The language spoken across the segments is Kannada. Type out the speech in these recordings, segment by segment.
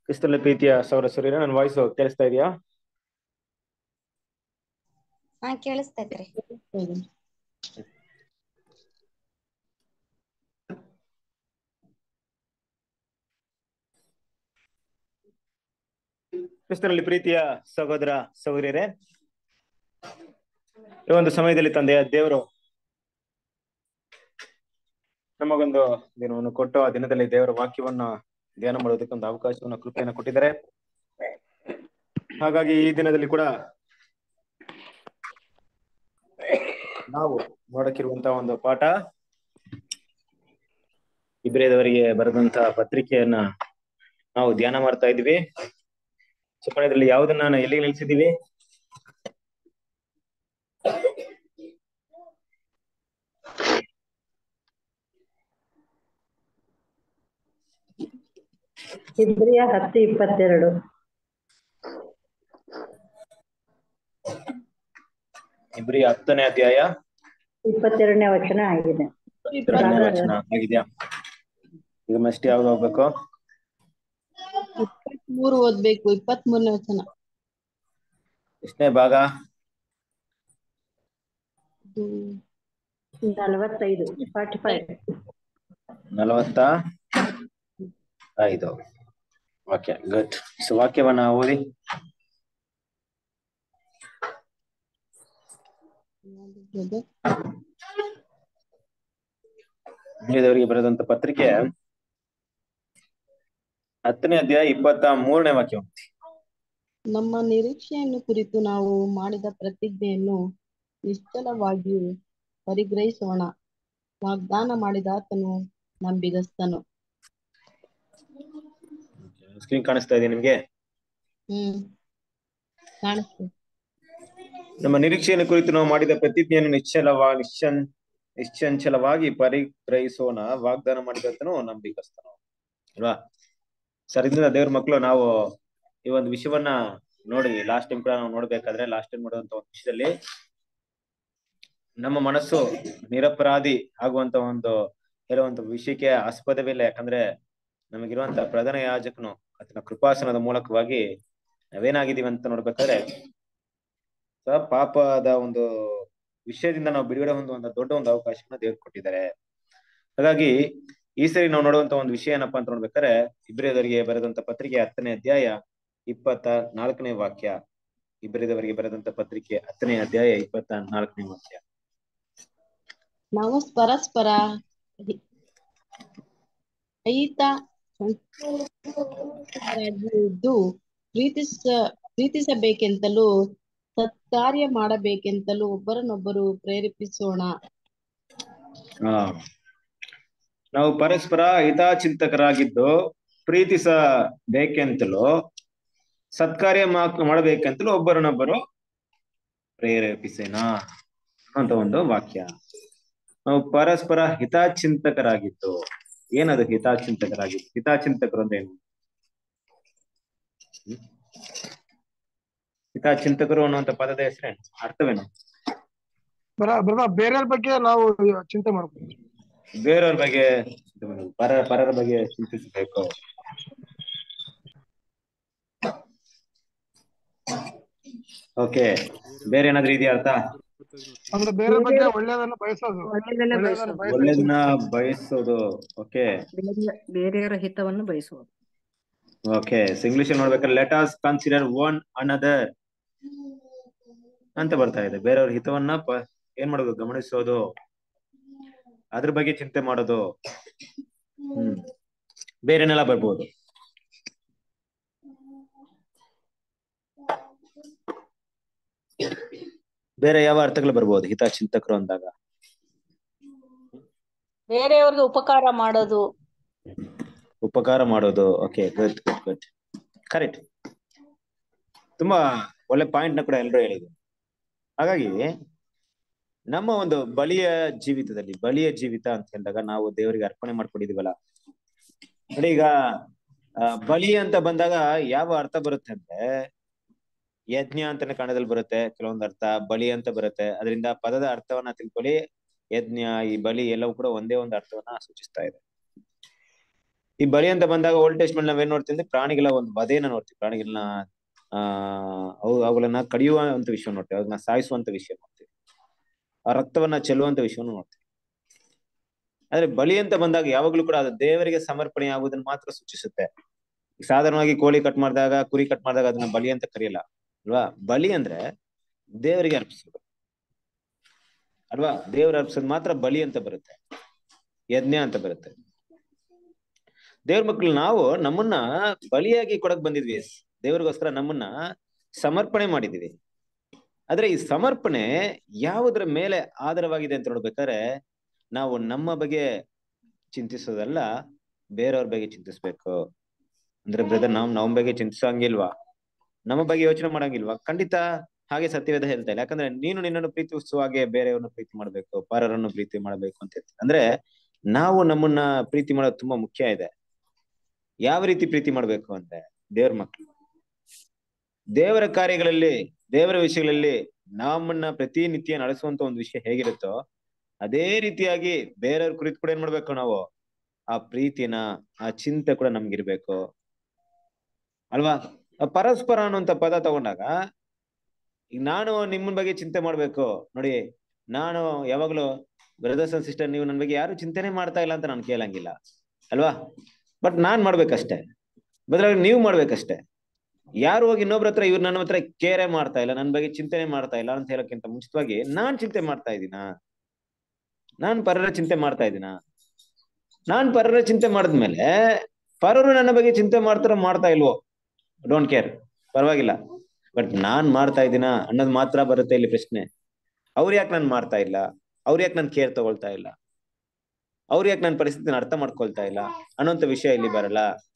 ಕ್ರಿಸ್ತನ ಪ್ರೀತಿಯ ಸೌರ ಸೂರ್ಯನ ನನ್ನ ವಾಯ್ಸ್ ಕೇಳಿಸ್ತಾ ಇದೆಯಾ ಹಾ ಕೇಳಿಸ್ತೈತ್ರಿ ಕ್ರಿಸ್ತನಲ್ಲಿ ಪ್ರೀತಿಯ ಸಹೋದರ ಸಹೋದರಿಯರೇ ಈ ಒಂದು ಸಮಯದಲ್ಲಿ ತಂದೆಯ ದೇವರು ನಮಗೊಂದು ದಿನವನ್ನು ಕೊಟ್ಟು ಆ ದಿನದಲ್ಲಿ ದೇವರ ವಾಕ್ಯವನ್ನ ಧ್ಯಾನ ಮಾಡೋದಕ್ಕೆ ಒಂದು ಅವಕಾಶವನ್ನ ಕೃಪೆಯನ್ನು ಕೊಟ್ಟಿದ್ದಾರೆ ಹಾಗಾಗಿ ಈ ದಿನದಲ್ಲಿ ಕೂಡ ನಾವು ನೋಡಕ್ಕಿರುವಂತಹ ಒಂದು ಪಾಠ ಇಬ್ರಿಯದವರಿಗೆ ಬರೆದಂತಹ ಪತ್ರಿಕೆಯನ್ನ ನಾವು ಧ್ಯಾನ ಮಾಡ್ತಾ ಇದ್ವಿ ಸುಮ್ಮನೆ ಇದರಲ್ಲಿ ಯಾವುದನ್ನ ನಾನು ಎಲ್ಲಿಗೆ ನಿಲ್ಸಿದೀವಿ ಇಬ್ರಿಯ ಹತ್ತು ಇಪ್ಪತ್ತೆರಡು ಇಬ್ರಿಯ ಹತ್ತನೇ ಅಧ್ಯಾಯ ಇಪ್ಪತ್ತೆರಡನೇ ವಚನ ಆಗಿದೆ ಹತ್ತನೇ ವಚನ ಆಗಿದ್ಯಾ ಈಗ ಮಸ್ಟ್ ಯಾವ್ದು ಹೋಗ್ಬೇಕು ಮೂರು ಓದ್ಬೇಕು ಇಪ್ಪತ್ತ್ ಮೂರನೇ ವಚನ ಎಷ್ಟನೇ ಭಾಗ ಇದು ನಲವತ್ತೈದು ಫಾರ್ಟಿ ಫೈವ್ ನಲವತ್ತ ಐದು ಓಕೆ ಗುಡ್ ಸೊ ವಾಕ್ಯವನ್ನ ಓದಿ ಯಾವ್ದು? ಇಬ್ರಿಯದವರಿಗೆ ಬರೆದಂತ ಪತ್ರಿಕೆ ಹತ್ತನೇ ಅಧ್ಯಾಯ ಇಪ್ಪತ್ತ ಮೂರನೇ ವಾಕ್ಯ ನಮ್ಮ ನಿರೀಕ್ಷೆಯನ್ನು ಕುರಿತು ನಾವು ಮಾಡಿದ ಪ್ರತಿಜ್ಞೆಯನ್ನು ನಿಶ್ಚಲವಾಗಿಯೂ ಪರಿಗ್ರಹಿಸೋಣ ವಾಗ್ದಾನ ಮಾಡಿದ ಆತನು ನಂಬಿಗಸ್ತನು ಸ್ಕ್ರೀನ್ ಕಾಣಿಸ್ತಾ ಇದೆ ನಿಮ್ಗೆ ಹ್ಮ್ ಕಾಣಿಸ್ತು ನಮ್ಮ ನಿರೀಕ್ಷೆಯನ್ನು ಕುರಿತು ನಾವು ಮಾಡಿದ ಪ್ರತಿಜ್ಞೆಯನ್ನು ನಿಶ್ಚಲವಾ ನಿಶ್ಚನ್ ನಿಶ್ಚಂಚಲವಾಗಿ ಪರಿಗ್ರಹಿಸೋಣ ವಾಗ್ದಾನ ಮಾಡಿದತನು ನಂಬಿಕಸ್ತನು ಅಲ್ವಾ ಸರ್ ಇದರಿಂದ ದೇವ್ರ ಮಕ್ಕಳು ನಾವು ಈ ಒಂದು ವಿಷಯವನ್ನ ನೋಡಿ ಲಾಸ್ಟ್ ಟೈಮ್ ಕೂಡ ನಾವು ನೋಡ್ಬೇಕಾದ್ರೆ ಲಾಸ್ಟ್ ಟೈಮ್ ನೋಡುವಂತ ಒಂದು ವಿಷಯದಲ್ಲಿ ನಮ್ಮ ಮನಸ್ಸು ನಿರಪರಾಧಿ ಆಗುವಂತ ಒಂದು ಹೇಳುವಂತ ವಿಷಯಕ್ಕೆ ಆಸ್ಪದವಿಲ್ಲ ಯಾಕಂದ್ರೆ ನಮಗಿರುವಂತ ಪ್ರಧಾನ ಯಾಜಕನು ಆತನ ಕೃಪಾಸನದ ಮೂಲಕವಾಗಿ ನಾವೇನಾಗಿದೀವಿ ಅಂತ ನೋಡ್ಬೇಕಾದ್ರೆ ಸ ಪಾಪದ ಒಂದು ವಿಷಯದಿಂದ ನಾವು ಬಿಡುಗಡೆ ಹೊಂದುವಂತ ದೊಡ್ಡ ಒಂದು ಅವಕಾಶವನ್ನ ದೇವ್ರು ಕೊಟ್ಟಿದ್ದಾರೆ ಹಾಗಾಗಿ ಈ ಸರಿ ನಾವು ನೋಡುವಂತ ಒಂದು ವಿಷಯ ಏನಪ್ಪಾ ಅಂತ ನೋಡ್ಬೇಕಾದ್ರೆ ಇಬ್ರಿಯದವರಿಗೆ ಬರೆದಂತ ಪತ್ರಿಕೆ ಹತ್ತನೇ ಅಧ್ಯಾಯ ಇಪ್ಪತ್ತ ನಾಲ್ಕನೇ ವಾಕ್ಯ ಇಬ್ರಿಯದವರಿಗೆ ಬರೆದಂತ ಪತ್ರಿಕೆ ಹತ್ತನೇ ಅಧ್ಯಾಯ ಇಪ್ಪತ್ತ ನಾಲ್ಕನೇ ವಾಕ್ಯ ನಾವು ಪರಸ್ಪರ ಹಿ- ಹಿತ ಇದ್ದು ಪ್ರೀತಿಸ ಪ್ರೀತಿಸಬೇಕೆಂತಲೂ ಸತ್ಕಾರ್ಯ ಮಾಡಬೇಕೆಂತಲೂ ಒಬ್ಬರನ್ನೊಬ್ಬರು ಪ್ರೇರೇಪಿಸೋಣ ಹಾ ನಾವು ಪರಸ್ಪರ ಹಿತಾಚಿಂತಕರಾಗಿದ್ದು ಪ್ರೀತಿಸಬೇಕೆಂತಲೂ ಸತ್ಕಾರ್ಯ ಮಾ- ಮಾಡಬೇಕೆಂತಲೂ ಒಬ್ಬರನ್ನೊಬ್ಬರು ಪ್ರೇರೇಪಿಸೇನ ಅಂತ ಒಂದು ವಾಕ್ಯ ನಾವು ಪರಸ್ಪರ ಹಿತಾಚಿಂತಕರಾಗಿದ್ದು ಏನದು ಹಿತಾಚಿಂತಕರಾಗಿದ್ದು ಹಿತಾಚಿಂತಕರು ಅಂದ್ರೆ ಏನು ಹ್ಮ್? ಹಿತಾಚಿಂತಕರು ಅನ್ನುವಂತ ಪದದ ಹೆಸರೇನು ಅರ್ಥವೇನು ಬರ ಬರ ಬೇರೆಯವ್ರ ಬಗ್ಗೆ ನಾವು ಚಿಂತೆ ಮಾಡ್ಬೋದು ಬೇರೆಯವ್ರ ಬಗ್ಗೆ ಚಿಂತೆ ಮಾಡೋದು. ಪರ ಪರರ ಬಗ್ಗೆ ಚಿಂತಿಸಬೇಕು ಓಕೆ ಬೇರೆ ಏನಾದ್ರೂ ಇದೆಯಾ ಅರ್ಥ ಅಂದ್ರೆ ಬೇರೆ ಬಗ್ಗೆ ಒಳ್ಳೇದನ್ನ ಬಯಸೋದು ಒಳ್ಳೆಯದನ್ನ ಒಳ್ಳೇದನ್ನ ಬಯಸೋದು ಬಯಸೋದು ಒಳ್ಳೇದನ್ನ ಬಯಸೋದು ಓಕೆ ಬೇರೆ- ಬೇರೆಯವರ ಹಿತವನ್ನು ಬಯಸುವುದು ಓಕೆ ಇಂಗ್ಲಿಷ್ ನೋಡ್ಬೇಕಾದ್ರೆ let us consider one another ಅಂತ ಬರ್ತಾ ಇದೆ ಬೇರೆಯವ್ರ ಹಿತವನ್ನ ಪ- ಏನ್ ಮಾಡೋದು ಗಮನಿಸೋದು ಅದ್ರ ಬಗ್ಗೆ ಚಿಂತೆ ಮಾಡೋದು ಹ್ಮ್ ಬೇರೆನೆಲ್ಲ ಬರ್ಬೋದು ಬೇರೆ ಯಾವ ಅರ್ಥಗಳು ಬರ್ಬೋದು ಹಿತಚಿಂತಕರು ಅಂದಾಗ ಬೇರೆಯವ್ರಿಗೆ ಉಪಕಾರ ಮಾಡೋದು ಉಪಕಾರ ಮಾಡೋದು okay good good good correct ತುಂಬಾ ಒಳ್ಳೆ ಪಾಯಿಂಟ್ ನ ಕೂಡ ಎಲ್ಲರೂ ಹೇಳಿದ್ರು ಹಾಗಾಗಿ ನಮ್ಮ ಒಂದು ಬಲಿಯ ಜೀವಿತದಲ್ಲಿ ಬಲಿಯ ಜೀವಿತ ಅಂತ ಹೇಳಿದಾಗ ನಾವು ದೇವರಿಗೆ ಅರ್ಪಣೆ ಮಾಡ್ಕೊಂಡಿದೀವಲ್ಲ ನೋಡಿ ಈಗ ಆ, ಬಲಿ ಅಂತ ಬಂದಾಗ ಯಾವ ಅರ್ಥ ಬರುತ್ತೆ ಅಂದ್ರೆ ಯಜ್ಞ ಅಂತಾನೆ ಕನ್ನಡದಲ್ಲಿ ಬರುತ್ತೆ ಕೆಲವೊಂದು ಅರ್ಥ ಬಲಿ ಅಂತ ಬರುತ್ತೆ ಅದರಿಂದ ಪದದ ಅರ್ಥವನ್ನ ತಿಳ್ಕೊಳ್ಳಿ ಯಜ್ಞ ಈ ಬಲಿ ಎಲ್ಲವೂ ಕೂಡ ಒಂದೇ ಒಂದು ಅರ್ಥವನ್ನ ಸೂಚಿಸ್ತಾ ಇದೆ ಈ ಬಲಿ ಅಂತ ಬಂದಾಗ ಓಲ್ಡ್ ಟೆಸ್ಟ್ ಮೇಲೆ ನಾವೇನ್ ನೋಡ್ತೀವಿ ಅಂದ್ರೆ ಪ್ರಾಣಿಗಳ ಒಂದು ವಧೆಯನ್ನ ನೋಡ್ತೀವಿ ಪ್ರಾಣಿಗಳನ್ನ ಆ ಅವು ಅವುಗಳನ್ನ ಕಡಿಯುವಂತ ವಿಷಯ ನೋಡ್ತೀವಿ ಅದನ್ನ ಸಾಯಿಸುವಂತ ವಿಷಯ ನೋಡ್ತೀವಿ ಆ ರಕ್ತವನ್ನ ಚೆಲ್ಲುವಂತ ವಿಷಯವನ್ನು ನೋಡ್ತೀವಿ ಆದ್ರೆ ಬಲಿ ಅಂತ ಬಂದಾಗ ಯಾವಾಗ್ಲೂ ಕೂಡ ಅದು ದೇವರಿಗೆ ಸಮರ್ಪಣೆ ಆಗುವುದನ್ನ ಮಾತ್ರ ಸೂಚಿಸುತ್ತೆ ಸಾಧಾರಣವಾಗಿ ಕೋಳಿ ಕಟ್ ಮಾಡಿದಾಗ ಕುರಿ ಕಟ್ ಮಾಡಿದಾಗ ಅದನ್ನ ಬಲಿ ಅಂತ ಕರೆಯಲ್ಲ ಅಲ್ವಾ ಬಲಿ ಅಂದ್ರೆ ದೇವರಿಗೆ ಅರ್ಪಿಸೋದು ಅಲ್ವಾ ದೇವ್ರ ಅರ್ಪಿಸೋದು ಮಾತ್ರ ಬಲಿ ಅಂತ ಬರುತ್ತೆ ಯಜ್ಞ ಅಂತ ಬರುತ್ತೆ ದೇವ್ರ ಮಕ್ಳು ನಾವು ನಮ್ಮನ್ನ ಬಲಿಯಾಗಿ ಕೊಡಕ್ ಬಂದಿದ್ವಿ ದೇವ್ರಿಗೋಸ್ಕರ ನಮ್ಮನ್ನ ಸಮರ್ಪಣೆ ಮಾಡಿದೀವಿ ಆದ್ರೆ ಈ ಸಮರ್ಪಣೆ ಯಾವುದರ ಮೇಲೆ ಆಧಾರವಾಗಿದೆ ಅಂತ ನೋಡ್ಬೇಕಾದ್ರೆ ನಾವು ನಮ್ಮ ಬಗ್ಗೆ ಚಿಂತಿಸೋದಲ್ಲ ಬೇರೆಯವ್ರ ಬಗ್ಗೆ ಚಿಂತಿಸ್ಬೇಕು ಅಂದ್ರೆ ಬ್ರದರ್ ನಾವ್ ನಮ್ಮ ಬಗ್ಗೆ ಚಿಂತಿಸಂಗಿಲ್ವಾ ನಮ್ಮ ಬಗ್ಗೆ ಯೋಚನೆ ಮಾಡಂಗಿಲ್ವಾ ಖಂಡಿತ ಹಾಗೆ ಸತ್ಯವೇದ ಹೇಳ್ತಾ ಇಲ್ಲ ಯಾಕಂದ್ರೆ ನೀನು ನಿನ್ನನ್ನು ಪ್ರೀತಿಸುವ ಹಾಗೆ ಬೇರೆಯವ್ರನ್ನ ಪ್ರೀತಿ ಮಾಡ್ಬೇಕು ಪರರನ್ನು ಪ್ರೀತಿ ಮಾಡ್ಬೇಕು ಅಂತ ಹೇಳ್ತೀನಿ ಅಂದ್ರೆ ನಾವು ನಮ್ಮನ್ನ ಪ್ರೀತಿ ಮಾಡೋದು ತುಂಬಾ ಮುಖ್ಯ ಇದೆ ಯಾವ ರೀತಿ ಪ್ರೀತಿ ಮಾಡ್ಬೇಕು ಅಂದ್ರೆ ದೇವ್ರ ಮಕ್ಳು ದೇವರ ಕಾರ್ಯಗಳಲ್ಲಿ ದೇವರ ವಿಷಯಗಳಲ್ಲಿ ನಮ್ಮನ್ನ ಪ್ರತಿನಿತ್ಯ ನಡೆಸುವಂತ ಒಂದು ವಿಷಯ ಹೇಗಿರುತ್ತೋ ಅದೇ ರೀತಿಯಾಗಿ ಬೇರೆಯವ್ರ ಕುರಿತು ಕೂಡ ಏನ್ ಮಾಡ್ಬೇಕು ನಾವು ಆ ಪ್ರೀತಿನ ಆ ಚಿಂತೆ ಕೂಡ ನಮ್ಗಿರ್ಬೇಕು ಅಲ್ವಾ ಆ ಪರಸ್ಪರ ಅನ್ನುವಂತ ಪದ ತಗೊಂಡಾಗ ಈಗ ನಾನು ನಿಮ್ಮನ್ ಬಗ್ಗೆ ಚಿಂತೆ ಮಾಡ್ಬೇಕು ನೋಡಿ ನಾನು ಯಾವಾಗ್ಲೂ ಬ್ರದರ್ಸ್ ಅಂಡ್ ಸಿಸ್ಟರ್ ನೀವು ನನ್ ಬಗ್ಗೆ ಯಾರು ಚಿಂತೆನೆ ಮಾಡ್ತಾ ಇಲ್ಲ ಅಂತ ನಾನು ಕೇಳಂಗಿಲ್ಲ ಅಲ್ವಾ ಬಟ್ ನಾನ್ ಮಾಡ್ಬೇಕಷ್ಟೇ ಬದಲಾಗಿ ನೀವು ಮಾಡ್ಬೇಕಷ್ಟೇ ಯಾರು ಹೋಗಿ ಇನ್ನೊಬ್ರ ಹತ್ರ ಇವ್ರು ನನ್ನ ಹತ್ರ ಕೇರೆ ಮಾಡ್ತಾ ಇಲ್ಲ ನನ್ನ ಬಗ್ಗೆ ಚಿಂತನೆ ಮಾಡ್ತಾ ಇಲ್ಲ ಅಂತ ಹೇಳಕ್ಕಿಂತ ಮುಂಚಿತವಾಗಿ ನಾನ್ ಚಿಂತೆ ಮಾಡ್ತಾ ಇದ್ದೀನ ನಾನ್ ಪರರ ಚಿಂತೆ ಮಾಡ್ತಾ ಇದ್ದೀನ ನಾನ್ ಪರರ ಚಿಂತೆ ಮಾಡಿದ್ಮೇಲೆ ಪರರು ನನ್ನ ಬಗ್ಗೆ ಚಿಂತೆ ಮಾಡ್ತಾರ ಮಾಡ್ತಾ ಇಲ್ವೋ ಡೋಂಟ್ ಕೇರ್ ಪರವಾಗಿಲ್ಲ ಬಟ್ ನಾನ್ ಮಾಡ್ತಾ ಇದ್ದೀನ ಅನ್ನೋದು ಮಾತ್ರ ಬರುತ್ತೆ ಇಲ್ಲಿ ಪ್ರಶ್ನೆ ಅವ್ರು ಯಾಕೆ ನಾನ್ ಮಾಡ್ತಾ ಇಲ್ಲ ಅವ್ರು ಯಾಕೆ ನನ್ ಕೇರ್ ತಗೊಳ್ತಾ ಇಲ್ಲ ಅವ್ರು ಯಾಕೆ ನನ್ನ ಪರಿಸ್ಥಿತಿನ ಅರ್ಥ ಮಾಡ್ಕೊಳ್ತಾ ಇಲ್ಲ ಅನ್ನೋಂತ ವಿಷಯ ಇಲ್ಲಿ ಬರಲ್ಲ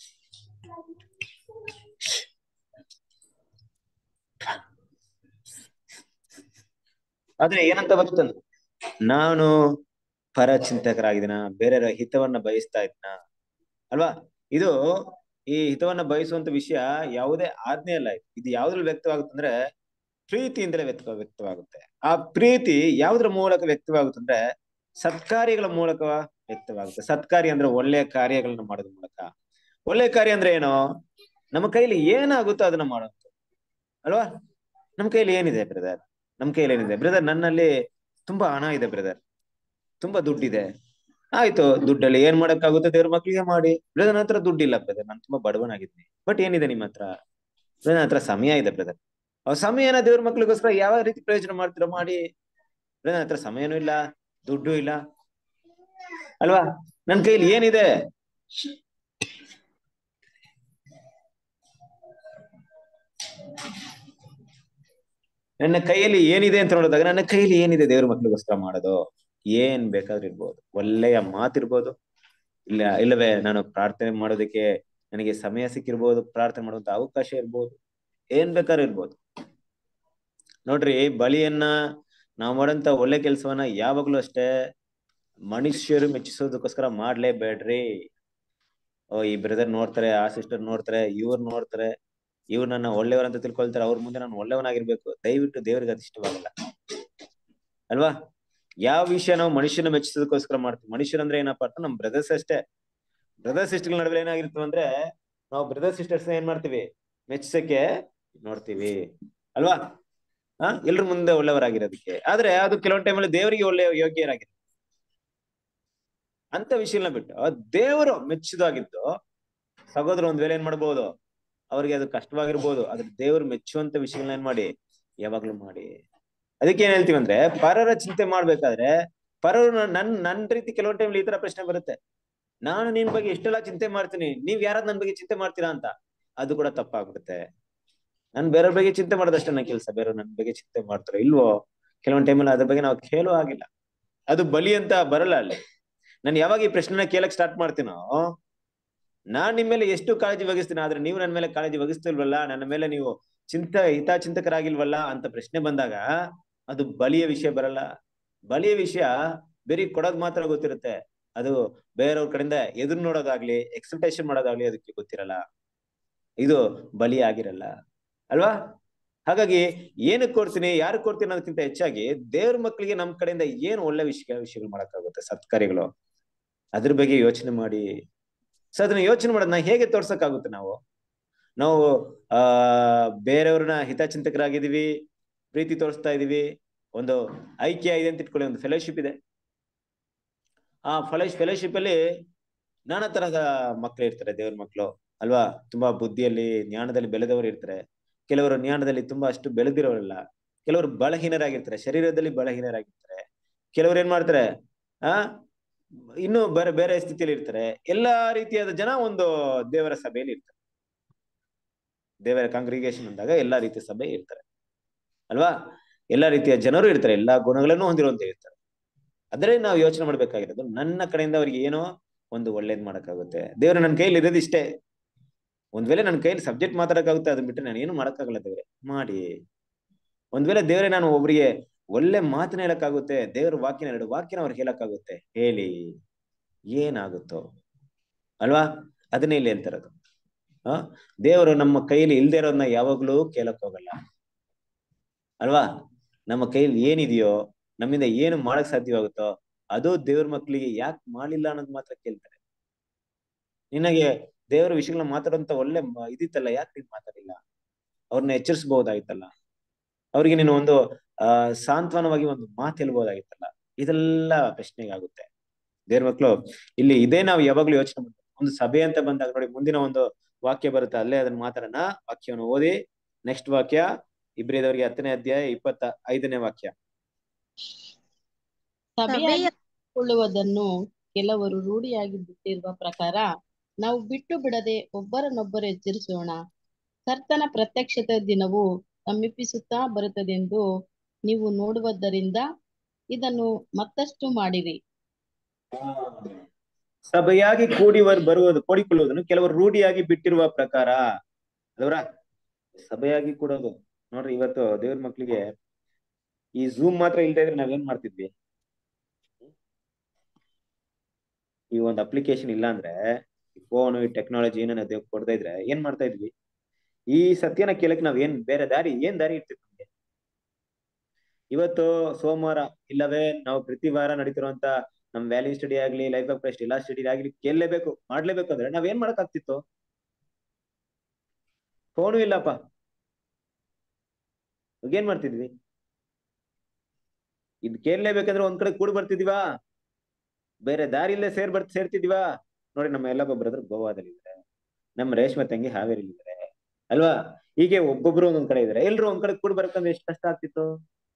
ಆದ್ರೆ ಏನಂತ ಬರ್ತಂದ್ರೆ ನಾನು ಪರ ಚಿಂತಕರಾಗಿದ್ದೀನ ಬೇರೆಯವರ ಹಿತವನ್ನ ಬಯಸ್ತಾ ಇದ್ದೀನ ಅಲ್ವಾ ಇದು ಈ ಹಿತವನ್ನ ಬಯಸುವಂತ ವಿಷಯ ಯಾವುದೇ ಆಜ್ಞೆ ಅಲ್ಲ ಇದು. ಇದು ಯಾವ್ದ್ರಲ್ಲಿ ವ್ಯಕ್ತವಾಗುತ್ತಂದ್ರೆ ಪ್ರೀತಿಯಿಂದಲೇ ವ್ಯಕ್ತ ವ್ಯಕ್ತವಾಗುತ್ತೆ ಆ ಪ್ರೀತಿ ಯಾವ್ದ್ರ ಮೂಲಕ ವ್ಯಕ್ತವಾಗುತ್ತಂದ್ರೆ ಸತ್ಕಾರ್ಯಗಳ ಮೂಲಕ ವ್ಯಕ್ತವಾಗುತ್ತೆ ಸತ್ಕಾರ್ಯ ಅಂದ್ರೆ ಒಳ್ಳೆಯ ಕಾರ್ಯಗಳನ್ನ ಮಾಡೋದ್ರ ಮೂಲಕ ಒಳ್ಳೆ ಕಾರ್ಯ ಅಂದ್ರೆ ಏನು ನಮ್ಮ ಕೈಲಿ ಏನಾಗುತ್ತೋ ಅದನ್ನ ಮಾಡೋದು ಅಲ್ವಾ ನಮ್ ಕೈಲಿ ಏನಿದೆ ಬ್ರದರ್ ನಮ್ ಕೈಲಿ ಏನಿದೆ ಬ್ರದರ್ ನನ್ನಲ್ಲಿ ತುಂಬಾ ಹಣ ಇದೆ ಬ್ರದರ್ ತುಂಬಾ ದುಡ್ಡಿದೆ ಆಯ್ತು ದುಡ್ಡಲ್ಲಿ ಏನ್ ಮಾಡಕ್ಕಾಗುತ್ತೆ ದೇವ್ರ ಮಕ್ಳಿಗೆ ಮಾಡಿ ಬ್ರದರ್ ನನ್ನ ಹತ್ರ ದುಡ್ಡಿಲ್ಲ ಬ್ರದರ್ ನಾನು ತುಂಬಾ ಬಡವನಾಗಿದ್ದೀನಿ ಬಟ್ ಏನಿದೆ ನಿಮ್ಮ ಹತ್ರ ಬ್ರದರ್ ನನ್ನ ಹತ್ರ ಸಮಯ ಇದೆ ಬ್ರದರ್ ಆ ಸಮಯನ ದೇವ್ರ ಮಕ್ಳಿಗೋಸ್ಕರ ಯಾವ ರೀತಿ ಪ್ರಯೋಜನ ಮಾಡ್ತೀರೋ ಮಾಡಿ ಬ್ರದರ್ ನನ್ನ ಹತ್ರ ಸಮಯನೂ ಇಲ್ಲ ದುಡ್ಡು ಇಲ್ಲ ಅಲ್ವಾ ನನ್ ಕೈಲಿ ಏನಿದೆ ನನ್ನ ಕೈಯಲ್ಲಿ ಏನಿದೆ ಅಂತ ನೋಡಿದಾಗ ನನ್ನ ಕೈಯಲ್ಲಿ ಏನಿದೆ ದೇವ್ರ ಮಕ್ಳಿಗೋಸ್ಕರ ಮಾಡೋದು ಏನ್ ಬೇಕಾದ್ರೂ ಇರ್ಬೋದು ಒಳ್ಳೆಯ ಮಾತಿರ್ಬೋದು ಇಲ್ಲ ಇಲ್ಲವೇ ನಾನು ಪ್ರಾರ್ಥನೆ ಮಾಡೋದಕ್ಕೆ ನನಗೆ ಸಮಯ ಸಿಕ್ಕಿರ್ಬೋದು ಪ್ರಾರ್ಥನೆ ಮಾಡುವಂತ ಅವಕಾಶ ಇರ್ಬೋದು ಏನ್ ಬೇಕಾದ್ರೂ ಇರ್ಬೋದು ನೋಡ್ರಿ ಬಲಿಯನ್ನ ನಾವು ಮಾಡೋಂತ ಒಳ್ಳೆ ಕೆಲ್ಸವನ್ನ ಯಾವಾಗ್ಲೂ ಅಷ್ಟೇ ಮನುಷ್ಯರು ಮೆಚ್ಚಿಸೋದಕ್ಕೋಸ್ಕರ ಮಾಡ್ಲೇಬೇಡ್ರಿ ಓ ಈ ಬ್ರದರ್ ನೋಡ್ತಾರೆ ಆ ಸಿಸ್ಟರ್ ನೋಡ್ತಾರೆ ಇವ್ರು ನೋಡ್ತಾರೆ ಇವ್ರು ನನ್ನ ಒಳ್ಳೆಯವರಂತ ತಿಳ್ಕೊಳ್ತಾರೆ ಅವ್ರ ಮುಂದೆ ನಾನು ಒಳ್ಳೆಯವನಾಗಿರ್ಬೇಕು ದಯವಿಟ್ಟು ದೇವ್ರಿಗೆ ಅದು ಇಷ್ಟವಾಗಲ್ಲ ಅಲ್ವಾ ಯಾವ ವಿಷಯ ನಾವು ಮನುಷ್ಯನ ಮೆಚ್ಚಿಸೋದಕ್ಕೋಸ್ಕರ ಮಾಡ್ತೀವಿ ಮನುಷ್ಯರಂದ್ರೆ ಏನಪ್ಪಾ ಅಂತ ನಮ್ ಬ್ರದರ್ಸ್ ಅಷ್ಟೇ ಬ್ರದರ್ ಸಿಸ್ಟರ್ ನಡುವೆ ಏನಾಗಿರ್ತವೆ ಅಂದ್ರೆ ನಾವು ಬ್ರದರ್ ಸಿಸ್ಟರ್ಸ್ ಏನ್ ಮಾಡ್ತೀವಿ ಮೆಚ್ಚಿಸಕ್ಕೆ ನೋಡ್ತೀವಿ ಅಲ್ವಾ ಹಾ ಎಲ್ರ ಮುಂದೆ ಒಳ್ಳೆಯವರಾಗಿರೋದಕ್ಕೆ ಆದ್ರೆ ಅದು ಕೆಲವೊಂದು ಟೈಮಲ್ಲಿ ದೇವರಿಗೆ ಒಳ್ಳೆ ಯೋಗ್ಯರಾಗಿರ್ತಾರೆ ಅಂತ ವಿಷಯನ ಬಿಟ್ಟು ದೇವರು ಮೆಚ್ಚಿದಾಗಿದ್ದು ಸಹೋದರ ಒಂದ್ ವೇಳೆ ಏನ್ ಮಾಡ್ಬೋದು ಅವ್ರಿಗೆ ಅದು ಕಷ್ಟವಾಗಿರ್ಬೋದು ಆದ್ರೆ ದೇವ್ರು ಮೆಚ್ಚುವಂತ ವಿಷಯಗಳನ್ನ ಏನ್ ಮಾಡಿ ಯಾವಾಗ್ಲೂ ಮಾಡಿ ಅದಕ್ಕೆ ಏನ್ ಹೇಳ್ತೀವಿ ಅಂದ್ರೆ ಪರರ ಚಿಂತೆ ಮಾಡ್ಬೇಕಾದ್ರೆ ಪರರು ನನ್ ನನ್ ರೀತಿ ಕೆಲವೊಂದು ಟೈಮ್ ಈ ತರ ಪ್ರಶ್ನೆ ಬರುತ್ತೆ ನಾನು ನಿನ್ ಬಗ್ಗೆ ಎಷ್ಟೆಲ್ಲ ಚಿಂತೆ ಮಾಡ್ತೀನಿ ನೀವ್ ಯಾರಾದ್ ನನ್ ಬಗ್ಗೆ ಚಿಂತೆ ಮಾಡ್ತೀರಾ ಅಂತ ಅದು ಕೂಡ ತಪ್ಪಾಗ್ಬಿಡುತ್ತೆ ನಾನ್ ಬೇರೆಯವ್ರ ಬಗ್ಗೆ ಚಿಂತೆ ಮಾಡೋದಷ್ಟೇ ನನ್ನ ಕೆಲಸ ಬೇರೆಯವ್ರು ನನ್ ಬಗ್ಗೆ ಚಿಂತೆ ಮಾಡ್ತಾರೋ ಇಲ್ವೋ ಕೆಲವೊಂದ್ ಟೈಮಲ್ಲಿ ಅದ್ರ ಬಗ್ಗೆ ನಾವು ಕೇಳೋ ಆಗಿಲ್ಲ ಅದು ಬಲಿ ಅಂತ ಬರಲ್ಲ ಅಲ್ಲಿ ನಾನು ಯಾವಾಗ ಈ ಪ್ರಶ್ನೆನ ಕೇಳಕ್ ಸ್ಟಾರ್ಟ್ ಮಾಡ್ತೀನೋ ನಾನ್ ನಿಮ್ ಮೇಲೆ ಎಷ್ಟು ಕಾಳಜಿ ವಹಿಸ್ತೀನಿ ಆದ್ರೆ ನೀವು ನನ್ನ ಮೇಲೆ ಕಾಳಜಿ ವಹಿಸ್ತಿಲ್ವಲ್ಲ ನನ್ನ ಮೇಲೆ ನೀವು ಚಿಂತ ಹಿತಾಚಿಂತಕರಾಗಿಲ್ವಲ್ಲ ಅಂತ ಪ್ರಶ್ನೆ ಬಂದಾಗ ಅದು ಬಲಿಯ ವಿಷಯ ಬರಲ್ಲ ಬಲಿಯ ವಿಷಯ ಬರೀ ಕೊಡೋದ್ ಮಾತ್ರ ಗೊತ್ತಿರುತ್ತೆ ಅದು ಬೇರೆಯವ್ರ ಕಡೆಯಿಂದ ಎದುರು ನೋಡೋದಾಗ್ಲಿ ಎಕ್ಸೆಪ್ಟೇಷನ್ ಮಾಡೋದಾಗ್ಲಿ ಅದಕ್ಕೆ ಗೊತ್ತಿರಲ್ಲ ಇದು ಬಲಿ ಆಗಿರಲ್ಲ ಅಲ್ವಾ ಹಾಗಾಗಿ ಏನಕ್ಕೆ ಕೊಡ್ತೀನಿ ಯಾರು ಕೊಡ್ತೀನಿ ಅನ್ನೋದಕ್ಕಿಂತ ಹೆಚ್ಚಾಗಿ ದೇವ್ರ ಮಕ್ಕಳಿಗೆ ನಮ್ ಕಡೆಯಿಂದ ಏನು ಒಳ್ಳೆ ವಿಷಯ ವಿಷಯಗಳು ಮಾಡಕ್ಕಾಗುತ್ತೆ ಸತ್ಕಾರ್ಯಗಳು ಅದ್ರ ಬಗ್ಗೆ ಯೋಚನೆ ಮಾಡಿ ಸೊ ಅದನ್ನ ಯೋಚನೆ ಮಾಡೋದು ನಾ ಹೇಗೆ ತೋರ್ಸಕ್ಕಾಗುತ್ತೆ ನಾವು ನಾವು ಆ ಬೇರೆಯವ್ರನ್ನ ಹಿತಚಿಂತಕರಾಗಿದ್ದೀವಿ ಪ್ರೀತಿ ತೋರಿಸ್ತಾ ಇದೀವಿ ಒಂದು ಐಕ್ಯ ಇದೆ ಅಂತ ಇಟ್ಕೊಳ್ಳಿ ಒಂದು ಫೆಲೋಶಿಪ್ ಇದೆ ಆ ಫೆಲೋಶ್ ಫೆಲೋಶಿಪ್ ಅಲ್ಲಿ ನಾನಾ ತರಹದ ಮಕ್ಕಳು ಇರ್ತಾರೆ ದೇವ್ರ ಮಕ್ಕಳು ಅಲ್ವಾ ತುಂಬಾ ಬುದ್ಧಿಯಲ್ಲಿ ಜ್ಞಾನದಲ್ಲಿ ಬೆಳೆದವರು ಇರ್ತಾರೆ ಕೆಲವರು ಜ್ಞಾನದಲ್ಲಿ ತುಂಬಾ ಅಷ್ಟು ಬೆಳೆದಿರೋರಲ್ಲ ಕೆಲವರು ಬಲಹೀನರಾಗಿರ್ತಾರೆ ಶರೀರದಲ್ಲಿ ಬಲಹೀನರಾಗಿರ್ತಾರೆ ಕೆಲವರು ಏನ್ ಮಾಡ್ತಾರೆ ಆ ಇನ್ನು ಬೇರೆ ಬೇರೆ ಸ್ಥಿತಿಯಲ್ಲಿ ಇರ್ತಾರೆ ಎಲ್ಲಾ ರೀತಿಯಾದ ಜನ ಒಂದು ದೇವರ ಸಭೆಯಲ್ಲಿ ಇರ್ತಾರೆ ದೇವರ ಕಾಂಗ್ರಿಗೇಷನ್ ಅಂದಾಗ ಎಲ್ಲಾ ರೀತಿಯ ಸಭೆ ಇರ್ತಾರೆ ಅಲ್ವಾ ಎಲ್ಲಾ ರೀತಿಯ ಜನರು ಇರ್ತಾರೆ ಎಲ್ಲಾ ಗುಣಗಳನ್ನು ಹೊಂದಿರುವಂತ ಇರ್ತಾರೆ ಅದ್ರೆ ನಾವು ಯೋಚನೆ ಮಾಡ್ಬೇಕಾಗಿರೋದು ನನ್ನ ಕಡೆಯಿಂದ ಅವ್ರಿಗೆ ಏನೋ ಒಂದು ಒಳ್ಳೇದ್ ಮಾಡಕ್ಕಾಗುತ್ತೆ ದೇವ್ರ ನನ್ನ ಕೈಲಿ ಇರೋದು ಇಷ್ಟೇ ಒಂದ್ ವೇಳೆ ನನ್ನ ಕೈಲಿ ಸಬ್ಜೆಕ್ಟ್ ಮಾತಾಡಕ್ಕಾಗುತ್ತೆ ಅದನ್ನ ಬಿಟ್ಟರೆ ನಾನು ಏನು ಮಾಡಕ್ಕಾಗಲ್ಲ ದೇವ್ರೆ ಮಾಡಿ ಒಂದ್ ವೇಳೆ ದೇವ್ರೆ ನಾನು ಒಬ್ರಿಗೆ ಒಳ್ಳೆ ಮಾತನ್ನ ಹೇಳಕ್ಕಾಗುತ್ತೆ ದೇವ್ರ ವಾಕ್ಯನ ಎರಡು ವಾಕ್ಯನ ಅವ್ರಿಗೆ ಹೇಳಕ್ಕಾಗುತ್ತೆ ಹೇಳಿ ಏನಾಗುತ್ತೋ ಅಲ್ವಾ ಅದನ್ನೇ ಇಲ್ಲಿ ಹೇಳ್ತಾರದು ಆ ದೇವರು ನಮ್ಮ ಕೈಯಲ್ಲಿ ಇಲ್ದೇ ಇರೋದನ್ನ ಯಾವಾಗ್ಲೂ ಕೇಳಕ್ ಹೋಗಲ್ಲ ಅಲ್ವಾ ನಮ್ಮ ಕೈಯಲ್ಲಿ ಏನಿದೆಯೋ ನಮ್ಮಿಂದ ಏನು ಮಾಡಕ್ ಸಾಧ್ಯವಾಗುತ್ತೋ ಅದು ದೇವ್ರ ಮಕ್ಕಳಿಗೆ ಯಾಕೆ ಮಾಡಿಲ್ಲ ಅನ್ನೋದು ಮಾತ್ರ ಕೇಳ್ತಾರೆ ನಿನಗೆ ದೇವರ ವಿಷಯಗಳನ್ನ ಮಾತಾಡುವಂತ ಒಳ್ಳೆ ಮ- ಇದಿತ್ತಲ್ಲ ಯಾಕೆ ನೀನ್ ಮಾತಾಡಿಲ್ಲ ಅವ್ರನ್ನ ಎಚ್ಚರಿಸಬಹುದಾಗಿತ್ತಲ್ಲ ಅವ್ರಿಗೆ ನೀನು ಒಂದು ಆ ಸಾಂತ್ವನವಾಗಿ ಒಂದು ಮಾತು ಹೇಳ್ಬೋದಾಗಿತ್ತಲ್ಲ ಇದೆಲ್ಲ ಪ್ರಶ್ನೆಗೆ ಆಗುತ್ತೆ ದೇವ್ರ ಮಕ್ಕಳು ಇಲ್ಲಿ ಇದೇ ನಾವು ಯಾವಾಗ್ಲೂ ಯೋಚನೆ ಮಾಡ್ಬೇಕು ಒಂದು ಸಭೆ ಅಂತ ಬಂದಾಗ ನೋಡಿ ಮುಂದಿನ ಒಂದು ವಾಕ್ಯ ಬರುತ್ತೆ ಅಲ್ಲೇ ಅದನ್ನ ಮಾತಾಡೋಣ ವಾಕ್ಯವನ್ನು ಓದಿ ನೆಕ್ಸ್ಟ್ ವಾಕ್ಯ ಇಬ್ರಿದವರಿಗೆ ಹತ್ತನೇ ಅಧ್ಯಾಯ ಇಪ್ಪತ್ತ ಐದನೇ ವಾಕ್ಯ ಸಭೆಯಾಗಿ ಕೊಳ್ಳುವುದನ್ನು ಕೆಲವರು ರೂಢಿಯಾಗಿ ಬಿಟ್ಟಿರುವ ಪ್ರಕಾರ ನಾವು ಬಿಟ್ಟು ಬಿಡದೆ ಒಬ್ಬರನ್ನೊಬ್ಬರು ಎಚ್ಚರಿಸೋಣ ಕರ್ತನ ಪ್ರತ್ಯಕ್ಷತೆ ದಿನವು ಸಮೀಪಿಸುತ್ತಾ ಬರುತ್ತದೆಂದು ನೀವು ನೋಡುವುದರಿಂದ ಇದನ್ನು ಮತ್ತಷ್ಟು ಮಾಡಿರಿ ಸಭೆಯಾಗಿ ಕೂಡಿ ವರ್- ಬರುವುದು ಕೂಡಿಕೊಳ್ಳುವುದನ್ನು ಕೆಲವರು ರೂಢಿಯಾಗಿ ಬಿಟ್ಟಿರುವ ಪ್ರಕಾರ ಅಲ್ವರ ಸಭೆಯಾಗಿ ಕೂಡೋದು ನೋಡ್ರಿ ಇವತ್ತು ದೇವ್ರ ಮಕ್ಳಿಗೆ ಈ ಝೂಮ್ ಮಾತ್ರ ಇಲ್ದೇ ಇದ್ರೆ ನಾವೇನ್ ಮಾಡ್ತಿದ್ವಿ ಈ ಒಂದು ಅಪ್ಲಿಕೇಶನ್ ಇಲ್ಲ ಅಂದ್ರೆ ಫೋನ್ ಈ ಟೆಕ್ನಾಲಜಿ ಏನನ್ನ ದೇವ್ ಕೊಡ್ತಾ ಇದ್ರೆ ಏನ್ ಮಾಡ್ತಾ ಇದ್ವಿ ಈ ಸತ್ಯನ ಕೇಳಕ್ ನಾವ್ ಏನ್ ಬೇರೆ ದಾರಿ ಏನ್ ದಾರಿ ಇರ್ತಿತ್ತು ನಮ್ಗೆ ಇವತ್ತು ಸೋಮವಾರ ಇಲ್ಲವೇ ನಾವು ಪ್ರತಿ ವಾರ ನಡೀತಿರುವಂತ ನಮ್ ವ್ಯಾಲ್ಯೂ ಸ್ಟಡಿ ಆಗ್ಲಿ ಲೈಫ್ ಆಫ್ ಕ್ರೈಸ್ಟ್ ಇಲ್ಲ ಸ್ಟಡಿ ಆಗ್ಲಿ ಕೇಳಲೇಬೇಕು ಮಾಡ್ಲೇಬೇಕು ಅಂದ್ರೆ ನಾವ್ ಏನ್ ಮಾಡಕ್ ಆಗ್ತಿತ್ತು ಫೋನು ಇಲ್ಲಪ್ಪ ಇವಾಗ ಏನ್ ಮಾಡ್ತಿದ್ವಿ ಇದ್ ಕೇಳಲೇಬೇಕಂದ್ರೆ ಒಂದ್ ಕಡೆ ಕೂಡಿ ಬರ್ತಿದೀವಾ ಬೇರೆ ದಾರಿ ಇಲ್ಲೇ ಸೇರ್ ಬರ್ತ ಸೇರ್ತಿದೀವಾ ನೋಡಿ ನಮ್ಮ ಎಲ್ಲ ಬ್ರದರ್ ಗೋವಾದಲ್ಲಿ ಇದ್ದಾರೆ ನಮ್ಮ ರೇಷ್ಮೆ ತಂಗಿ ಹಾವೇರಿಲಿ ಇದ್ದಾರೆ ಅಲ್ವಾ ಹೀಗೆ ಒಬ್ಬೊಬ್ರು ಒಂದೊಂದ್ ಕಡೆ ಇದಾರೆ ಎಲ್ರು ಒಂದ್ ಕಡೆ ಕೂಡಿ ಬರ್ಬೇಕಂದ್ರೆ ಎಷ್ಟು ಕಷ್ಟ ಆಗ್ತಿತ್ತು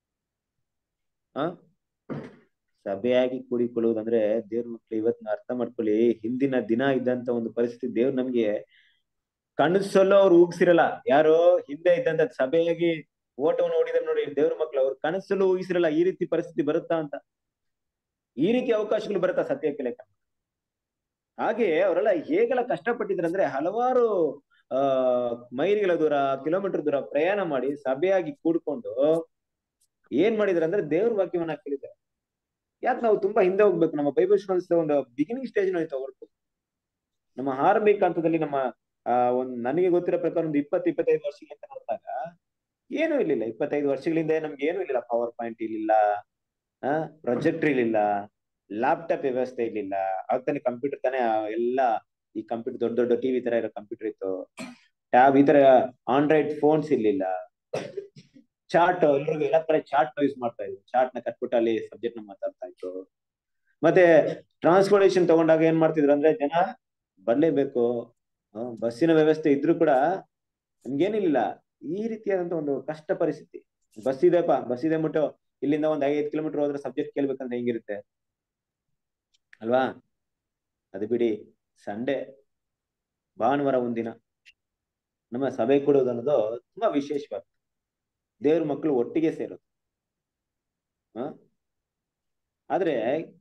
ಆ ಸಭೆಯಾಗಿ ಕೂಡಿಕೊಳ್ಳುವುದಂದ್ರೆ ದೇವ್ರ ಮಕ್ಳು ಇವತ್ನ ಅರ್ಥ ಮಾಡ್ಕೊಳ್ಳಿ ಹಿಂದಿನ ದಿನ ಇದ್ದಂತ ಒಂದು ಪರಿಸ್ಥಿತಿ ದೇವ್ರು ನಮ್ಗೆ ಕನಸಲ್ಲೂ ಅವ್ರು ಊಗಿಸಿರಲ್ಲ ಯಾರೋ ಹಿಂದೆ ಇದ್ದಂತ ಸಭೆಯಾಗಿ ಓಟವನ್ನು ನೋಡಿದ್ರೆ ನೋಡಿ ದೇವ್ರ ಮಕ್ಳು ಅವ್ರು ಕನಸಲ್ಲೂ ಊಹಿಸಿರಲ್ಲ ಈ ರೀತಿ ಪರಿಸ್ಥಿತಿ ಬರುತ್ತಾ ಅಂತ ಈ ರೀತಿ ಅವಕಾಶಗಳು ಬರುತ್ತಾ ಸತ್ಯಕ್ಕೆ ಲೆಕ್ಕ ಹಾಗೆ ಅವರೆಲ್ಲ ಹೇಗೆಲ್ಲ ಕಷ್ಟಪಟ್ಟಿದ್ರು ಅಂದ್ರೆ ಹಲವಾರು ಆ ಮೈಲಿಗಳ ದೂರ ಕಿಲೋಮೀಟರ್ ದೂರ ಪ್ರಯಾಣ ಮಾಡಿ ಸಭೆಯಾಗಿ ಕೂಡ್ಕೊಂಡು ಏನ್ ಮಾಡಿದ್ರು ಅಂದ್ರೆ ದೇವ್ರ ವಾಕ್ಯವನ್ನ ಕೇಳಿದ್ದಾರೆ ಯಾಕೆ ನಾವು ತುಂಬಾ ಹಿಂದೆ ಹೋಗ್ಬೇಕು ನಮ್ಮ ಬೈಬಲ್ ಸ್ಟೂಡೆಂಟ್ಸ್ ಒಂದು ಬಿಗಿನಿಂಗ್ ಸ್ಟೇಜ್ ನಲ್ಲಿ ತಗೊಳ್ಬೇಕು ನಮ್ಮ ಆರಂಭಿಕ ಹಂತದಲ್ಲಿ ನಮ್ಮ ಆ ಒಂದ್ ನನಗೆ ಗೊತ್ತಿರೋ ಪ್ರಕಾರ ಒಂದು ಇಪ್ಪತ್ತು ಇಪ್ಪತ್ತೈದು ವರ್ಷಗಳಿಂದ ನೋಡಿದಾಗ ಏನೂ ಇರ್ಲಿಲ್ಲ ಇಪ್ಪತ್ತೈದು ವರ್ಷಗಳಿಂದ ನಮ್ಗೆ ಏನೂ ಇರ್ಲಿಲ್ಲ ಪವರ್ ಪಾಯಿಂಟ್ ಇರ್ಲಿಲ್ಲ ಆ ಪ್ರೊಜೆಕ್ಟರ್ ಇರ್ಲಿಲ್ಲ ಲ್ಯಾಪ್ಟಾಪ್ ವ್ಯವಸ್ಥೆ ಇರ್ಲಿಲ್ಲ ಆಗ ತಾನೇ ಕಂಪ್ಯೂಟರ್ ತಾನೇ ಆ ಎಲ್ಲ ಈ ಕಂಪ್ಯೂಟರ್ ದೊಡ್ಡ ದೊಡ್ಡ ಟಿವಿ ತರ ಇರೋ ಕಂಪ್ಯೂಟರ್ ಇತ್ತು ಟ್ಯಾಬ್ ಈ ತರ ಆಂಡ್ರಾಯ್ಡ್ ಫೋನ್ಸ್ ಇರ್ಲಿಲ್ಲ ಚಾರ್ಟ್ ಎಲ್ರಿಗೂ ಎಲ್ಲ ಕಡೆ ಚಾರ್ಟ್ ಯೂಸ್ ಮಾಡ್ತಾ ಇದ್ರು ಚಾರ್ಟ್ ನ ಕಟ್ಬಿಟ್ಟು ಅಲ್ಲಿ ಸಬ್ಜೆಕ್ಟ್ ನ ಮಾತಾಡ್ತಾ ಇದ್ರು ಮತ್ತೆ ಟ್ರಾನ್ಸ್ಪೋರ್ಟೇಶನ್ ತಗೊಂಡಾಗ ಏನ್ ಮಾಡ್ತಿದ್ರು ಅಂದ್ರೆ ಜನ ಬರ್ಲೇಬೇಕು ಆ, ಬಸ್ಸಿನ ವ್ಯವಸ್ಥೆ ಇದ್ರೂ ಕೂಡ ನಮ್ಗೇನಿಲ್ಲ ಈ ರೀತಿಯಾದಂತ ಒಂದು ಕಷ್ಟ ಪರಿಸ್ಥಿತಿ ಬಸ್ ಇದೆಪ್ಪ ಬಸ್ ಇದೆ ಬಿಟ್ಟು ಇಲ್ಲಿಂದ ಒಂದ್ ಐದು ಕಿಲೋಮೀಟರ್ ಹೋದ್ರೆ ಸಬ್ಜೆಕ್ಟ್ ಕೇಳ್ಬೇಕಂದ್ರೆ ಹೆಂಗಿರುತ್ತೆ ಅಲ್ವಾ ಅದು ಬಿಡಿ ಸಂಡೇ ಭಾನುವಾರ ಒಂದಿನ ನಮ್ಮ ಸಭೆ ಕೊಡೋದು ಅನ್ನೋದು ತುಂಬಾ ವಿಶೇಷವಾದ ದೇವ್ರ ಮಕ್ಕಳು ಒಟ್ಟಿಗೆ ಸೇರೋದು ಹ ಆದ್ರೆ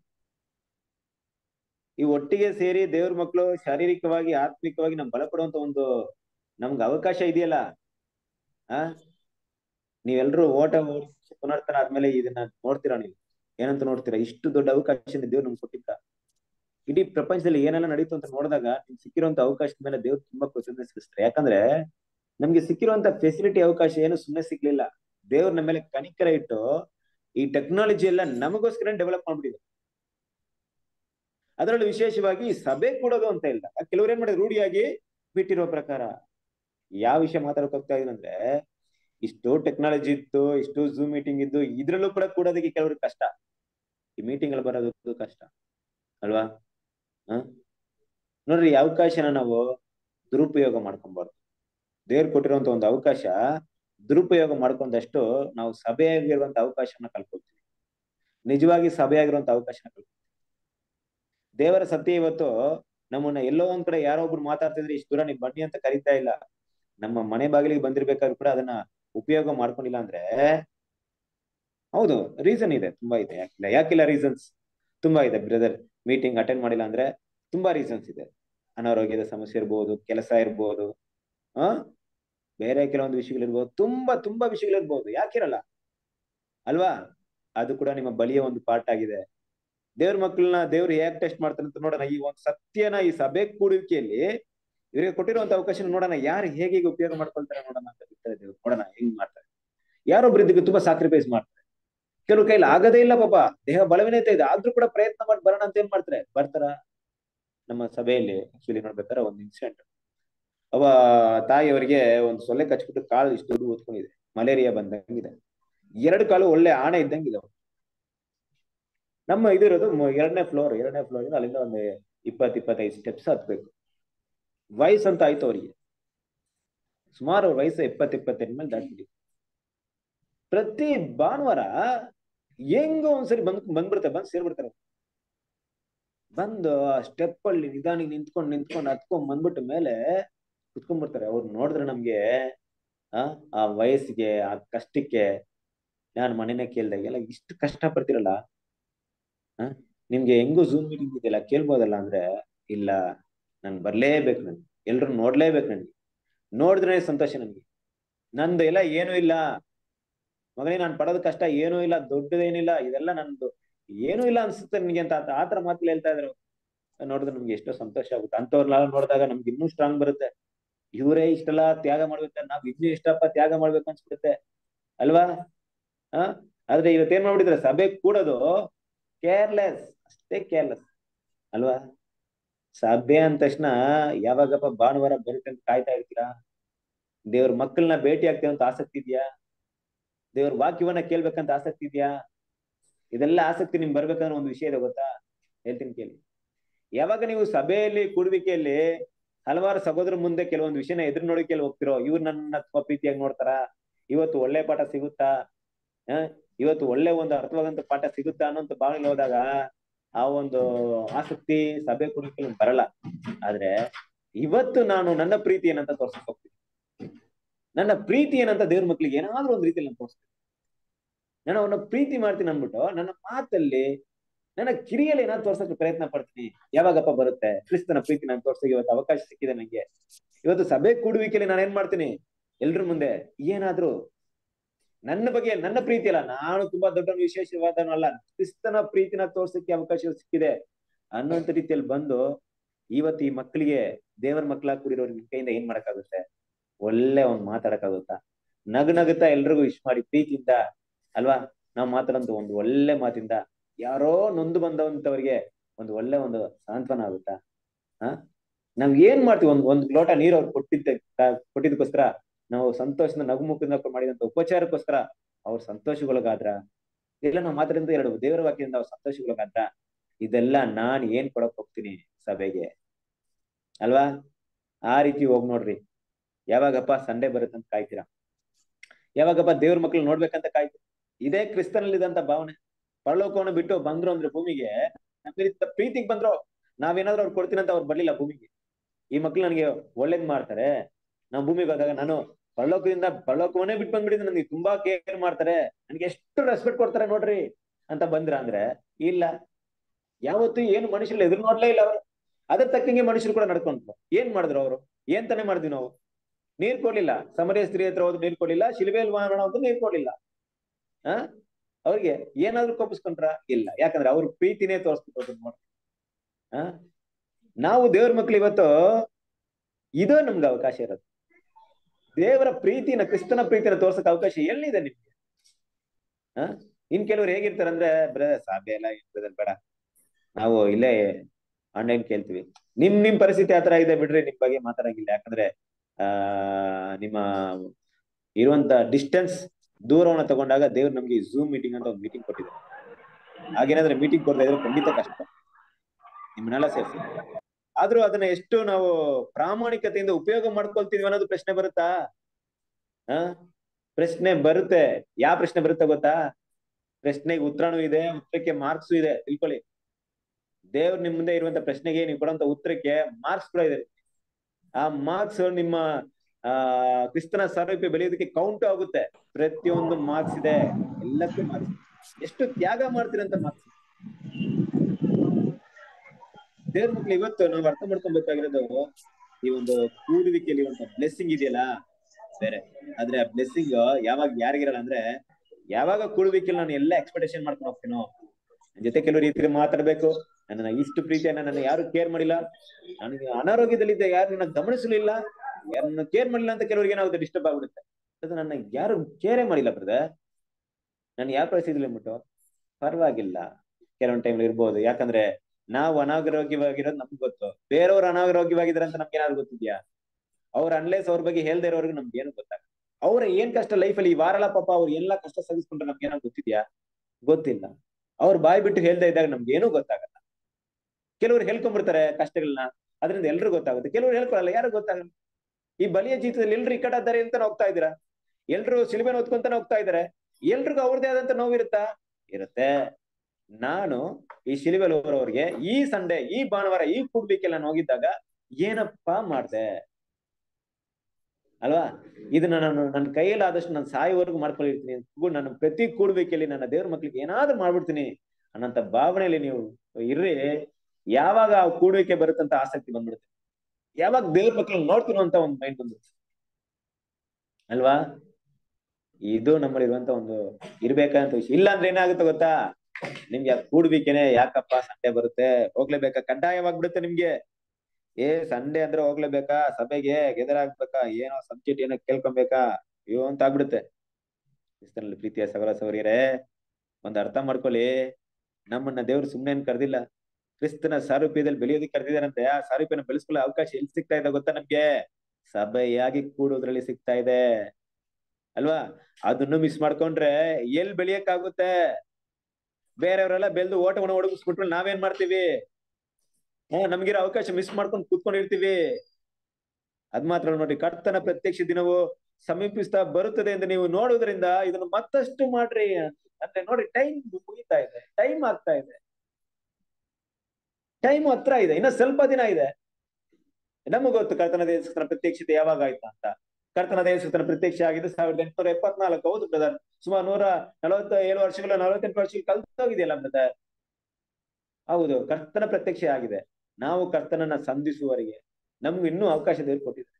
ಈ ಒಟ್ಟಿಗೆ ಸೇರಿ ದೇವ್ರ ಮಕ್ಕಳು ಶಾರೀರಿಕವಾಗಿ ಆತ್ಮಿಕವಾಗಿ ನಮ್ ಬಲ ಕೊಡುವಂತ ಒಂದು ನಮ್ಗೆ ಅವಕಾಶ ಇದೆಯಲ್ಲ ಆ ನೀವೆಲ್ರೂ ಓಟ ಓಡಿ ಪುನರ್ತನ ಆದ್ಮೇಲೆ ಇದನ್ನ ನೋಡ್ತೀರಾ ನೀವು ಏನಂತ ನೋಡ್ತೀರಾ ಇಷ್ಟು ದೊಡ್ಡ ಅವಕಾಶ ದೇವ್ರು ನಮ್ಗೆ ಕೊಟ್ಟಿದ್ದ ಇಡೀ ಪ್ರಪಂಚದಲ್ಲಿ ಏನೆಲ್ಲ ನಡೀತು ಅಂತ ನೋಡಿದಾಗ ನಿಮ್ಗೆ ಸಿಕ್ಕಿರುವಂತ ಅವಕಾಶದ ಮೇಲೆ ದೇವ್ರು ತುಂಬಾ ಕೃತಜ್ಞತೆ ಸಲ್ಲಿಸ್ತಾರೆ ಯಾಕಂದ್ರೆ ನಮ್ಗೆ ಸಿಕ್ಕಿರುವಂತ ಫೆಸಿಲಿಟಿ ಅವಕಾಶ ಏನು ಸುಮ್ಮನೆ ಸಿಗ್ಲಿಲ್ಲ ದೇವ್ರ ನಮ್ಮ ಮೇಲೆ ಕನಿಕರ ಇಟ್ಟು ಈ ಟೆಕ್ನಾಲಜಿ ಎಲ್ಲ ನಮಗೋಸ್ಕರ ಡೆವಲಪ್ ಮಾಡ್ಬಿಟ್ಟಿದೆ ಅದರಲ್ಲೂ ವಿಶೇಷವಾಗಿ ಸಭೆ ಕೊಡೋದು ಅಂತ ಇಲ್ಲ ಕೆಲವ್ರು ಏನ್ ಮಾಡಿದ್ರು ರೂಢಿಯಾಗಿ ಬಿಟ್ಟಿರೋ ಪ್ರಕಾರ ಯಾವ ವಿಷಯ ಮಾತಾಡಕ್ ಹೋಗ್ತಾ ಇದೀನಿ ಅಂದ್ರೆ ಇಷ್ಟು ಟೆಕ್ನಾಲಜಿ ಇತ್ತು ಇಷ್ಟು ಝೂಮ್ ಮೀಟಿಂಗ್ ಇದ್ದು ಇದ್ರಲ್ಲೂ ಕೂಡ ಕೂಡೋದಕ್ಕೆ ಕೆಲವ್ರಿಗೆ ಕಷ್ಟ ಈ ಮೀಟಿಂಗ್ ಅಲ್ಲಿ ಬರೋದಕ್ಕೂ ಕಷ್ಟ ಅಲ್ವಾ ಹ ನೋಡ್ರಿ ಈ ಅವಕಾಶನ ನಾವು ದುರುಪಯೋಗ ಮಾಡ್ಕೊಬಾರ್ದು ದೇವ್ರು ಕೊಟ್ಟಿರುವಂತ ಒಂದು ಅವಕಾಶ ದುರುಪಯೋಗ ಮಾಡ್ಕೊಂಡಷ್ಟು ನಾವು ಸಭೆಯಾಗಿರುವಂತ ಅವಕಾಶನ ಕಳ್ಕೊಳ್ತೀವಿ ನಿಜವಾಗಿ ಸಭೆಯಾಗಿರುವಂತ ಅವಕಾಶನ ಕಳ್ಕೊಳ್ತೀವಿ ದೇವರ ಸತ್ಯ ಇವತ್ತು ನಮ್ಮನ್ನ ಎಲ್ಲೋ ಒಂದ್ ಕಡೆ ಯಾರೋ ಒಬ್ರು ಮಾತಾಡ್ತಿದ್ರೆ ಇಷ್ಟು ದೂರ ನೀವು ಬನ್ನಿ ಅಂತ ಕರಿತಾ ಇಲ್ಲ ನಮ್ಮ ಮನೆ ಬಾಗಿಲಿಗೆ ಬಂದಿರ್ಬೇಕಾದ್ರೂ ಕೂಡ ಅದನ್ನ ಉಪಯೋಗ ಮಾಡ್ಕೊಂಡಿಲ್ಲ ಅಂದ್ರೆ ಹೌದು ರೀಸನ್ ಇದೆ ತುಂಬಾ ಇದೆ ಯಾಕಿಲ್ಲ ಯಾಕಿಲ್ಲ ರೀಸನ್ಸ್ ತುಂಬಾ ಇದೆ ಬ್ರದರ್ ಮೀಟಿಂಗ್ ಅಟೆಂಡ್ ಮಾಡಿಲ್ಲ ಅಂದ್ರೆ ತುಂಬಾ ರೀಸನ್ಸ್ ಇದೆ ಅನಾರೋಗ್ಯದ ಸಮಸ್ಯೆ ಇರ್ಬೋದು ಕೆಲಸ ಇರ್ಬೋದು ಆ ಬೇರೆ ಕೆಲವೊಂದು ವಿಷಯಗಳಿರ್ಬೋದು ತುಂಬಾ ತುಂಬಾ ವಿಷಯಗಳಿರ್ಬೋದು ಯಾಕಿರಲ್ಲ ಅಲ್ವಾ ಅದು ಕೂಡ ನಿಮ್ಮ ಬಲಿಯ ಒಂದು ಪಾರ್ಟ್ ಆಗಿದೆ ದೇವ್ರ ಮಕ್ಕಳನ್ನ ದೇವ್ರು ಹೇಗ್ ಟೆಸ್ಟ್ ಮಾಡ್ತಾನೆ ಅಂತ ನೋಡೋಣ ಈ ಒಂದು ಸತ್ಯನ ಈ ಸಭೆ ಕೂಡುವಿಕೆಯಲ್ಲಿ ಇವರಿಗೆ ಕೊಟ್ಟಿರುವಂತ ಅವಕಾಶ ನೋಡೋಣ ಯಾರು ಹೇಗೆ ಹೇಗೆ ಉಪಯೋಗ ಮಾಡ್ಕೊಳ್ತಾರೆ ನೋಡೋಣ ಅಂತ ಬಿಡ್ತಾರೆ ದೇವ್ರು ನೋಡೋಣ ಹೆಂಗ್ ಮಾಡ್ತಾರೆ ಯಾರೊಬ್ರು ಇದಕ್ಕೆ ತುಂಬಾ ಸಾಕ್ರಿಫೈಸ್ ಮಾಡ್ತಾರೆ ಕೆಲವು ಕೈಲಿ ಆಗದೇ ಇಲ್ಲ ಪಾಪ ದೇಹ ಬಲವಿನತೆ ಇದೆ ಆದ್ರೂ ಕೂಡ ಪ್ರಯತ್ನ ಮಾಡಿ ಬರೋಣ ಅಂತ ಏನ್ ಮಾಡ್ತಾರೆ ಬರ್ತಾರ ನಮ್ಮ ಸಭೆಯಲ್ಲಿ ಆಕ್ಚುಲಿ ನೋಡ್ಬೇಕಾದ್ರೆ ಒಂದು ಇನ್ಸಿಡೆಂಟ್ ಅವ ತಾಯಿಯವರಿಗೆ ಒಂದು ಸೊಳ್ಳೆ ಕಚ್ಬಿಟ್ಟು ಕಾಲು ಇಷ್ಟು ದೊಡ್ಡ ಓದ್ಕೊಂಡಿದೆ ಮಲೇರಿಯಾ ಬಂದಂಗಿದೆ ಎರಡು ಕಾಲು ಒಳ್ಳೆ ಆಣೆ ಇದ್ದಂಗಿದೆ ನಮ್ಮ ಇದಿರೋದು ಎರಡನೇ ಫ್ಲೋರ್ ಎರಡನೇ ಫ್ಲೋರ್ ಇಂದ ಅಲ್ಲಿಂದ ಒಂದು ಇಪ್ಪತ್ ಇಪ್ಪತ್ತೈದು ಸ್ಟೆಪ್ಸ್ ಹತ್ಬೇಕು ವಯಸ್ಸು ಅಂತ ಆಯ್ತು ಅವರಿಗೆ ಸುಮಾರು ಅವ್ರ ವಯಸ್ಸು ಇಪ್ಪತ್ ಇಪ್ಪತ್ತೆಂಟು ಮೇಲೆ ದಾಟ್ಬಿಡಿ ಪ್ರತಿ ಭಾನುವಾರ ಹೆಂಗೋ ಒಂದ್ಸರಿ ಬಂದ್ ಬಂದ್ಬಿಡ್ತಾರೆ ಬಂದ್ ಸೇರ್ಬಿಡ್ತಾರೆ ಬಂದು ಆ ಸ್ಟೆಪ್ ಅಲ್ಲಿ ನಿಧಾನಿಗೆ ನಿಂತ್ಕೊಂಡು ನಿಂತ್ಕೊಂಡು ಹತ್ಕೊಂಡ್ ಬಂದ್ಬಿಟ್ಟ ಮೇಲೆ ಕುತ್ಕೊಂಡ್ಬಿಡ್ತಾರೆ ಅವ್ರು ನೋಡಿದ್ರೆ ನಮ್ಗೆ ಆ ಆ ವಯಸ್ಸಿಗೆ ಆ ಕಷ್ಟಕ್ಕೆ ನಾನು ಮನೆನೇ ಕೇಳ್ದಾಗೆಲ್ಲ ಇಷ್ಟು ಕಷ್ಟ ಪಡ್ತಿರಲ್ಲ ಆ ನಿಮ್ಗೆ ಹೆಂಗೋ ಝೂಮ್ ಮೀಟಿಂಗ್ ಇದೆಯಲ್ಲ ಕೇಳ್ಬೋದಲ್ಲ ಅಂದ್ರೆ ಇಲ್ಲ ನಾನು ಬರ್ಲೇಬೇಕು ನನ್ಗೆ ಎಲ್ರು ನೋಡ್ಲೇಬೇಕು ನನ್ಗೆ ನೋಡಿದ್ರೆ ಸಂತೋಷ ನನ್ಗೆ ನಂದು ಎಲ್ಲ ಏನೂ ಇಲ್ಲ ಮಗನೇ ನಾನು ಪಡೋದ್ ಕಷ್ಟ ಏನೂ ಇಲ್ಲ ದೊಡ್ಡದೇನಿಲ್ಲ ಇದೆಲ್ಲ ನಂದು ಏನೂ ಇಲ್ಲ ಅನ್ಸುತ್ತೆ ನಿನ್ಗೆ ಅಂತ ಆತ- ಆತರ ಮಾತುಗಳು ಹೇಳ್ತಾ ಇದ್ರು ನೋಡಿದ್ರೆ ನಮ್ಗೆ ಎಷ್ಟೋ ಸಂತೋಷ ಆಗುತ್ತೆ ಅಂತವ್ರನ್ನ ನೋಡಿದಾಗ ನಮ್ಗೆ ಇನ್ನೂ ಸ್ಟ್ರಾಂಗ್ ಬರುತ್ತೆ ಇವರೇ ಇಷ್ಟೆಲ್ಲ ತ್ಯಾಗ ಮಾಡ್ಬೇಕು ನಾವ್ ಇನ್ನೂ ಇಷ್ಟಪ್ಪ ತ್ಯಾಗ ಮಾಡ್ಬೇಕು ಅನ್ಸ್ಬಿಡುತ್ತೆ ಅಲ್ವಾ ಆ ಆದ್ರೆ ಇವತ್ತೇನ್ ಮಾಡ್ಬಿಟ್ಟಿದ್ರೆ ಸಭೆ ಕೂಡೋದು ಕೇರ್ಲೆಸ್ ಅಷ್ಟೇ ಕೇರ್ಲೆಸ್ ಅಲ್ವಾ ಸಭೆ ಅಂದ ತಕ್ಷಣ ಯಾವಾಗಪ್ಪ ಭಾನುವಾರ ಬರುತ್ತೆ ಅಂತ ಕಾಯ್ತಾ ಇರ್ತೀರಾ ದೇವ್ರ ಮಕ್ಕಳನ್ನ ಭೇಟಿ ಆಗ್ತೇವೆ ಅಂತ ಆಸಕ್ತಿ ಇದೆಯಾ ದೇವ್ರ ವಾಕ್ಯವನ್ನ ಕೇಳ್ಬೇಕಂತ ಆಸಕ್ತಿ ಇದೆಯಾ ಇದೆಲ್ಲ ಆಸಕ್ತಿ ನಿಮ್ಗೆ ಬರ್ಬೇಕಂದ್ರೆ ಒಂದು ವಿಷಯ ಇದೆ ಗೊತ್ತಾ ಹೇಳ್ತೀನಿ ಕೇಳಿ ಯಾವಾಗ ನೀವು ಸಭೆಯಲ್ಲಿ ಕೂಡುವಿಕೆಯಲ್ಲಿ ಹಲವಾರು ಸಹೋದರ ಮುಂದೆ ಕೆಲವೊಂದು ವಿಷಯನ ಎದುರು ನೋಡಿಕೆ ಹೋಗ್ತಿರೋ ಇವ್ರು ನನ್ನ ತುಂಬಾ ಪ್ರೀತಿಯಾಗಿ ನೋಡ್ತಾರ ಇವತ್ತು ಒಳ್ಳೆ ಪಾಠ ಸಿಗುತ್ತಾ ಆ ಇವತ್ತು ಒಳ್ಳೆ ಒಂದು ಅರ್ಥವಾಗಂತ ಪಾಠ ಸಿಗುತ್ತಾ ಅನ್ನೋಂತ ಭಾವನೆ ಹೋದಾಗ ಆ ಒಂದು ಆಸಕ್ತಿ ಸಭೆ ಕೂಡುವಿಕೆಯಲ್ಲಿ ಬರಲ್ಲ ಆದ್ರೆ ಇವತ್ತು ನಾನು ನನ್ನ ಪ್ರೀತಿ ಏನಂತ ತೋರ್ಸಕ್ ಹೋಗ್ತೀನಿ ನನ್ನ ಪ್ರೀತಿ ಏನಂತ ದೇವ್ರ ಮಕ್ಳಿಗೆ ಏನಾದ್ರೂ ಒಂದು ರೀತಿಯಲ್ಲಿ ನಾನು ತೋರಿಸ್ತೀನಿ ನಾನು ಅವ್ರನ್ನ ಪ್ರೀತಿ ಮಾಡ್ತೀನಿ ಅಂದ್ಬಿಟ್ಟು ನನ್ನ ಮಾತಲ್ಲಿ ನನ್ನ ಕಿರಿಯಲ್ಲಿ ಏನಾದ್ರು ತೋರ್ಸಕ್ಕೆ ಪ್ರಯತ್ನ ಪಡ್ತೀನಿ ಯಾವಾಗಪ್ಪ ಬರುತ್ತೆ ಕ್ರಿಸ್ತನ ಪ್ರೀತಿ ನಾನು ತೋರ್ಸಕ್ಕೆ ಇವತ್ತು ಅವಕಾಶ ಸಿಕ್ಕಿದೆ ನಂಗೆ ಇವತ್ತು ಸಭೆ ಕೂಡುವಿಕೆಯಲ್ಲಿ ನಾನು ಏನ್ ಮಾಡ್ತೀನಿ ಎಲ್ರ ಮುಂದೆ ಏನಾದ್ರೂ ನನ್ನ ಬಗ್ಗೆ ನನ್ನ ಪ್ರೀತಿ ಅಲ್ಲ ನಾನು ತುಂಬಾ ದೊಡ್ಡ ವಿಶೇಷವಾದನು ಅಲ್ಲ ಕ್ರಿಸ್ತನ ಪ್ರೀತಿನ ತೋರ್ಸಕ್ಕೆ ಅವಕಾಶ ಸಿಕ್ಕಿದೆ ಅನ್ನೋಂತ ರೀತಿಯಲ್ಲಿ ಬಂದು ಇವತ್ತು ಈ ಮಕ್ಕಳಿಗೆ ದೇವರ ಮಕ್ಕಳಾಗಿ ಕೂಡಿರೋರ್ ನಿಮ್ ಕೈಯಿಂದ ಏನ್ ಮಾಡಕ್ಕಾಗುತ್ತೆ ಒಳ್ಳೆ ಒಂದ್ ಮಾತಾಡಕ್ಕಾಗುತ್ತಾ ನಗು ನಗುತ್ತಾ ಎಲ್ರಿಗೂ ವಿಶ್ ಮಾಡಿ ಪ್ರೀತಿಯಿಂದ ಅಲ್ವಾ ನಾವ್ ಮಾತಾಡೋಂತ ಒಂದು ಒಳ್ಳೆ ಮಾತಿಂದ ಯಾರೋ ನೊಂದು ಬಂದವಂತವ್ರಿಗೆ ಒಂದು ಒಳ್ಳೆ ಒಂದು ಸಾಂತ್ವನ ಆಗುತ್ತಾ ಹ ನಾವ್ ಏನ್ ಮಾಡ್ತೀವಿ ಒಂದ್ ಒಂದ್ ಲೋಟ ನೀರು ಅವ್ರು ಕೊಟ್ಟಿದ್ದ ಕೊಟ್ಟಿದ್ದಕ್ಕೋಸ್ಕರ ನಾವು ಸಂತೋಷದ ನಗುಮುಖದಿಂದ ಮಾಡಿದಂತ ಉಪಚಾರಕ್ಕೋಸ್ಕರ ಅವ್ರ ಸಂತೋಷಗೊಳಗಾದ್ರ ಇಲ್ಲ ನಾವು ಮಾತಾಡಿದ ಎರಡು ದೇವರ ವಾಕ್ಯದಿಂದ ಅವ್ರ ಸಂತೋಷಗೊಳಗಾದ್ರ ಇದೆಲ್ಲ ನಾನ್ ಏನ್ ಕೊಡಕ್ ಹೋಗ್ತೀನಿ ಸಭೆಗೆ ಅಲ್ವಾ ಆ ರೀತಿ ಹೋಗ್ ನೋಡ್ರಿ ಯಾವಾಗಪ್ಪ ಸಂಡೇ ಬರುತ್ತಂತ ಕಾಯ್ತೀರಾ ಯಾವಾಗಪ್ಪ ದೇವ್ರ ಮಕ್ಳು ನೋಡ್ಬೇಕಂತ ಕಾಯ್ತೀರಾ ಇದೇ ಕ್ರಿಸ್ತನಲ್ಲಿದಂತ ಭಾವನೆ ಪರಲೋಕವನ್ನು ಬಿಟ್ಟು ಬಂದ್ರು ಅಂದ್ರೆ ಭೂಮಿಗೆ ಪ್ರೀತಿಗೆ ಬಂದ್ರು ನಾವೇನಾದ್ರೂ ಅವ್ರು ಕೊಡ್ತೀನಿ ಅಂತ ಅವ್ರು ಬರ್ಲಿಲ್ಲ ಭೂಮಿಗೆ ಈ ಮಕ್ಳು ನನಗೆ ಒಳ್ಳೇದ್ ಮಾಡ್ತಾರೆ ನಾವ್ ಭೂಮಿಗೆ ಹೋದಾಗ ನಾನು ಪರಲೋಕದಿಂದ ಪರಲೋಕವನ್ನೇ ಬಿಟ್ಟು ಬಂದ್ಬಿಟ್ಟಿದ್ರೆ ನನಗೆ ತುಂಬಾ ಕೇರ್ ಮಾಡ್ತಾರೆ ನನಗೆ ಎಷ್ಟು ರೆಸ್ಪೆಕ್ಟ್ ಕೊಡ್ತಾರೆ ನೋಡ್ರಿ ಅಂತ ಬಂದ್ರ ಅಂದ್ರೆ ಇಲ್ಲ ಯಾವತ್ತು ಏನು ಮನುಷ್ಯರು ಎದುರು ನೋಡ್ಲೇ ಇಲ್ಲ ಅವರು ಅದ್ರ ತಕ್ಕಂಗೆ ಮನುಷ್ಯರು ಕೂಡ ನಡ್ಕೊಂಡ್ರು ಏನ್ ಮಾಡಿದ್ರು ಅವರು ಏನ್ ತಾನೇ ಮಾಡಿದ್ವಿ ನಾವು ನೀರ್ ಕೊಡ್ಲಿಲ್ಲ ಸಮರ್ಯ ಸ್ತ್ರೀ ಹತ್ರ ಹೋದ್ರು ನೀರ್ ಕೊಡ್ಲಿಲ್ಲ ಶಿಲ್ಬೇಲ್ ಮಾರಣ ಅಂತ ನೀರ್ ಕೊಡ್ಲಿಲ್ಲ ಆ ಅವ್ರಿಗೆ ಏನಾದ್ರು ಕೋಪಿಸ್ಕೊಂಡ್ರ ಇಲ್ಲ ಯಾಕಂದ್ರೆ ಅವ್ರ ಪ್ರೀತಿನೇ ತೋರಿಸ್ಬಿಟ್ಟು ನೋಡಿ ಆ ನಾವು ದೇವ್ರ ಮಕ್ಳು ಇವತ್ತು ಇದು ನಮ್ಗೆ ಅವಕಾಶ ಇರೋದು ದೇವರ ಪ್ರೀತಿನ ಕ್ರಿಸ್ತನ ಪ್ರೀತಿನ ತೋರ್ಸಕ್ ಅವಕಾಶ ಎಲ್ಲಿದೆ ನಿಮ್ಗೆ ಆ ಇನ್ ಕೆಲವ್ರು ಹೇಗಿರ್ತಾರೆ ಅಂದ್ರೆ ಬ್ರದರ್ ಸಾಧ್ಯ ಎಲ್ಲ ಬ್ರದರ್ ಬೇಡ ನಾವು ಇಲ್ಲೇ ಆನ್ಲೈನ್ ಕೇಳ್ತೀವಿ ನಿಮ್ ನಿಮ್ ಪರಿಸ್ಥಿತಿ ಆತರ ಇದೆ ಬಿಡ್ರಿ ನಿಮ್ ಬಗ್ಗೆ ಮಾತಾಡಂಗಿಲ್ಲ ಯಾಕಂದ್ರೆ ಆ ನಿಮ್ಮ ಇರುವಂತ ಡಿಸ್ಟೆನ್ಸ್ ದೂರವನ್ನ ತಗೊಂಡಾಗ ದೇವ್ರು ನಮ್ಗೆ ಝೂಮ್ ಮೀಟಿಂಗ್ ಅಂತ ಒಂದು ಮೀಟಿಂಗ್ ಕೊಟ್ಟಿದ್ದಾರೆ ಹಾಗೇನಾದ್ರೆ ಮೀಟಿಂಗ್ ಕೊಡ್ತಾ ಇದ್ರೆ ಖಂಡಿತ ಕಷ್ಟ ನಿಮ್ಮನ್ನೆಲ್ಲ ಸೇರಿಸಿ ಆದ್ರೂ ಅದನ್ನ ಎಷ್ಟು ನಾವು ಪ್ರಾಮಾಣಿಕತೆಯಿಂದ ಉಪಯೋಗ ಮಾಡ್ಕೊಳ್ತೀವಿ ಅನ್ನೋದು ಪ್ರಶ್ನೆ ಬರುತ್ತಾ ಆ ಪ್ರಶ್ನೆ ಬರುತ್ತೆ ಯಾವ ಪ್ರಶ್ನೆ ಬರುತ್ತೆ ಗೊತ್ತಾ ಪ್ರಶ್ನೆಗೆ ಉತ್ತರನೂ ಇದೆ ಉತ್ತರಕ್ಕೆ ಮಾರ್ಕ್ಸು ಇದೆ ತಿಳ್ಕೊಳ್ಳಿ ದೇವ್ರು ನಿಮ್ ಮುಂದೆ ಇರುವಂತ ಪ್ರಶ್ನೆಗೆ ನೀವು ಕೊಡುವಂತ ಉತ್ತರಕ್ಕೆ ಮಾರ್ಕ್ಸ್ ಕೂಡ ಇದೆ ಆ ಮಾರ್ಕ್ಸ್ ನಿಮ್ಮ ಆ ಕ್ರಿಸ್ತನ ಸಾರೂಪ್ಯ ಬೆಳೆಯೋದಕ್ಕೆ ಕೌಂಟ್ ಆಗುತ್ತೆ ಪ್ರತಿಯೊಂದು ಮಾರ್ಕ್ಸ್ ಇದೆ ಎಲ್ಲಕ್ಕೂ ಮಾರ್ಕ್ಸ್ ಎಷ್ಟು ತ್ಯಾಗ ಮಾಡ್ತೀರಂತ ಮಾರ್ಕ್ಸ್ ದೇವ್ರ ಮಕ್ಳು ಇವತ್ತು ನಾವು ಅರ್ಥ ಮಾಡ್ಕೊಬೇಕಾಗಿರೋದು ಈ ಒಂದು ಕೂಡುವಿಕೆಯಲ್ಲಿ ಒಂದು ಬ್ಲೆಸ್ಸಿಂಗ್ ಇದೆಯಲ್ಲ ಬೇರೆ ಆದ್ರೆ ಆ ಬ್ಲೆಸ್ಸಿಂಗ್ ಯಾವಾಗ ಯಾರಿಗಿರಲ್ಲ ಅಂದ್ರೆ ಯಾವಾಗ ಕೂಡುವಿಕೆಯಲ್ಲಿ ನಾನು ಎಲ್ಲ ಎಕ್ಸ್ಪೆಕ್ಟೇಷನ್ ಮಾಡ್ಕೊಂಡು ಹೋಗ್ತೀನೋ ನನ್ ಜೊತೆ ಕೆಲವು ರೀತಿಯಲ್ಲಿ ಮಾತಾಡ್ಬೇಕು ನನ್ನ ಇಷ್ಟು ಪ್ರೀತಿಯನ್ನ ನನ್ನ ಯಾರು ಕೇರ್ ಮಾಡಿಲ್ಲ ನನಗೆ ಅನಾರೋಗ್ಯದಲ್ಲಿದ್ದ ಯಾರು ನನ್ನ ಗಮನಿಸಲಿಲ್ಲ ಯಾರನ್ನ ಕೇರ್ ಮಾಡಿಲ್ಲ ಅಂತ ಕೆಲವರಿಗೆ ಏನಾಗುತ್ತೆ ಡಿಸ್ಟರ್ಬ್ ಆಗ್ಬಿಡುತ್ತೆ ಅದು ನನ್ನ ಯಾರು ಕೇರೇ ಮಾಡಿಲ್ಲ ಬ್ರದರ್ ನಾನು ಯಾವ ಪರಿಸ್ಥಿತಿಲಿ ಬಿಟ್ಟು ಪರವಾಗಿಲ್ಲ ಕೆಲವೊಂದು ಟೈಮ್ ಇರ್ಬೋದು ಯಾಕಂದ್ರೆ ನಾವು ಅನಾರೋಗ್ಯವಾಗಿರೋದು ನಮ್ಗೆ ಗೊತ್ತು ಬೇರೆಯವ್ರು ಅನಾರೋಗ್ಯವಾಗಿದ್ದಾರೆ ಅಂತ ನಮ್ಗೆ ಏನಾದ್ರು ಗೊತ್ತಿದ್ಯಾ ಅವ್ರ ಅನ್ಲೇಸ್ ಅವ್ರ ಬಗ್ಗೆ ಹೇಳ್ದೇ ಇರೋರ್ಗು ನಮ್ಗೆ ಏನು ಗೊತ್ತಾಗ ಅವ್ರ ಏನ್ ಕಷ್ಟ ಲೈಫಲ್ಲಿ ಈ ವಾರಲ್ಲ ಪಾಪ ಅವ್ರು ಎಲ್ಲ ಕಷ್ಟ ಸಹಿಸ್ಕೊಂಡ್ರೆ ನಮ್ಗೆ ಏನಾದ್ರು ಗೊತ್ತಿದ್ಯಾ ಗೊತ್ತಿಲ್ಲ ಅವ್ರ ಬಾಯ್ ಬಿಟ್ಟು ಹೇಳ್ತಾ ಇದ್ದಾಗ ನಮ್ಗೆ ಏನೂ ಗೊತ್ತಾಗಲ್ಲ ಕೆಲವ್ರು ಹೇಳ್ಕೊಂಡ್ಬಿಡ್ತಾರೆ ಕಷ್ಟಗಳನ್ನ ಅದರಿಂದ ಎಲ್ರು ಗೊತ್ತಾಗುತ್ತೆ ಕೆಲವ್ರು ಹೇಳ್ಕೊಳಲ್ಲ ಯಾರು ಗೊತ್ತಾಗಲ್ಲ ಈ ಬಲಿಯ ಜೀತದಲ್ಲಿ ಎಲ್ರು ಇಕ್ಕಟ್ಟಾದ್ದಾರೆ ಅಂತ ಹೋಗ್ತಾ ಇದ್ದೀರಾ ಎಲ್ರು ಸಿಲಿಬೆನ ಹೊತ್ಕೊಂತಾನೆ ಹೋಗ್ತಾ ಇದಾರೆ ಎಲ್ರಿಗೂ ಅವ್ರದೇ ಆದಂತ ನೋವಿರುತ್ತಾ ಇರುತ್ತೆ ನಾನು ಈ ಶಿಲಿಬೆಲ್ ಹೋಗೋರಿಗೆ ಈ ಸಂಡೆ ಈ ಭಾನುವಾರ ಈ ಕೂಡ್ಲಿಕ್ಕೆಲ್ಲ ನಾನು ಹೋಗಿದ್ದಾಗ ಏನಪ್ಪಾ ಮಾಡ್ದೆ ಅಲ್ವಾ ಇದನ್ನ ನಾನು ನನ್ನ ಕೈಯಲ್ಲಿ ಆದಷ್ಟು ನಾನು ಸಾಯೋವರೆಗೂ ಮಾಡ್ಕೊಂಡಿರ್ತೀನಿ ನನ್ನ ಪ್ರತಿ ಕೂಡ್ಬೇಕಲ್ಲಿ ನನ್ನ ದೇವ್ರ ಮಕ್ಳಿಗೆ ಏನಾದ್ರೂ ಮಾಡ್ಬಿಡ್ತೀನಿ ಅನ್ನಂತ ಭಾವನೆಯಲ್ಲಿ ನೀವು ಇರ್ರಿ ಯಾವಾಗ ಆ ಕೂಡುವಿಕೆ ಬರುತ್ತಂತ ಆಸಕ್ತಿ ಬಂದ್ಬಿಡುತ್ತೆ ಯಾವಾಗ ದೇವ್ರ ಮಕ್ಳನ್ನ ನೋಡ್ತೀನೋ ಅಂತ ಒಂದು ಮೈಂಡ್ ಬಂದ್ಬಿಡುತ್ತೆ ಅಲ್ವಾ ಇದು ನಮ್ಮಲ್ಲಿರುವಂತ ಒಂದು ಇರ್ಬೇಕಂತ ವಿಷಯ ಇಲ್ಲ ಅಂದ್ರೆ ಏನಾಗುತ್ತೆ ಗೊತ್ತಾ ನಿಮ್ಗೆ ಅದು ಕೂಡ್ಬೇಕೇನೆ ಯಾಕಪ್ಪ ಸಂಡೆ ಬರುತ್ತೆ ಹೋಗ್ಲೇಬೇಕಾ ಕಡ್ಡಾಯವಾಗ್ಬಿಡುತ್ತೆ ನಿಮ್ಗೆ ಏ ಸಂಡೆ ಅಂದ್ರೆ ಹೋಗ್ಲೇಬೇಕಾ ಸಭೆಗೆ ಗೆದರಾಗ್ಬೇಕಾ ಏನೋ ಸಬ್ಜೆಕ್ಟ್ ಏನೋ ಕೇಳ್ಕೊಬೇಕಾ ಅಯ್ಯೋ ಅಂತ ಆಗ್ಬಿಡುತ್ತೆ ಕ್ರಿಸ್ತನಲ್ಲಿ ಪ್ರೀತಿಯ ಸಗಲ ಸೌರ್ಯರೇ ಒಂದ್ ಅರ್ಥ ಮಾಡ್ಕೊಳ್ಳಿ ನಮ್ಮನ್ನ ದೇವ್ರು ಸುಮ್ನೆ ಏನ್ ಕರ್ದಿಲ್ಲ ಕ್ರಿಸ್ತನ ಸಾರೂಪ್ಯದಲ್ಲಿ ಬೆಳೆಯೋದಕ್ಕೆ ಕರೆದಿದಾರಂತೆ ಆ ಸಾರೂಪ್ಯನ ಬೆಳೆಸ್ಕೊಳ್ಳೋ ಅವಕಾಶ ಎಲ್ಲಿ ಸಿಗ್ತಾ ಇದೆ ಗೊತ್ತಾ ನಮ್ಗೆ ಸಭೆಯಾಗಿ ಕೂಡೋದ್ರಲ್ಲಿ ಸಿಗ್ತಾ ಇದೆ ಅಲ್ವಾ ಅದನ್ನು ಮಿಸ್ ಮಾಡ್ಕೊಂಡ್ರೆ ಎಲ್ ಬೆಳೆಯಕ್ಕಾಗುತ್ತೆ ಬೇರೆಯವರೆಲ್ಲ ಬೆಳೆದು ಓಟವನ್ನು ಒಡಗಿಸ್ಬಿಟ್ರು ನಾವೇನ್ ಮಾಡ್ತೀವಿ ಹಾ ನಮ್ಗಿರೋ ಅವಕಾಶ ಮಿಸ್ ಮಾಡ್ಕೊಂಡು ಕೂತ್ಕೊಂಡಿರ್ತೀವಿ ಅದ್ ಮಾತ್ರ ನೋಡಿ ಕರ್ತನ ಪ್ರತ್ಯಕ್ಷ ದಿನವು ಸಮೀಪಿಸ್ತಾ ಬರುತ್ತದೆ ಎಂದು ನೀವು ನೋಡುವುದರಿಂದ ಇದನ್ನು ಮತ್ತಷ್ಟು ಮಾಡ್ರಿ ಅಂದ್ರೆ ನೋಡಿ ಟೈಮ್ ಮುಗಿತಾ ಇದೆ ಟೈಮ್ ಆಗ್ತಾ ಇದೆ ಟೈಮ್ ಹತ್ರ ಇದೆ ಇನ್ನ ಸ್ವಲ್ಪ ದಿನ ಇದೆ ನಮಗ್ ಗೊತ್ತು ಕರ್ತನ ದೇವಸ್ಥಾನ ಪ್ರತ್ಯಕ್ಷತೆ ಯಾವಾಗ ಆಯ್ತಾ ಅಂತ ಕರ್ತನ ದೇವಸ್ಥಾನ ಪ್ರತ್ಯಕ್ಷ ಆಗಿದ್ದು ಸಾವಿರದ ಎಂಟುನೂರ ಎಪ್ಪತ್ನಾಲ್ಕು ಹೌದು ಬ್ರದರ್ ಸುಮಾರು ನೂರ ನಲವತ್ತ ಏಳು ವರ್ಷಗಳು ನಲವತ್ತೆಂಟು ವರ್ಷಗಳು ಕಲ್ತೋಗಿದೆಯಲ್ಲ ಬ್ರದರ್ ಹೌದು ಕರ್ತನ ಪ್ರತ್ಯಕ್ಷ ಆಗಿದೆ ನಾವು ಕರ್ತನನ್ನ ಸಂಧಿಸುವವರೆಗೆ ನಮ್ಗೆ ಇನ್ನೂ ಅವಕಾಶ ದೇವ್ರು ಕೊಟ್ಟಿದ್ದಾರೆ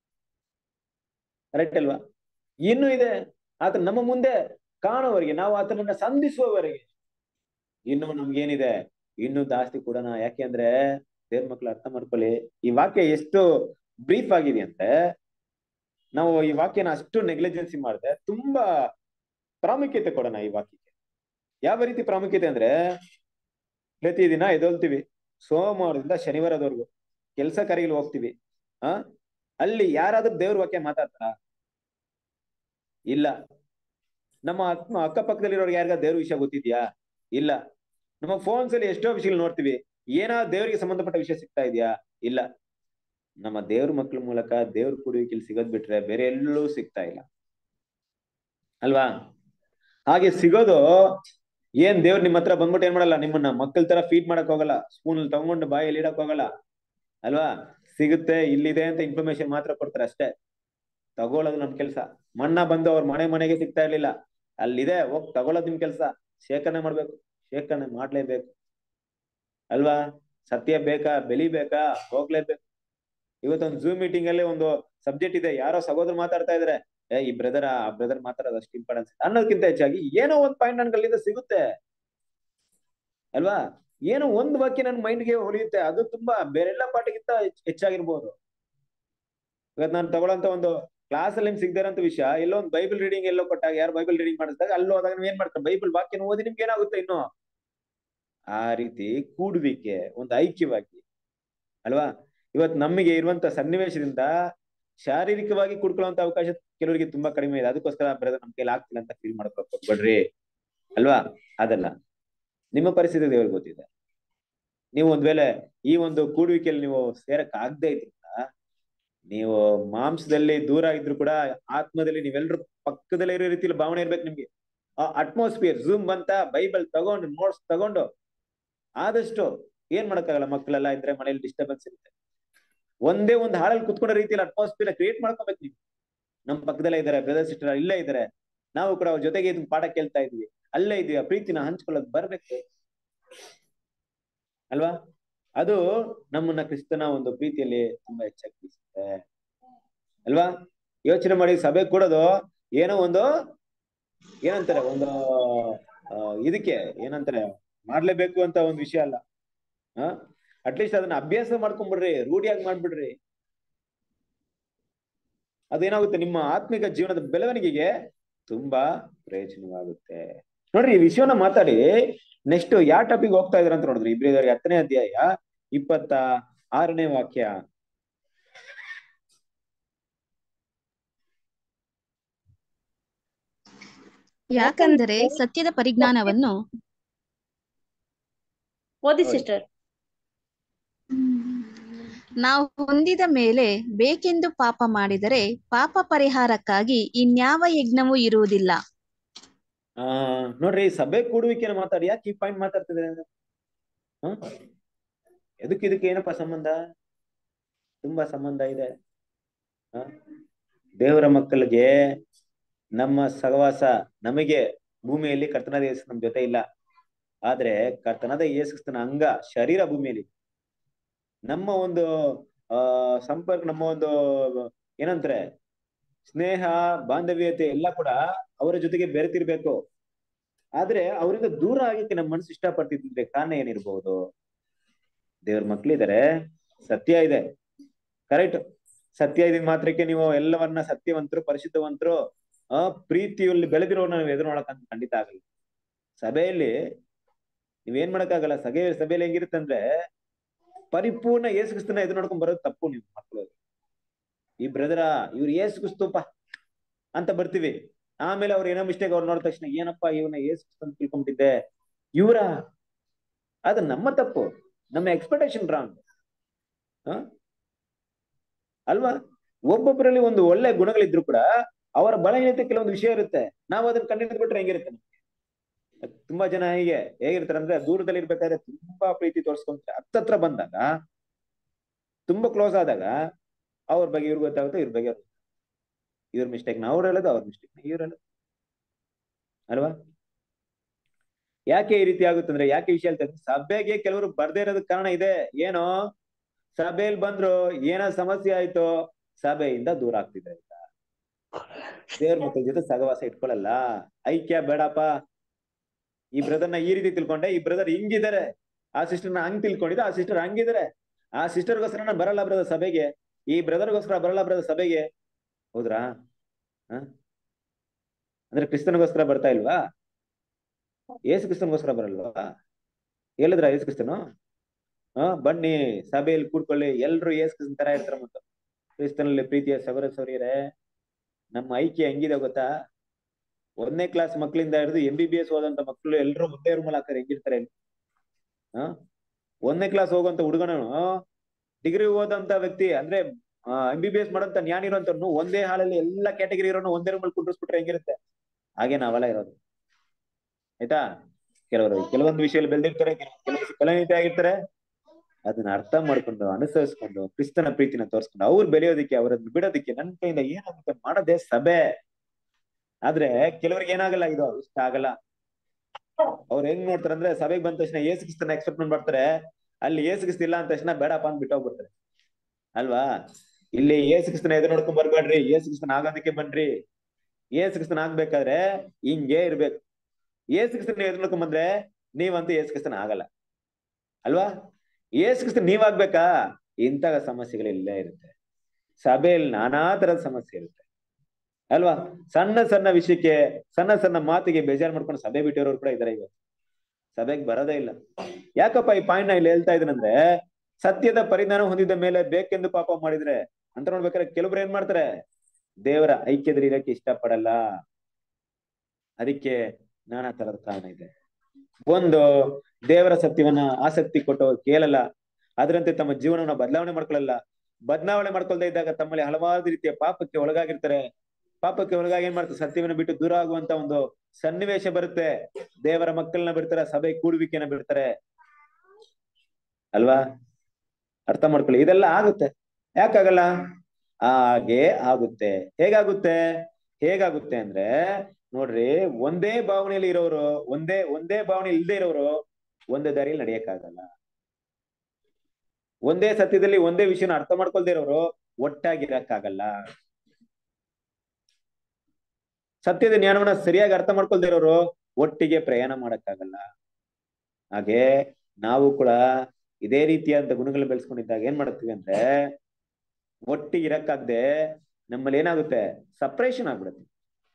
ಕರೆಕ್ಟ್ ಅಲ್ವಾ ಇನ್ನೂ ಇದೆ ಆತ ನಮ್ಮ ಮುಂದೆ ಕಾಣುವವರೆಗೆ ನಾವು ಆತನನ್ನ ಸಂಧಿಸುವವರೆಗೆ ಇನ್ನು ನಮ್ಗೇನಿದೆ ಇನ್ನು ಜಾಸ್ತಿ ಕೊಡೋಣ ಯಾಕೆ ಅಂದ್ರೆ ದೇವ್ರ ಮಕ್ಳು ಅರ್ಥ ಮಾಡ್ಕೊಳ್ಳಿ ಈ ವಾಕ್ಯ ಎಷ್ಟು ಬ್ರೀಫ್ ಆಗಿದೆ ಅಂತೆ ನಾವು ಈ ವಾಕ್ಯನ ಅಷ್ಟು ನೆಗ್ಲಿಜೆನ್ಸಿ ಮಾಡಿದ್ರೆ ತುಂಬಾ ಪ್ರಾಮುಖ್ಯತೆ ಕೊಡೋಣ ಈ ವಾಕ್ಯಕ್ಕೆ ಯಾವ ರೀತಿ ಪ್ರಾಮುಖ್ಯತೆ ಅಂದ್ರೆ ಪ್ರತಿ ದಿನ ಎದೊಳ್ತೀವಿ ಸೋಮವಾರದಿಂದ ಶನಿವಾರದವರೆಗೂ ಕೆಲಸ ಕಾರ್ಯಗಳು ಹೋಗ್ತೀವಿ ಆ ಅಲ್ಲಿ ಯಾರಾದ್ರೂ ದೇವ್ರ ವಾಕ್ಯ ಮಾತಾಡ್ತಾರ ಇಲ್ಲ ನಮ್ಮ ಆತ್ಮ ಅಕ್ಕಪಕ್ಕದಲ್ಲಿರೋರ್ಗೆ ಯಾರಿಗ ದೇವ್ರ ವಿಷಯ ಗೊತ್ತಿದ್ಯಾ ಇಲ್ಲ ನಮ್ಮ ಫೋನ್ಸ್ ಅಲ್ಲಿ ಎಷ್ಟೋ ವಿಷಯಗಳು ನೋಡ್ತೀವಿ ಏನಾದ್ರು ದೇವರಿಗೆ ಸಂಬಂಧಪಟ್ಟ ವಿಷಯ ಸಿಗ್ತಾ ಇದೆಯಾ ಇಲ್ಲ ನಮ್ಮ ದೇವ್ರ ಮಕ್ಳ ಮೂಲಕ ದೇವ್ರ ಕುಡುವಿಕೆಲಿ ಸಿಗೋದ್ ಬಿಟ್ರೆ ಬೇರೆ ಎಲ್ಲೂ ಸಿಗ್ತಾ ಇಲ್ಲ ಅಲ್ವಾ ಹಾಗೆ ಸಿಗೋದು ಏನ್ ದೇವ್ರು ನಿಮ್ಮ ಹತ್ರ ಬಂದ್ಬಿಟ್ಟು ಏನ್ ಮಾಡಲ್ಲ ನಿಮ್ಮನ್ನ ಮಕ್ಕಳ ತರ ಫೀಡ್ ಮಾಡಕ್ ಹೋಗಲ್ಲ ಸ್ಪೂನ್ ಅಲ್ಲಿ ತಗೊಂಡು ಬಾಯಲ್ಲಿ ಇಡಕ್ ಹೋಗಲ್ಲ ಅಲ್ವಾ ಸಿಗುತ್ತೆ ಇಲ್ಲಿದೆ ಅಂತ ಇನ್ಫಾರ್ಮೇಶನ್ ಮಾತ್ರ ಕೊಡ್ತಾರೆ ಅಷ್ಟೇ ತಗೊಳ್ಳೋದು ನಮ್ ಕೆಲ್ಸ ಮಣ್ಣ ಬಂದು ಅವ್ರ ಮನೆ ಮನೆಗೆ ಸಿಗ್ತಾ ಇರ್ಲಿಲ್ಲ ಅಲ್ಲಿದೆ ಹೋಗ್ ತಗೊಳ್ಳೋದು ನಿಮ್ ಕೆಲ್ಸ ಶೇಖರಣೆ ಮಾಡ್ಬೇಕು ಶೇಖರಣೆ ಮಾಡ್ಲೇಬೇಕು ಅಲ್ವಾ ಸತ್ಯ ಬೇಕಾ ಬೆಳಿಬೇಕಾ ಹೋಗ್ಲೇಬೇಕು ಇವತ್ತೊಂದು ಝೂಮ್ ಮೀಟಿಂಗ್ ಅಲ್ಲಿ ಒಂದು ಸಬ್ಜೆಕ್ಟ್ ಇದೆ ಯಾರೋ ಸಹೋದರ ಮಾತಾಡ್ತಾ ಇದಾರೆ ಏ ಈ ಬ್ರದರ್ ಆ ಬ್ರದರ್ ಮಾತಾಡೋದು ಅಷ್ಟು ಇಂಪಾರ್ಟೆನ್ಸ್ ಅನ್ನೋದಕ್ಕಿಂತ ಹೆಚ್ಚಾಗಿ ಏನೋ ಒಂದ್ ಪಾಯಿಂಟ್ ನನ್ಗೆ ಅಲ್ಲಿಂದ ಸಿಗುತ್ತೆ ಅಲ್ವಾ ಏನೋ ಒಂದ್ ವಾಕ್ಯ ನನ್ ಮೈಂಡ್ಗೆ ಹೊಳಿಯುತ್ತೆ ಅದು ತುಂಬಾ ಬೇರೆಲ್ಲ ಪಾಠಕ್ಕಿಂತ ಹೆಚ್ಚಾಗಿರ್ಬೋದು ಇವತ್ತು ನಾನು ತಗೊಳ್ಳೋಂತ ಒಂದು ಕ್ಲಾಸ್ ಅಲ್ಲಿ ನಿಮ್ಗೆ ಸಿಗ್ದಿರಂತ ವಿಷಯ ಎಲ್ಲೋ ಒಂದು ಬೈಬಲ್ ರೀಡಿಂಗ್ ಎಲ್ಲೋ ಕೊಟ್ಟಾಗ ಯಾರು ಬೈಬಲ್ ರೀಡಿಂಗ್ ಮಾಡಿಸಿದಾಗ ಅಲ್ಲಿ ಹೋದಾಗ ನೀವ್ ಏನ್ ಮಾಡ್ತಾರೆ ಬೈಬಲ್ ವಾಕ್ಯನ ಓದಿ ನಿಮ್ಗೆ ಏನಾಗುತ್ತೆ ಇನ್ನು ಆ ರೀತಿ ಕೂಡುವಿಕೆ ಒಂದು ಐಕ್ಯವಾಗಿ ಅಲ್ವಾ ಇವತ್ತು ನಮಗೆ ಇರುವಂತ ಸನ್ನಿವೇಶದಿಂದ ಶಾರೀರಿಕವಾಗಿ ಕುಡ್ಕೊಳ್ಳುವಂತ ಅವಕಾಶ ಕೆಲವರಿಗೆ ತುಂಬಾ ಕಡಿಮೆ ಇದೆ ಅದಕ್ಕೋಸ್ಕರ ಬ್ರದರ್ ನಮ್ ಕೈಲಿ ಆಗ್ತಿಲ್ಲ ಅಂತ ಫೀಲ್ ಮಾಡ್ಕೊಕ್ ಹೋಗ್ಬೇಡ್ರಿ ಅಲ್ವಾ ಅದಲ್ಲ ನಿಮ್ಮ ಪರಿಸ್ಥಿತಿ ದೇವ್ರಿಗೆ ಗೊತ್ತಿದೆ ನೀವು ಒಂದ್ ವೇಳೆ ಈ ಒಂದು ಕೂಡುವಿಕೆಯಲ್ಲಿ ನೀವು ಸೇರಕ್ ಆಗದೆ ಇದ್ರಿಂದ ನೀವು ಮಾಂಸದಲ್ಲಿ ದೂರ ಇದ್ರು ಕೂಡ ಆತ್ಮದಲ್ಲಿ ನೀವೆಲ್ರೂ ಪಕ್ಕದಲ್ಲೇ ಇರೋ ರೀತಿಯಲ್ಲಿ ಭಾವನೆ ಇರ್ಬೇಕು ನಿಮ್ಗೆ ಆ ಅಟ್ಮಾಸ್ಫಿಯರ್ ಝೂಮ್ ಬಂತ ಬೈಬಲ್ ತಗೊಂಡು ನೋಟ್ಸ್ ತಗೊಂಡು ಆದಷ್ಟು ಏನ್ ಮಾಡಕ್ಕಾಗಲ್ಲ ಮಕ್ಕಳೆಲ್ಲ ಇದ್ರೆ ಮನೇಲಿ ಡಿಸ್ಟರ್ಬೆನ್ಸ್ ಇರುತ್ತೆ ಒಂದೇ ಒಂದು ಹಾಳಲ್ಲಿ ಕುತ್ಕೊಂಡ ರೀತಿಯಲ್ಲಿ ಅಟ್ಮಾಸ್ಫಿಯರ್ ಕ್ರಿಯೇಟ್ ಮಾಡ್ಕೋಬೇಕು ನೀವು ನಮ್ ಪಕ್ಕದಲ್ಲೇ ಇದಾರೆ ಬ್ರದರ್ ಸಿಸ್ಟರ್ ಇಲ್ಲೇ ಇದಾರೆ ನಾವು ಕೂಡ ಅವ್ರ ಜೊತೆಗೆ ಇದನ್ನ ಪಾಠ ಕೇಳ್ತಾ ಇದೀವಿ ಅಲ್ಲೇ ಇದೀವಿ ಆ ಪ್ರೀತಿನ ಹಂಚ್ಕೊಳ್ಳೋದು ಬರ್ಬೇಕು ಅಲ್ವಾ ಅದು ನಮ್ಮನ್ನ ಕ್ರಿಸ್ತನ ಒಂದು ಪ್ರೀತಿಯಲ್ಲಿ ತುಂಬಾ ಹೆಚ್ಚಾಗಿ ಬೀಸುತ್ತೆ ಅಲ್ವಾ ಯೋಚನೆ ಮಾಡಿ ಸಭೆ ಕೊಡೋದು ಏನೋ ಒಂದು ಏನಂತಾರೆ ಒಂದು ಆ, ಇದಕ್ಕೆ ಏನಂತಾರೆ ಮಾಡ್ಲೇಬೇಕು ಅಂತ ಒಂದು ವಿಷಯ ಅಲ್ಲ ಹ ಅಟ್ಲೀಸ್ಟ್ ಅದನ್ನ ಅಭ್ಯಾಸ ಮಾಡ್ಕೊಂಡ್ಬಿಡ್ರಿ ರೂಢಿಯಾಗಿ ಮಾಡ್ಬಿಡ್ರಿ ಅದೇನಾಗುತ್ತೆ ನಿಮ್ಮ ಆತ್ಮಿಕ ಜೀವನದ ಬೆಳವಣಿಗೆಗೆ ತುಂಬಾ ಪ್ರಯೋಜನವಾಗುತ್ತೆ ನೋಡ್ರಿ ಈ ವಿಷಯವನ್ನ ಮಾತಾಡಿ ನೆಕ್ಸ್ಟ್ ಯಾವ ಟಾಪಿಕ್ ಹೋಗ್ತಾ ಇದ್ರ ಅಂತ ನೋಡಿದ್ರಿ ಇಬ್ರಿದವ್ರಿಗೆ ಹತ್ತನೇ ಅಧ್ಯಾಯ ಇಪ್ಪತ್ತ ಆರನೇ ವಾಕ್ಯ ಯಾಕಂದರೆ ಸತ್ಯದ ಪರಿಜ್ಞಾನವನ್ನು ಓದಿ ಹೌದು. ಸಿಸ್ಟರ್ ನಾವು ಹೊಂದಿದ ಮೇಲೆ ಬೇಕೆಂದು ಪಾಪ ಮಾಡಿದರೆ ಪಾಪ ಪರಿಹಾರಕ್ಕಾಗಿ ಇನ್ಯಾವ ಯಜ್ಞವೂ ಇರುವುದಿಲ್ಲ ಆ ನೋಡ್ರಿ ಸಭೆ ಕೂಡುವಿಕೆನ ಮಾತಾಡಿ ಯಾಕೆ ಈ ಪಾಯಿಂಟ್ ಮಾತಾಡ್ತಿದ್ರೆ ಹ ಎದಕ್ಕೆ ಇದಕ್ಕೆ ಏನಪ್ಪಾ ಸಂಬಂಧ ತುಂಬಾ ಸಂಬಂಧ ಇದೆ ಹ ದೇವರ ಮಕ್ಕಳಿಗೆ ನಮ್ಮ ಸಹವಾಸ ನಮಗೆ ಭೂಮಿಯಲ್ಲಿ ಕರ್ತನಾದ ಯೇಸು ನಮ್ ಜೊತೆ ಇಲ್ಲ ಆದ್ರೆ ಕರ್ತನಾದ ಯೇಸುಕ್ರಿಸ್ತನ ಅಂಗ ಶರೀರ ಭೂಮಿಯಲ್ಲಿ ನಮ್ಮ ಒಂದು ಆ ಸಂಪರ್ಕ ನಮ್ಮ ಒಂದು ಏನಂತಾರೆ ಸ್ನೇಹ ಬಾಂಧವ್ಯತೆ ಎಲ್ಲ ಕೂಡ ಅವರ ಜೊತೆಗೆ ಬೆರೆತಿರ್ಬೇಕು ಆದ್ರೆ ಅವರಿಂದ ದೂರ ಆಗಕ್ಕೆ ನಮ್ಮ ಮನಸ್ಸು ಇಷ್ಟಪಡ್ತಿದ್ರೆ ಕಾರಣ ಏನಿರ್ಬಹುದು ದೇವ್ರ ಮಕ್ಳಿದಾರೆ ಸತ್ಯ ಇದೆ ಕರೆಕ್ಟ್ ಸತ್ಯ ಇದ್ ಮಾತ್ರಕ್ಕೆ ನೀವು ಎಲ್ಲವನ್ನ ಸತ್ಯವಂತರು ಪರಿಶುದ್ಧವಂತರು ಆ ಪ್ರೀತಿಯಲ್ಲಿ ಬೆಳೆದಿರೋನ ನೀವು ಎದುರು ನೋಡಕ್ ಖಂಡಿತ ಆಗಲ್ಲ ಸಭೆಯಲ್ಲಿ ನೀವೇನ್ ಮಾಡಕ್ಕಾಗಲ್ಲ ಸಭೆ ಸಭೆಯಲ್ಲಿ ಹೆಂಗಿರುತ್ತೆ ಅಂದ್ರೆ ಪರಿಪೂರ್ಣ ಯೇಸು ಕ್ರಿಸ್ತನ ಎದುರು ನೋಡ್ಕೊಂಡ್ ಬರೋದು ತಪ್ಪು ನೀವು ಮಕ್ಕಳು ಈ ಬ್ರದರ ಇವ್ರು ಏಸು ಕ್ರಿಸ್ತಪ್ಪ ಅಂತ ಬರ್ತೀವಿ ಆಮೇಲೆ ಅವ್ರು ಏನೋ ಮಿಸ್ಟೇಕ್ ಅವ್ರು ನೋಡಿದ ತಕ್ಷಣ ಏನಪ್ಪಾ ಇವನ ಏಸು ಕ್ರಿಸ್ತ ಅಂತ ತಿಳ್ಕೊಂಡ್ಬಿಟ್ಟಿದ್ದೆ ಇವರ ಅದು ನಮ್ಮ ತಪ್ಪು ನಮ್ಮ ಎಕ್ಸ್ಪೆಕ್ಟೇಷನ್ ರಾಂಗ್ ಅಲ್ವಾ ಒಬ್ಬೊಬ್ಬರಲ್ಲಿ ಒಂದು ಒಳ್ಳೆ ಗುಣಗಳಿದ್ರು ಕೂಡ ಅವರ ಬಲಹೀನತೆ ಕೆಲವೊಂದು ವಿಷಯ ಇರುತ್ತೆ ನಾವು ಅದನ್ನ ಕಂಡು ಬಿಟ್ರೆ ಹೆಂಗಿರುತ್ತೆ ನಮ್ಗೆ ತುಂಬಾ ಜನ ಹೀಗೆ ಹೇಗಿರ್ತಾರೆ ಅಂದ್ರೆ ದೂರದಲ್ಲಿ ಇರ್ಬೇಕಾದ್ರೆ ತುಂಬಾ ಪ್ರೀತಿ ತೋರಿಸ್ಕೊಂತಾರೆ ಹತ್ತತ್ರ ಬಂದಾಗ ತುಂಬಾ ಕ್ಲೋಸ್ ಆದಾಗ ಅವ್ರ ಬಗ್ಗೆ ಇವ್ರಿಗೆ ಗೊತ್ತಾಗುತ್ತೆ ಇವ್ರ ಬಗ್ಗೆ ಅವ್ರಿಗೆ ಇವ್ರ ಮಿಸ್ಟೇಕ್ ನ ಅವ್ರು ಹೇಳೋದು ಅವ್ರ ಮಿಸ್ಟೇಕ್ ಇವ್ರು ಹೇಳೋದು ಅಲ್ವಾ ಯಾಕೆ ಈ ರೀತಿ ಆಗುತ್ತೆ ಅಂದ್ರೆ ಯಾಕೆ ವಿಷಯ ಹೇಳ್ತಾ ಇದ್ದೀನಿ? ಸಭೆಗೆ ಕೆಲವರು ಬರ್ದೇ ಇರೋದಕ್ಕೆ ಕಾರಣ ಇದೆ ಏನೋ ಸಭೆಯಲ್ಲಿ ಬಂದ್ರು ಏನೋ ಸಮಸ್ಯೆ ಆಯ್ತು ಸಭೆಯಿಂದ ದೂರ ಆಗ್ತಿದ್ದಾರೆ ಈಗ ದೇವ್ರ ಮಕ್ಕಳ ಜೊತೆ ಸಹವಾಸ ಇಟ್ಕೊಳಲ್ಲ ಐಕ್ಯ ಬೇಡಪ್ಪ ಈ ಬ್ರದರ್ನ ಈ ರೀತಿ ತಿಳ್ಕೊಂಡೆ ಈ ಬ್ರದರ್ ಹಿಂಗಿದ್ದಾರೆ ಆ ಸಿಸ್ಟರ್ನ ಹಂಗ್ ತಿಳ್ಕೊಂಡಿದ್ದೆ ಆ ಸಿಸ್ಟರ್ ಹಂಗಿದ್ದಾರೆ ಆ ಸಿಸ್ಟರ್ಗೋಸ್ಕರ ನಾನು ಬರಲ್ಲ ಬ್ರದರ್ ಸಭೆಗೆ ಈ ಬ್ರದರ್ಗೋಸ್ಕರ ಬರಲ್ಲ ಬ್ರದರ್ ಸಭೆಗೆ ಹೌದ್ರಾ ಹ ಅಂದ್ರೆ ಕ್ರಿಸ್ತನಿಗೋಸ್ಕರ ಬರ್ತಾ ಇಲ್ವಾ ಏಸು ಕ್ರಿಸ್ತನಿಗೋಸ್ಕರ ಬರಲ್ವಾ ಹೇಳಿದ್ರ ಏಸು ಕ್ರಿಸ್ತನು ಹ ಬನ್ನಿ ಸಭೆಯಲ್ಲಿ ಕೂಡ್ಕೊಳ್ಳಿ ಎಲ್ರು ಏಸು ಕ್ರಿಸ್ತನ್ ತರ ಇರ್ತಾರ ಮತ್ತು ಕ್ರಿಸ್ತನಲ್ಲಿ ಪ್ರೀತಿಯ ಸಗರ ಸೌರ್ಯರೇ ನಮ್ಮ ಐಕ್ಯ ಹೆಂಗಿದೆ ಗೊತ್ತಾ ಒಂದನೇ ಕ್ಲಾಸ್ ಮಕ್ಕಳಿಂದ ಹಿಡಿದು ಎಂ ಬಿ ಬಿ ಎಸ್ ಓದಂತ ಮಕ್ಕಳು ಎಲ್ಲರೂ ಮುದ್ದೆ ರೂಮಲ್ಲಿ ಹಾಕ್ತಾರೆ ಹೆಂಗಿರ್ತಾರೆ ಹ ಒಂದನೇ ಕ್ಲಾಸ್ ಹೋಗುವಂತ ಹುಡುಗನನು ಡಿಗ್ರಿ ಓದಂತ ವ್ಯಕ್ತಿ ಅಂದ್ರೆ ಎಂ ಬಿ ಬಿ ಎಸ್ ಮಾಡೋಂತ ಜ್ಞಾನ ಇರೋಂತವ್ನು ಒಂದೇ ಹಾಲಲ್ಲಿ ಎಲ್ಲಾ ಕ್ಯಾಟಗರಿ ಇರೋನು ಒಂದೇ ರೂಮಲ್ಲಿ ಕುಂಡ್ರಿಸ್ಬಿಟ್ರೆ ಹೆಂಗಿರುತ್ತೆ ಹಾಗೆ ನಾವೆಲ್ಲ ಇರೋದು ಆಯ್ತಾ ಕೆಲವರು ಕೆಲವೊಂದು ವಿಷಯದಲ್ಲಿ ಬೆಳೆದಿರ್ತಾರೆ ಕೆಲವರು ಕಲನೀತಿ ಆಗಿರ್ತಾರೆ ಅದನ್ನ ಅರ್ಥ ಮಾಡ್ಕೊಂಡು ಅನುಸರಿಸ್ಕೊಂಡು ಕ್ರಿಸ್ತನ ಪ್ರೀತಿನ ತೋರಿಸ್ಕೊಂಡು ಅವ್ರು ಬೆಳೆಯೋದಿಕ್ಕೆ ಅವರನ್ನು ಬಿಡೋದಿಕ್ಕೆ ನನ್ನ ಕೈಯಿಂದ ಏನಾಗುತ್ತೆ ಮಾಡೋದೇ ಸಭೆ ಆದ್ರೆ ಕೆಲವ್ರಿಗೆ ಏನಾಗಲ್ಲ ಇದು ಇಷ್ಟ ಆಗಲ್ಲ ಅವ್ರು ಹೆಂಗ್ ನೋಡ್ತಾರೆ ಅಂದ್ರೆ ಸಭೆಗೆ ಬಂದ ತಕ್ಷಣ ಏಸು ಕ್ರಿಸ್ತನ ಎಕ್ಸ್ಪೆಕ್ಟ್ ಮಾಡ್ಬರ್ತಾರೆ ಅಲ್ಲಿ ಏಸು ಕ್ರಿಸ್ತ ಇಲ್ಲ ಅಂದ ತಕ್ಷಣ ಬೇಡಪ್ಪ ಅಂತ ಬಿಟ್ಟು ಹೋಗ್ಬಿಡ್ತಾರೆ ಅಲ್ವಾ ಇಲ್ಲಿ ಏಸು ಕ್ರಿಸ್ತನ ಎದುರು ನೋಡ್ಕೊಂಡ್ ಬರ್ಬೇಡ್ರಿ ಏಸು ಕ್ರಿಸ್ತನ ಆಗೋದಕ್ಕೆ ಬನ್ರಿ ಏಸು ಕ್ರಿಸ್ತನ ಆಗ್ಬೇಕಾದ್ರೆ ಹಿಂಗೆ ಇರ್ಬೇಕು ಏಸು ಕ್ರಿಸ್ತನ ಎದುರು ನೋಡ್ಕೊಂಡ್ ಬಂದ್ರೆ ನೀವಂತೂ ಏಸು ಕ್ರಿಸ್ತನ ಆಗಲ್ಲ ಅಲ್ವಾ ಏಸು ಕ್ರಿಸ್ತನ್ ನೀವಾಗ್ಬೇಕಾ ಇಂಥ ಸಮಸ್ಯೆಗಳಿಲ್ಲೇ ಇರುತ್ತೆ ಸಭೆಯಲ್ಲಿ ನಾನಾ ತರದ ಸಮಸ್ಯೆ ಇರುತ್ತೆ ಅಲ್ವಾ ಸಣ್ಣ ಸಣ್ಣ ವಿಷಯಕ್ಕೆ ಸಣ್ಣ ಸಣ್ಣ ಮಾತಿಗೆ ಬೇಜಾರ್ ಮಾಡ್ಕೊಂಡು ಸಭೆ ಬಿಟ್ಟಿರೋರು ಕೂಡ ಇದಾರೆ ಇವತ್ತು ಸಭೆಗೆ ಬರೋದೇ ಇಲ್ಲ ಯಾಕಪ್ಪ ಈ ಪಾಯಿಂಟ್ ನ ಇಲ್ಲಿ ಹೇಳ್ತಾ ಇದ್ದೀನಂದ್ರೆ ಸತ್ಯದ ಪರಿಜ್ಞಾನ ಹೊಂದಿದ ಮೇಲೆ ಬೇಕೆಂದು ಪಾಪ ಮಾಡಿದ್ರೆ ಅಂತ ನೋಡ್ಬೇಕಾದ್ರೆ ಕೆಲವ್ರು ಏನ್ ಮಾಡ್ತಾರೆ ದೇವರ ಐಕ್ಯದಲ್ಲಿ ಇರಕ್ಕೆ ಇಷ್ಟಪಡಲ್ಲ ಅದಕ್ಕೆ ನಾನಾ ತರದ ಕಾರಣ ಇದೆ ಒಂದು ದೇವರ ಸತ್ಯವನ್ನ ಆಸಕ್ತಿ ಕೊಟ್ಟು ಕೇಳಲ್ಲ ಅದರಂತೆ ತಮ್ಮ ಜೀವನವನ್ನ ಬದಲಾವಣೆ ಮಾಡ್ಕೊಳ್ಳಲ್ಲ ಬದಲಾವಣೆ ಮಾಡ್ಕೊಳ್ತಾ ಇದ್ದಾಗ ತಮ್ಮಲ್ಲಿ ಹಲವಾರು ರೀತಿಯ ಪಾಪಕ್ಕೆ ಒಳಗಾಗಿರ್ತಾರೆ ಪಾಪಕ್ಕೆ ಒಳಗಾಗಿ ಏನ್ ಮಾಡ್ತಾರೆ ಸತ್ಯವನ್ನ ಬಿಟ್ಟು ದೂರ ಆಗುವಂತ ಒಂದು ಸನ್ನಿವೇಶ ಬರುತ್ತೆ ದೇವರ ಮಕ್ಕಳನ್ನ ಬಿಡ್ತಾರೆ ಸಭೆ ಕೂಡುವಿಕೆನ ಬಿಡ್ತಾರೆ ಅಲ್ವಾ ಅರ್ಥ ಮಾಡ್ಕೊಳ್ಳಿ ಇದೆಲ್ಲ ಆಗುತ್ತೆ ಯಾಕಾಗಲ್ಲ ಹಾಗೆ ಆಗುತ್ತೆ ಹೇಗಾಗುತ್ತೆ ಹೇಗಾಗುತ್ತೆ ಅಂದ್ರೆ ನೋಡ್ರಿ ಒಂದೇ ಭಾವನೆಯಲ್ಲಿ ಇರೋರು ಒಂದೇ ಒಂದೇ ಭಾವನೆ ಇಲ್ಲದೆ ಇರೋರು ಒಂದೇ ದಾರಿಯಲ್ಲಿ ನಡೆಯಕ್ಕಾಗಲ್ಲ ಒಂದೇ ಸತ್ಯದಲ್ಲಿ ಒಂದೇ ವಿಷಯನ ಅರ್ಥ ಮಾಡ್ಕೊಳ್ದೇ ಇರೋರು ಒಟ್ಟಾಗಿರಕ್ಕಾಗಲ್ಲ ಸತ್ಯದ ಜ್ಞಾನವನ್ನ ಸರಿಯಾಗಿ ಅರ್ಥ ಮಾಡ್ಕೊಳ್ದೇ ಇರೋರು ಒಟ್ಟಿಗೆ ಪ್ರಯಾಣ ಮಾಡಕ್ಕಾಗಲ್ಲ ಹಾಗೆ ನಾವು ಕೂಡ ಇದೇ ರೀತಿಯಾದ ಗುಣಗಳು ಬೆಳೆಸ್ಕೊಂಡಿದ್ದಾಗ ಏನ್ ಮಾಡ್ತೀವಿ ಅಂದ್ರೆ ಒಟ್ಟಿಗೆ ಇರಕ್ಕಾಗ್ದೆ ನಮ್ಮಲ್ಲಿ ಏನಾಗುತ್ತೆ ಸಪ್ರೇಷನ್ ಆಗ್ಬಿಡುತ್ತೆ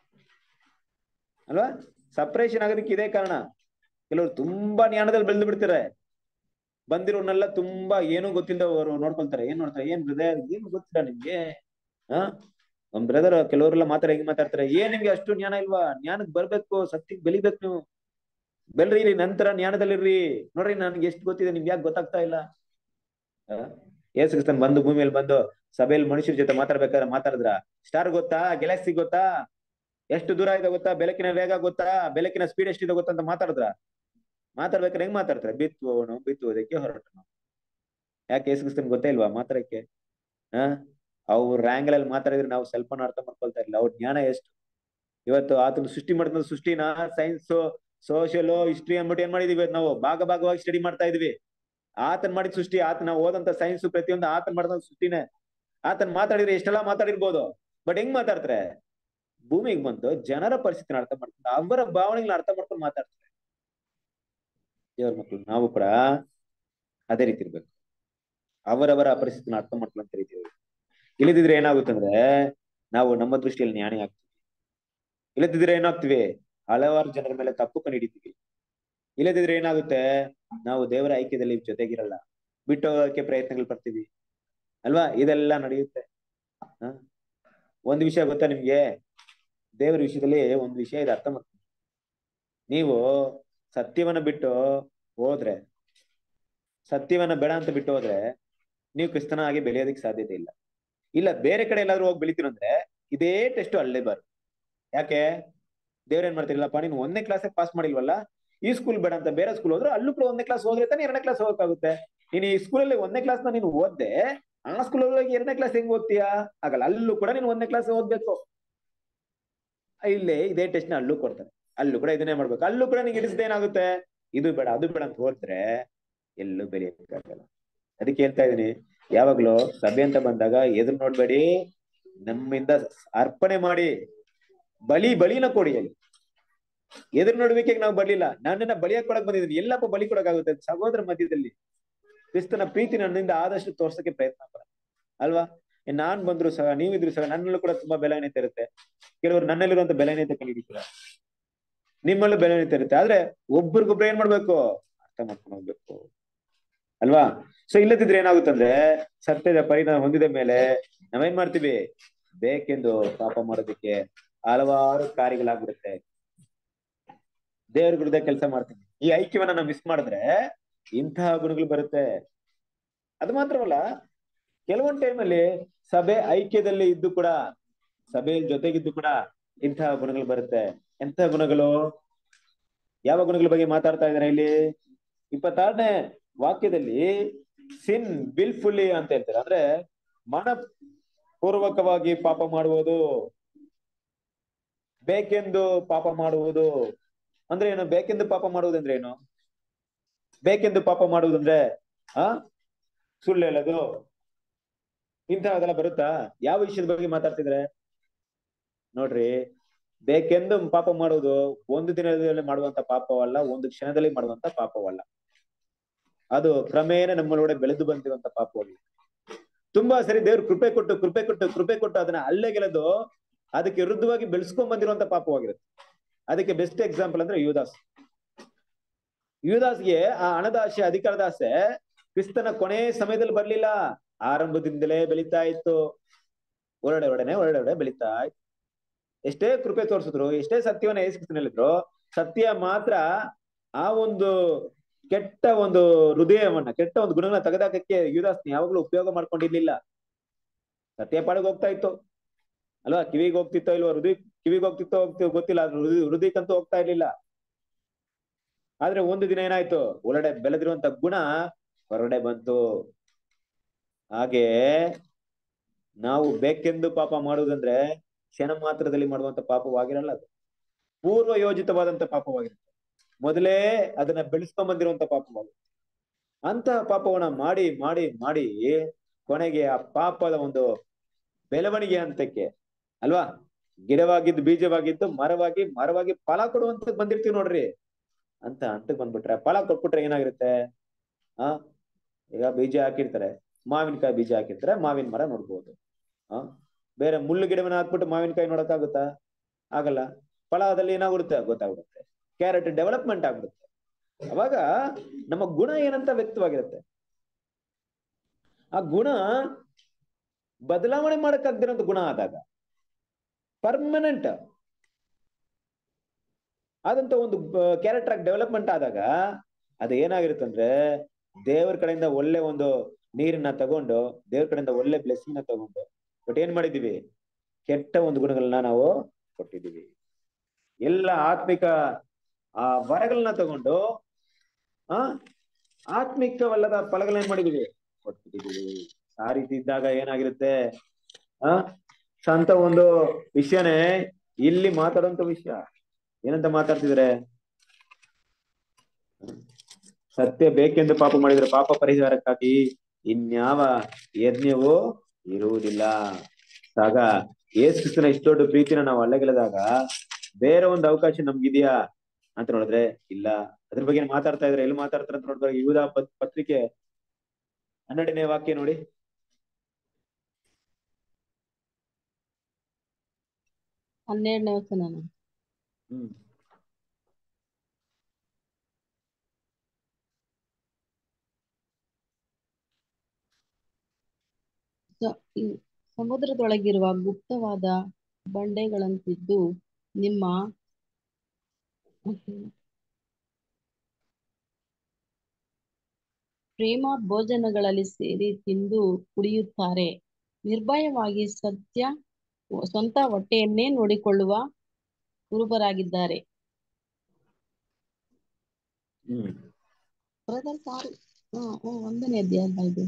ಅಲ್ವಾ ಸಪ್ರೇಷನ್ ಆಗೋದಕ್ಕೆ ಇದೇ ಕಾರಣ ಕೆಲವರು ತುಂಬಾ ಜ್ಞಾನದಲ್ಲಿ ಬೆಳೆದು ಬಿಡ್ತಾರೆ ಬಂದಿರೋನೆಲ್ಲ ತುಂಬಾ ಏನೂ ಗೊತ್ತಿಲ್ಲದ ಅವರು ನೋಡ್ಕೊಳ್ತಾರೆ ಏನ್ ನೋಡ್ತಾರೆ ಏನ್ ಬ್ರದರ್ ಏನ್ ಗೊತ್ತಿಲ್ಲ ನಿಮ್ಗೆ ಹಾ ಒಂದ್ ಬ್ರದರ್ ಕೆಲವರೆಲ್ಲ ಮಾತಾಡ ಹೆಂಗ್ ಮಾತಾಡ್ತಾರೆ ಏನ್ ನಿಮ್ಗೆ ಅಷ್ಟು ಜ್ಞಾನ ಇಲ್ವಾ ಜ್ಞಾನಕ್ ಬರ್ಬೇಕು ಸತ್ಯಕ್ ಬೆಳಿಬೇಕು ನೀವು ಬೆಲ್ರಿ ಇಲ್ಲಿ ನಂತರ ಜ್ಞಾನದಲ್ಲಿರ್ರಿ ನೋಡ್ರಿ ನನ್ಗೆ ಎಷ್ಟು ಗೊತ್ತಿದೆ ನಿಮ್ಗೆ ಯಾಕೆ ಗೊತ್ತಾಗ್ತಾ ಇಲ್ಲ ಏಸು ಕ್ರಿಸ್ತನ್ ಬಂದು ಭೂಮಿಯಲ್ಲಿ ಬಂದು ಸಭೆಯಲ್ಲಿ ಮನುಷ್ಯರ ಜೊತೆ ಮಾತಾಡ್ಬೇಕಾದ್ರೆ ಮಾತಾಡಿದ್ರ ಸ್ಟಾರ್ ಗೊತ್ತಾ ಗ್ಯಾಲಕ್ಸಿ ಗೊತ್ತಾ ಎಷ್ಟು ದೂರ ಇದೆ ಗೊತ್ತಾ ಬೆಳಕಿನ ವೇಗ ಗೊತ್ತಾ ಬೆಳಕಿನ ಸ್ಪೀಡ್ ಎಷ್ಟಿದೆ ಗೊತ್ತಾ ಅಂತ ಮಾತಾಡಿದ್ರ ಮಾತಾಡ್ಬೇಕಾದ್ರೆ ಹೆಂಗ್ ಮಾತಾಡ್ತಾರೆ ಬಿತ್ತುವವನು ಬಿತ್ತುವುದಕ್ಕೆ ಹೊರಟನು ಯಾಕೆ ಏಸು ಕ್ರಿಸ್ತನ್ ಗೊತ್ತೇ ಇಲ್ವಾ ಮಾತಾಡಕ್ಕೆ ಹ ಅವ್ರ ರ್ಯಾಂಗಲಲ್ಲಿ ಮಾತಾಡಿದ್ರೆ ನಾವು ಸ್ವಲ್ಪ ಅರ್ಥ ಮಾಡ್ಕೊಳ್ತಾ ಇಲ್ಲ ಅವ್ರ ಜ್ಞಾನ ಎಷ್ಟು ಇವತ್ತು ಆತನ ಸೃಷ್ಟಿ ಮಾಡಿದ ಸೃಷ್ಟಿನ ಸೈನ್ಸ್ ಸೋಷಿಯಲ್ ಹಿಸ್ಟ್ರಿ ಅಂದ್ಬಿಟ್ಟು ಏನ್ ಮಾಡಿದೀವಿ ಇವತ್ತು ನಾವು ಭಾಗ ಭಾಗವಾಗಿ ಸ್ಟಡಿ ಮಾಡ್ತಾ ಇದೀವಿ ಆತನ್ ಮಾಡಿದ ಸೃಷ್ಟಿ ಆತನ ಓದಂತ ಸೈನ್ಸ್ ಪ್ರತಿಯೊಂದು ಆತನ್ ಮಾಡಿದ ಸೃಷ್ಟಿನೇ ಆತನ್ ಮಾತಾಡಿದ್ರೆ ಎಷ್ಟೆಲ್ಲ ಮಾತಾಡಿರ್ಬೋದು ಬಟ್ ಹೆಂಗ್ ಮಾತಾಡ್ತಾರೆ ಭೂಮಿಗೆ ಬಂದು ಜನರ ಪರಿಸ್ಥಿತಿನ ಅರ್ಥ ಮಾಡ್ಕೊಂಡು ಅವರ ಭಾವನೆಗಳನ್ನ ಅರ್ಥ ಮಾಡ್ಕೊಂಡು ಮಾತಾಡ್ತಾರೆ ದೇವ್ರ ಮಕ್ಕಳು ನಾವು ಕೂಡ ಅದೇ ರೀತಿ ಇರ್ಬೇಕು ಅವರವರ ಪರಿಸ್ಥಿತಿನ ಅರ್ಥ ಮಾಡ್ಕೊಳ್ಳೋಂತ ರೀತಿ ಇರ್ಬೇಕು. ಇಲ್ಲದಿದ್ರೆ ಏನಾಗುತ್ತಂದ್ರೆ ನಾವು ನಮ್ಮ ದೃಷ್ಟಿಯಲ್ಲಿ ಜ್ಞಾನಿ ಆಗ್ತೀವಿ ಇಲ್ಲದಿದ್ರೆ ಏನಾಗ್ತೀವಿ ಹಲವಾರು ಜನರ ಮೇಲೆ ತಪ್ಪು ಕಂಡು ಹಿಡಿತೀವಿ ಇಲ್ಲದಿದ್ರೆ ಏನಾಗುತ್ತೆ ನಾವು ದೇವರ ಐಕ್ಯದಲ್ಲಿ ಜೊತೆಗಿರಲ್ಲ ಬಿಟ್ಟು ಹೋಗೋಕೆ ಪ್ರಯತ್ನಗಳು ಪಡ್ತೀವಿ ಅಲ್ವಾ ಇದೆಲ್ಲ ನಡೆಯುತ್ತೆ ಹ ಒಂದ್ ವಿಷಯ ಗೊತ್ತಾ ನಿಮ್ಗೆ ದೇವರ ವಿಷಯದಲ್ಲಿ ಒಂದ್ ವಿಷಯ ಇದು ಅರ್ಥ ಮಾಡ್ತೀನಿ ನೀವು ಸತ್ಯವನ್ನ ಬಿಟ್ಟು ಹೋದ್ರೆ ಸತ್ಯವನ್ನ ಬೇಡ ಅಂತ ಬಿಟ್ಟು ಹೋದ್ರೆ ನೀವು ಕ್ರಿಸ್ತನ ಆಗಿ ಬೆಳೆಯೋದಕ್ಕೆ ಸಾಧ್ಯತೆ ಇಲ್ಲ ಇಲ್ಲ ಬೇರೆ ಕಡೆ ಎಲ್ಲಾದ್ರೂ ಹೋಗಿ ಬೆಳಿತೀರಂದ್ರೆ ಇದೇ ಟೆಸ್ಟ್ ಅಳ್ಳೇಬಾರ್ದು ಯಾಕೆ ದೇವ್ರ ಏನ್ ಮಾಡ್ತಿರ್ಲಪ್ಪ ನೀನು ಒಂದನೇ ಕ್ಲಾಸ್ ಪಾಸ್ ಮಾಡಿಲ್ವಲ್ಲ ಈ ಸ್ಕೂಲ್ ಬೇಡ ಅಂತ ಬೇರೆ ಸ್ಕೂಲ್ ಹೋದ್ರೆ ಅಲ್ಲೂ ಕೂಡ ಒಂದನೇ ಕ್ಲಾಸ್ ಹೋದ್ರೆ ತಾನೇ ಎರಡನೇ ಕ್ಲಾಸ್ ಹೋಗಕ್ಕಾಗುತ್ತೆ ನೀನು ಈ ಸ್ಕೂಲಲ್ಲಿ ಒಂದನೇ ಕ್ಲಾಸ್ ನ ನೀನು ಓದ್ದೆ ಆ ಸ್ಕೂಲ್ ಹೋಗಿ ಎರಡನೇ ಕ್ಲಾಸ್ ಹೆಂಗ್ ಓದ್ತೀಯಾ ಆಗಲ್ಲ ಅಲ್ಲೂ ಕೂಡ ನೀನು ಒಂದನೇ ಕ್ಲಾಸ್ ಓದ್ಬೇಕು ಇಲ್ಲೇ ಇದೇ ಟೆಸ್ಟ್ ನ ಅಲ್ಲೂ ಕೊಡ್ತಾರೆ ಅಲ್ಲೂ ಕೂಡ ಇದನ್ನೇ ಮಾಡ್ಬೇಕು ಅಲ್ಲೂ ಕೂಡ ನಿಂಗೆ ಇಡಿಸ್ದೆ ಏನಾಗುತ್ತೆ ಇದು ಬೇಡ ಅದು ಬೇಡ ಅಂತ ಹೋದ್ರೆ ಎಲ್ಲೂ ಬೆರೆಯಕ್ಕಾಗಲ್ಲ ಅದಕ್ಕೆ ಹೇಳ್ತಾ ಇದೀನಿ ಯಾವಾಗ್ಲೂ ಸಭೆ ಅಂತ ಬಂದಾಗ ಎದುರು ನೋಡ್ಬೇಡಿ ನಮ್ಮಿಂದ ಅರ್ಪಣೆ ಮಾಡಿ ಬಲಿ ಬಲಿನ ಕೊಡಿ ಅಲ್ಲಿ ಎದುರು ನೋಡ್ಬೇಕಿಗೆ ನಾವು ಬರ್ಲಿಲ್ಲ ನನ್ನನ್ನ ಬಲಿಯಕ್ ಕೊಡಕ್ ಬಂದಿದ್ದೀನಿ ಎಲ್ಲಪ್ಪ ಬಲಿ ಕೊಡಕ್ಕಾಗುತ್ತೆ ಸಹೋದರ ಮಧ್ಯದಲ್ಲಿ ಕ್ರಿಸ್ತನ ಪ್ರೀತಿ ನನ್ನಿಂದ ಆದಷ್ಟು ತೋರ್ಸಕ್ಕೆ ಪ್ರಯತ್ನ ಪಡ ಅಲ್ವಾ ಇನ್ ನಾನ್ ಬಂದ್ರು ಸಹ ನೀವಿದ್ರು ಸಹ ನನ್ನಲ್ಲೂ ಕೂಡ ತುಂಬಾ ಬೆಲೆನೀತ ಇರುತ್ತೆ ಕೆಲವರು ನನ್ನಲ್ಲಿರುವಂತ ಬೆಲೆನೀತ ಕಂಡಿದ್ದೀರ ನಿಮ್ಮಲ್ಲೂ ಬೆಲೆನೀತ ಇರುತ್ತೆ ಆದ್ರೆ ಒಬ್ರಿಗೊಬ್ರು ಏನ್ ಮಾಡ್ಬೇಕು ಅರ್ಥ ಮಾಡ್ಕೊಂಡು ಹೋಗ್ಬೇಕು ಅಲ್ವಾ ಸೊ ಇಲ್ಲದಿದ್ರೆ ಏನಾಗುತ್ತಂದ್ರೆ ಸತ್ಯದ ಪರಿಣಾಮ ಹೊಂದಿದ ಮೇಲೆ ನಾವೇನ್ ಮಾಡ್ತೀವಿ ಬೇಕೆಂದು ಪಾಪ ಮಾಡೋದಕ್ಕೆ ಹಲವಾರು ಕಾರ್ಯಗಳಾಗ್ಬಿಡುತ್ತೆ ದೇವ್ರ ವಿರುದ್ಧ ಕೆಲಸ ಮಾಡ್ತೀವಿ ಈ ಐಕ್ಯವನ್ನ ನಾವು ಮಿಸ್ ಮಾಡಿದ್ರೆ ಇಂತಹ ಗುಣಗಳು ಬರುತ್ತೆ ಅದು ಮಾತ್ರವಲ್ಲ ಕೆಲವೊಂದು ಟೈಮಲ್ಲಿ ಸಭೆ ಐಕ್ಯದಲ್ಲಿ ಇದ್ದು ಕೂಡ ಸಭೆಯಲ್ಲಿ ಜೊತೆಗಿದ್ದು ಕೂಡ ಇಂತಹ ಗುಣಗಳು ಬರುತ್ತೆ ಎಂತಹ ಗುಣಗಳು ಯಾವ ಗುಣಗಳ ಬಗ್ಗೆ ಮಾತಾಡ್ತಾ ಇದಾರೆ ಇಲ್ಲಿ ಇಪ್ಪತ್ತಾರನೇ ವಾಕ್ಯದಲ್ಲಿ ಸಿನ್ ವಿಲ್ಫುಲ್ಲಿ ಅಂತ ಹೇಳ್ತಾರೆ ಅಂದ್ರೆ ಮನ ಪೂರ್ವಕವಾಗಿ ಪಾಪ ಮಾಡುವುದು ಬೇಕೆಂದು ಪಾಪ ಮಾಡುವುದು ಅಂದ್ರೆ ಏನು ಬೇಕೆಂದು ಪಾಪ ಮಾಡುವುದಂದ್ರೆ ಏನು ಬೇಕೆಂದು ಪಾಪ ಮಾಡುವುದಂದ್ರೆ ಆ ಸುಳ್ಳು ಹೇಳೋದು ಇಂತಹದೆಲ್ಲ ಬರುತ್ತಾ ಯಾವ ವಿಷಯದ ಬಗ್ಗೆ ಮಾತಾಡ್ತಿದ್ರೆ ನೋಡ್ರಿ ಬೇಕೆಂದು ಪಾಪ ಮಾಡುವುದು ಒಂದು ದಿನದಲ್ಲಿ ಮಾಡುವಂತ ಪಾಪವಲ್ಲ ಒಂದು ಕ್ಷಣದಲ್ಲಿ ಮಾಡುವಂತ ಪಾಪವಲ್ಲ ಅದು ಕ್ರಮೇಣ ನಮ್ಮೊಳಗಡೆ ಬೆಳೆದು ಬಂದಿರುವಂತ ಪಾಪವಾಗಿದೆ ತುಂಬಾ ಸರಿ ದೇವ್ರು ಕೃಪೆ ಕೊಟ್ಟು ಕೃಪೆ ಕೊಟ್ಟು ಕೃಪೆ ಕೊಟ್ಟು ಅದನ್ನ ಅಲ್ಲೆಗೆಳೆದು ಅದಕ್ಕೆ ವಿರುದ್ಧವಾಗಿ ಬೆಳೆಸ್ಕೊಂಡ್ ಬಂದಿರುವಂತ ಪಾಪವಾಗಿರುತ್ತೆ ಅದಕ್ಕೆ ಬೆಸ್ಟ್ ಎಕ್ಸಾಂಪಲ್ ಅಂದ್ರೆ ಯುವದಾಸ್ ಯುವದಾಸ್ಗೆ ಆ ಹಣದ ಆಸೆ ಅಧಿಕಾರದ ಆಸೆ ಕ್ರಿಸ್ತನ ಕೊನೆ ಸಮಯದಲ್ಲಿ ಬರ್ಲಿಲ್ಲ ಆರಂಭದಿಂದಲೇ ಬೆಳೀತಾ ಇತ್ತು ಒರಡೆ ಒಡನೆ ಒರಡೆ ಒಡೆ ಬೆಳೀತಾ ಇತ್ತು ಎಷ್ಟೇ ಕೃಪೆ ತೋರಿಸಿದ್ರು ಎಷ್ಟೇ ಸತ್ಯವನ್ನ ಹೇಳಿದ್ರು ಸತ್ಯ ಮಾತ್ರ ಆ ಒಂದು ಕೆಟ್ಟ ಒಂದು ಹೃದಯವನ್ನ ಕೆಟ್ಟ ಒಂದು ಗುಣಗಳನ್ನ ತೆಗೆದಾಕಕ್ಕೆ ಯುವದಾಸ್ನ ಯಾವಾಗ್ಲೂ ಉಪಯೋಗ ಮಾಡ್ಕೊಂಡಿರ್ಲಿಲ್ಲ ಸತ್ಯ ಪಾಡಿಗೆ ಹೋಗ್ತಾ ಇತ್ತು ಅಲ್ವಾ ಕಿವಿಗೆ ಹೋಗ್ತಿತ್ತೋ ಇಲ್ವೋ ಹೃದಯ ಕಿವಿಗೆ ಹೋಗ್ತಿತ್ತೋ ಹೋಗ್ತಿವೋ ಗೊತ್ತಿಲ್ಲ ಆದ್ರೆ ಹೃದಯ ಹೃದಯಕ್ಕಂತೂ ಹೋಗ್ತಾ ಇರ್ಲಿಲ್ಲ ಆದ್ರೆ ಒಂದು ದಿನ ಏನಾಯ್ತು ಒಳಗಡೆ ಬೆಳೆದಿರುವಂತ ಗುಣ ಹೊರಗಡೆ ಬಂತು ಹಾಗೆ ನಾವು ಬೇಕೆಂದು ಪಾಪ ಮಾಡುವುದಂದ್ರೆ ಕ್ಷಣ ಮಾತ್ರದಲ್ಲಿ ಮಾಡುವಂತ ಪಾಪವಾಗಿರಲ್ಲ ಅದು ಪೂರ್ವ ಯೋಜಿತವಾದಂತ ಪಾಪವಾಗಿರುತ್ತೆ ಮೊದಲೇ ಅದನ್ನ ಬೆಳೆಸ್ಕೊಂಡ್ ಬಂದಿರುವಂತ ಪಾಪವಾಗುತ್ತೆ ಅಂತ ಪಾಪವನ್ನ ಮಾಡಿ ಮಾಡಿ ಮಾಡಿ ಕೊನೆಗೆ ಆ ಪಾಪದ ಒಂದು ಬೆಳವಣಿಗೆ ಹಂತಕ್ಕೆ ಅಲ್ವಾ ಗಿಡವಾಗಿದ್ದು ಬೀಜವಾಗಿದ್ದು ಮರವಾಗಿ ಮರವಾಗಿ ಫಲ ಕೊಡುವಂತ ಬಂದಿರ್ತೀವಿ ನೋಡ್ರಿ ಅಂತ ಹಂತಕ್ಕೆ ಬಂದ್ಬಿಟ್ರೆ ಫಲ ಕೊಟ್ಬಿಟ್ರೆ ಏನಾಗಿರುತ್ತೆ ಆ ಈಗ ಬೀಜ ಹಾಕಿರ್ತಾರೆ ಮಾವಿನಕಾಯಿ ಬೀಜ ಹಾಕಿರ್ತಾರೆ ಮಾವಿನ ಮರ ನೋಡ್ಬೋದು ಆ ಬೇರೆ ಮುಳ್ಳು ಗಿಡವನ್ನ ಹಾಕ್ಬಿಟ್ಟು ಮಾವಿನಕಾಯಿ ನೋಡಕ್ಕಾಗುತ್ತಾ ಆಗಲ್ಲ ಫಲದಲ್ಲಿ ಏನಾಗ್ಬಿಡುತ್ತೆ ಗೊತ್ತಾಗ್ಬಿಡುತ್ತೆ ಕ್ಯಾರೆಟ್ ಡೆವಲಪ್ಮೆಂಟ್ ಆಗ್ಬಿಡುತ್ತೆ ಅವಾಗ ನಮ್ಮ ಗುಣ ಏನಂತ ವ್ಯಕ್ತವಾಗಿರುತ್ತೆ ಆ ಗುಣ ಬದಲಾವಣೆ ಮಾಡಕ್ಕಾಗ್ದಿರೋಂಥ ಗುಣ ಆದಾಗ ಪರ್ಮನೆಂಟ್ ಆದಂತ ಒಂದು ಕ್ಯಾರೆಕ್ಟರ್ ಆಗಿ ಡೆವಲಪ್ಮೆಂಟ್ ಆದಾಗ ಅದು ಏನಾಗಿರುತ್ತೆ ಅಂದ್ರೆ ದೇವರ ಕಡೆಯಿಂದ ಒಳ್ಳೆ ಒಂದು ನೀರನ್ನ ತಗೊಂಡು ದೇವ್ರ ಕಡೆಯಿಂದ ಒಳ್ಳೆ ಬ್ಲೆಸ್ಸಿಂಗ್ ನ ತಗೊಂಡು ಬಟ್ ಏನ್ ಮಾಡಿದೀವಿ ಕೆಟ್ಟ ಒಂದು ಗುಣಗಳನ್ನ ನಾವು ಕೊಟ್ಟಿದೀವಿ ಎಲ್ಲ ಆತ್ಮಿಕ ಆ ವರಗಳನ್ನ ತಗೊಂಡು ಆ ಆತ್ಮಿಕವಲ್ಲದ ಫಲಗಳನ್ನ ಏನ್ ಮಾಡಿದೀವಿ ಕೊಟ್ಬಿಟ್ಟಿದೀವಿ ಆ ರೀತಿ ಇದ್ದಾಗ ಏನಾಗಿರುತ್ತೆ ಆ ಅಂತ ಒಂದು ವಿಷಯನೇ ಇಲ್ಲಿ ಮಾತಾಡುವಂತ ವಿಷಯ ಏನಂತ ಮಾತಾಡ್ತಿದ್ರೆ ಸತ್ಯ ಬೇಕೆಂದು ಪಾಪ ಮಾಡಿದ್ರೆ ಪಾಪ ಪರಿಹಾರಕ್ಕಾಗಿ ಇನ್ಯಾವ ಯಜ್ಞವೂ ಇರುವುದಿಲ್ಲ ಆಗ ಏಸು ಕ್ರಿಸ್ತನ ಇಷ್ಟು ದೊಡ್ಡ ಪ್ರೀತಿನ ನಾವು ಅಲ್ಲಗೆಳೆದಾಗ ಬೇರೆ ಒಂದು ಅವಕಾಶ ನಮ್ಗಿದ್ಯಾ ಅಂತ ನೋಡಿದ್ರೆ ಇಲ್ಲ ಅದ್ರ ಬಗ್ಗೆ ಮಾತಾಡ್ತಾ ಇದ್ರೆ ಎಲ್ಲಿ ಮಾತಾಡ್ತಾರೆ ಅಂತ ನೋಡಿದ್ರೆ ಯೂದ ಪತ್ರಿಕೆ ಹನ್ನೆರಡನೇ ವಾಕ್ಯ ನೋಡಿ ಹನ್ನೆರಡನೇ ವಚನ ಹ್ಮ್ ಸ- ಈ ಸಮುದ್ರದೊಳಗಿರುವ ಗುಪ್ತವಾದ ಬಂಡೆಗಳಂತಿದ್ದು ನಿಮ್ಮ ಪ್ರೇಮ ಭೋಜನಗಳಲ್ಲಿ ಸೇರಿ ತಿಂದು ಕುಡಿಯುತ್ತಾರೆ ನಿರ್ಭಯವಾಗಿ ಸತ್ಯ ಸ್ವಂತ ಹೊಟ್ಟೆಯನ್ನೇ ನೋಡಿಕೊಳ್ಳುವ ಕುರುಬರಾಗಿದ್ದಾರೆ ಹ್ಮ್ ಬ್ರದರ್ ಸಾರಿ ಹ್ಮ್ ಹ್ಮ್ ಒಂದನೇ ಅಧ್ಯಾಯ ಅಲ್ವಾ ಇದು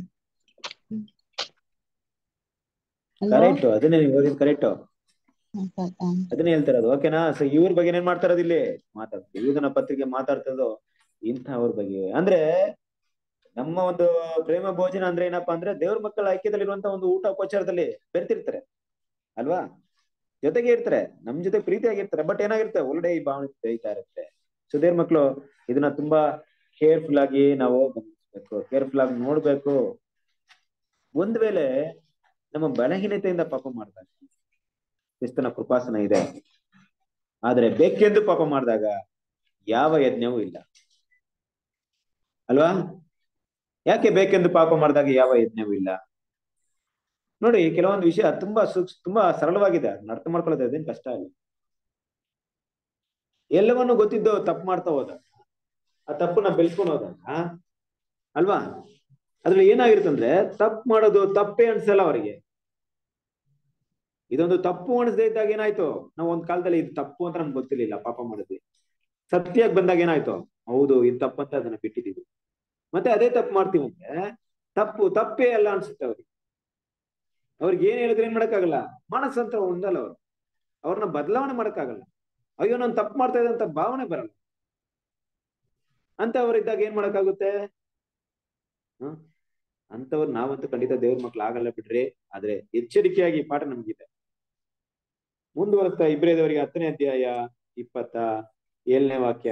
ಹಲೋ ಕರೆಕ್ಟ್ ಅದನ್ನೇ ನೀವು ಓದಿದ್ ಕರೆಕ್ಟ್ ಅದನ್ನೇ ಹೇಳ್ತಿರೋದು ಓಕೆನಾ ಸೊ ಇವ್ರ ಬಗ್ಗೆ ಏನ್ ಮಾಡ್ತಾ ಇರೋದು ಇಲ್ಲಿ ಮಾತಾಡ್ತೀವಿ ಯೂದನ ಪತ್ರಿಕೆ ಮಾತಾಡ್ತಿರೋದು ಇಂಥವ್ರ ಬಗ್ಗೆ ಅಂದ್ರೆ ನಮ್ಮ ಒಂದು ಪ್ರೇಮ ಭೋಜನ ಅಂದ್ರೆ ಏನಪ್ಪಾ ಅಂದ್ರೆ ದೇವ್ರ ಮಕ್ಕಳ ಐಕ್ಯದಲ್ಲಿರುವಂತ ಒಂದು ಊಟ ಉಪಚಾರದಲ್ಲಿ ಬೆರ್ತಿರ್ತಾರೆ ಅಲ್ವಾ ಜೊತೆಗೆ ಇರ್ತಾರೆ ನಮ್ ಜೊತೆ ಪ್ರೀತಿಯಾಗಿರ್ತಾರೆ ಬಟ್ ಏನಾಗಿರುತ್ತೆ ಒಳ್ಳೆ ಈ ಭಾವನೆ ಬೆಳೀತಾ ಇರುತ್ತೆ ಸೊ ದೇವ್ರ ಮಕ್ಕಳು ಇದನ್ನ ತುಂಬಾ ಕೇರ್ಫುಲ್ ಆಗಿ ನಾವು ಗಮನಿಸ್ಬೇಕು ಕೇರ್ಫುಲ್ ಆಗಿ ನೋಡ್ಬೇಕು ಒಂದ್ ವೇಳೆ ನಮ್ಮ ಬಲಹೀನತೆಯಿಂದ ಪಾಪ ಮಾಡ್ದಾಗ ಕ್ರಿಸ್ತನ ಕೃಪಾಸನ ಇದೆ ಆದ್ರೆ ಬೇಕೆಂದು ಪಾಪ ಮಾಡಿದಾಗ ಯಾವ ಯಜ್ಞವೂ ಇಲ್ಲ ಅಲ್ವಾ ಯಾಕೆ ಬೇಕೆಂದು ಪಾಪ ಮಾಡಿದಾಗ ಯಾವ ಯಜ್ಞವೂ ಇಲ್ಲ ನೋಡಿ ಕೆಲವೊಂದು ವಿಷಯ ತುಂಬಾ ಸೂಕ್ಷ್ಮ ತುಂಬಾ ಸರಳವಾಗಿದೆ ಅದನ್ನ ಅರ್ಥ ಮಾಡ್ಕೊಳ್ಳೋದು ಅದೇನ್ ಕಷ್ಟ ಇಲ್ಲ ಎಲ್ಲವನ್ನು ಗೊತ್ತಿದ್ದು ತಪ್ಪು ಮಾಡ್ತಾ ಹೋದಾಗ ಆ ತಪ್ಪನ್ನ ಬೆಳ್ಸ್ಕೊಂಡು ಹೋದಾಗ ಅಲ್ವಾ ಅದ್ರಲ್ಲಿ ಏನಾಗಿರುತ್ತಂದ್ರೆ ತಪ್ಪು ಮಾಡೋದು ತಪ್ಪೇ ಅನ್ಸಲ್ಲ ಅವರಿಗೆ ಇದೊಂದು ತಪ್ಪು ಅನಿಸದೇ ಇದ್ದಾಗ ಏನಾಯ್ತು ನಾವು ಒಂದ್ ಕಾಲದಲ್ಲಿ ಇದು ತಪ್ಪು ಅಂತ ನಮ್ಗೆ ಗೊತ್ತಿರ್ಲಿಲ್ಲ ಪಾಪ ಮಾಡಿದ್ವಿ ಸತ್ಯಕ್ಕೆ ಬಂದಾಗ ಏನಾಯ್ತು ಹೌದು ಇದು ತಪ್ಪು ಅಂತ ಅದನ್ನ ಬಿಟ್ಟಿದೀವಿ ಮತ್ತೆ ಅದೇ ತಪ್ಪು ಮಾಡ್ತೀವಿ ಅಂದ್ರೆ ತಪ್ಪು ತಪ್ಪೇ ಅಲ್ಲ ಅನ್ಸುತ್ತೆ ಅವ್ರಿಗೆ ಅವ್ರಿಗೆ ಏನ್ ಹೇಳಿದ್ರೆ ಏನ್ ಮಾಡಕ್ಕಾಗಲ್ಲ ಮನಸ್ಸಂತ ಹೊಂದಲ್ಲ ಅವ್ರು ಅವ್ರನ್ನ ಬದಲಾವಣೆ ಮಾಡಕ್ಕಾಗಲ್ಲ ಅಯ್ಯೋ ನಾನು ತಪ್ಪು ಮಾಡ್ತಾ ಇದ್ದೆ ಅಂತ ಭಾವನೆ ಬರಲ್ಲ ಅಂತ ಇದ್ದಾಗ ಏನ್ ಮಾಡಕ್ಕಾಗುತ್ತೆ ಹ್ಮ್ ಅಂತವ್ರು ನಾವಂತೂ ಖಂಡಿತ ದೇವ್ರ ಮಕ್ಳು ಆಗಲ್ಲ ಬಿಡ್ರಿ ಆದ್ರೆ ಎಚ್ಚರಿಕೆಯಾಗಿ ಈ ಪಾಠ ನಮ್ಗಿದೆ ಮುಂದುವರೆಸ್ತಾ ಇಬ್ರೇದವರಿಗೆ ಹತ್ತನೇ ಅಧ್ಯಾಯ ಇಪ್ಪತ್ತ ಏಳನೇ ವಾಕ್ಯ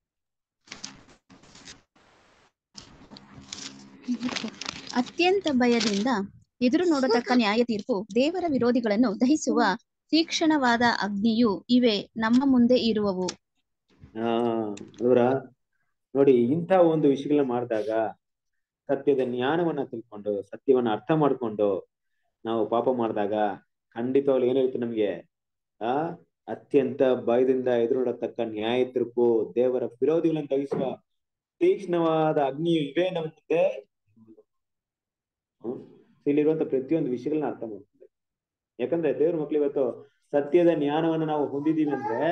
ಅತ್ಯಂತ ಭಯದಿಂದ ಎದುರು ನೋಡತಕ್ಕ ನ್ಯಾಯ ತೀರ್ಪು ದೇವರ ವಿರೋಧಿಗಳನ್ನು ದಹಿಸುವ ತೀಕ್ಷ್ಣವಾದ ಅಗ್ನಿಯು ಇವೆ ನಮ್ಮ ಮುಂದೆ ಇರುವವು ಹಾ ಅವರ ನೋಡಿ ಇಂಥ ಒಂದು ವಿಷಯಗಳನ್ನ ಮಾಡಿದಾಗ ಸತ್ಯದ ಜ್ಞಾನವನ್ನ ತಿಳ್ಕೊಂಡು ಸತ್ಯವನ್ನ ಅರ್ಥ ಮಾಡ್ಕೊಂಡು ನಾವು ಪಾಪ ಮಾಡಿದಾಗ ಖಂಡಿತವಾಗ್ಲು ಏನಿರುತ್ತೆ ನಮ್ಗೆ ಆ ಅತ್ಯಂತ ಭಯದಿಂದ ಎದುರುನೋಡತಕ್ಕ ನ್ಯಾಯ ತೀರ್ಪು ದೇವರ ವಿರೋಧಿಗಳನ್ನು ತಗಿಸುವ ತೀಕ್ಷ್ಣವಾದ ಅಗ್ನಿಯು ಇವೇ ನಮ್ಮ ಮುಂದೆ ಹ್ಮ್? ಇಲ್ಲಿರುವಂತ ಪ್ರತಿಯೊಂದು ವಿಷಯಗಳನ್ನ ಅರ್ಥ ಮಾಡ್ಕೊಂಡು ಯಾಕಂದ್ರೆ ದೇವ್ರ ಮಕ್ಳು ಇವತ್ತು ಸತ್ಯದ ಜ್ಞಾನವನ್ನ ನಾವು ಹೊಂದಿದೀವಿ ಅಂದ್ರೆ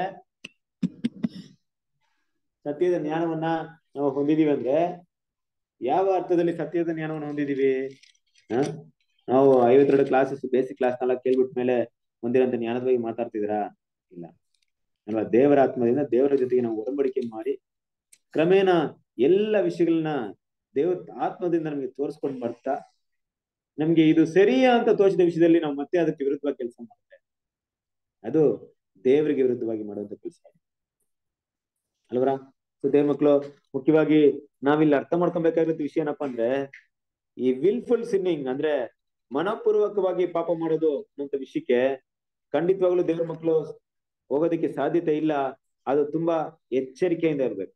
ಸತ್ಯದ ಜ್ಞಾನವನ್ನ ನಾವು ಹೊಂದಿದೀವಿ ಅಂದ್ರೆ ಯಾವ ಅರ್ಥದಲ್ಲಿ ಸತ್ಯದ ಜ್ಞಾನವನ್ನು ಹೊಂದಿದೀವಿ ಹ ನಾವು ಐವತ್ತೆರಡು ಕ್ಲಾಸಸ್ ಬೇಸಿಕ್ ಕ್ಲಾಸ್ ನೆಲ್ಲ ಕೇಳ್ಬಿಟ್ಟ ಮೇಲೆ ಹೊಂದಿರೋಂಥ ಜ್ಞಾನದ ಬಗ್ಗೆ ಮಾತಾಡ್ತಿದ್ದೀರಾ ಇಲ್ಲ ಅಲ್ವಾ ದೇವರ ಆತ್ಮದಿಂದ ದೇವರ ಜೊತೆಗೆ ನಾವು ಒಡಂಬಡಿಕೆ ಮಾಡಿ ಕ್ರಮೇಣ ಎಲ್ಲ ವಿಷಯಗಳನ್ನ ದೇವ ಆತ್ಮದಿಂದ ನಮಗೆ ತೋರಿಸ್ಕೊಂಡು ಬರ್ತಾ ನಮ್ಗೆ ಇದು ಸರಿಯಾ ಅಂತ ತೋಚಿದ ವಿಷಯದಲ್ಲಿ ನಾವು ಮತ್ತೆ ಅದಕ್ಕೆ ವಿರುದ್ಧವಾಗಿ ಕೆಲಸ ಮಾಡ್ತೇವೆ ಅದು ದೇವರಿಗೆ ವಿರುದ್ಧವಾಗಿ ಮಾಡುವಂತ ಕೆಲಸ ಅಲ್ವರ ಸೊ ದೇವ್ರ ಮಕ್ಕಳು ಮುಖ್ಯವಾಗಿ ನಾವಿಲ್ಲಿ ಅರ್ಥ ಮಾಡ್ಕೊಬೇಕಾಗಿರೋ ವಿಷಯ ಏನಪ್ಪಾ ಅಂದ್ರೆ ಈ ವಿಲ್ಫುಲ್ ಸಿನ್ನಿಂಗ್ ಅಂದ್ರೆ ಮನಪೂರ್ವಕವಾಗಿ ಪಾಪ ಮಾಡೋದು ಅನ್ನೋಂಥ ವಿಷಯಕ್ಕೆ ಖಂಡಿತವಾಗ್ಲೂ ದೇವ್ರ ಮಕ್ಕಳು ಹೋಗೋದಕ್ಕೆ ಸಾಧ್ಯತೆ ಇಲ್ಲ ಅದು ತುಂಬಾ ಎಚ್ಚರಿಕೆಯಿಂದ ಇರ್ಬೇಕು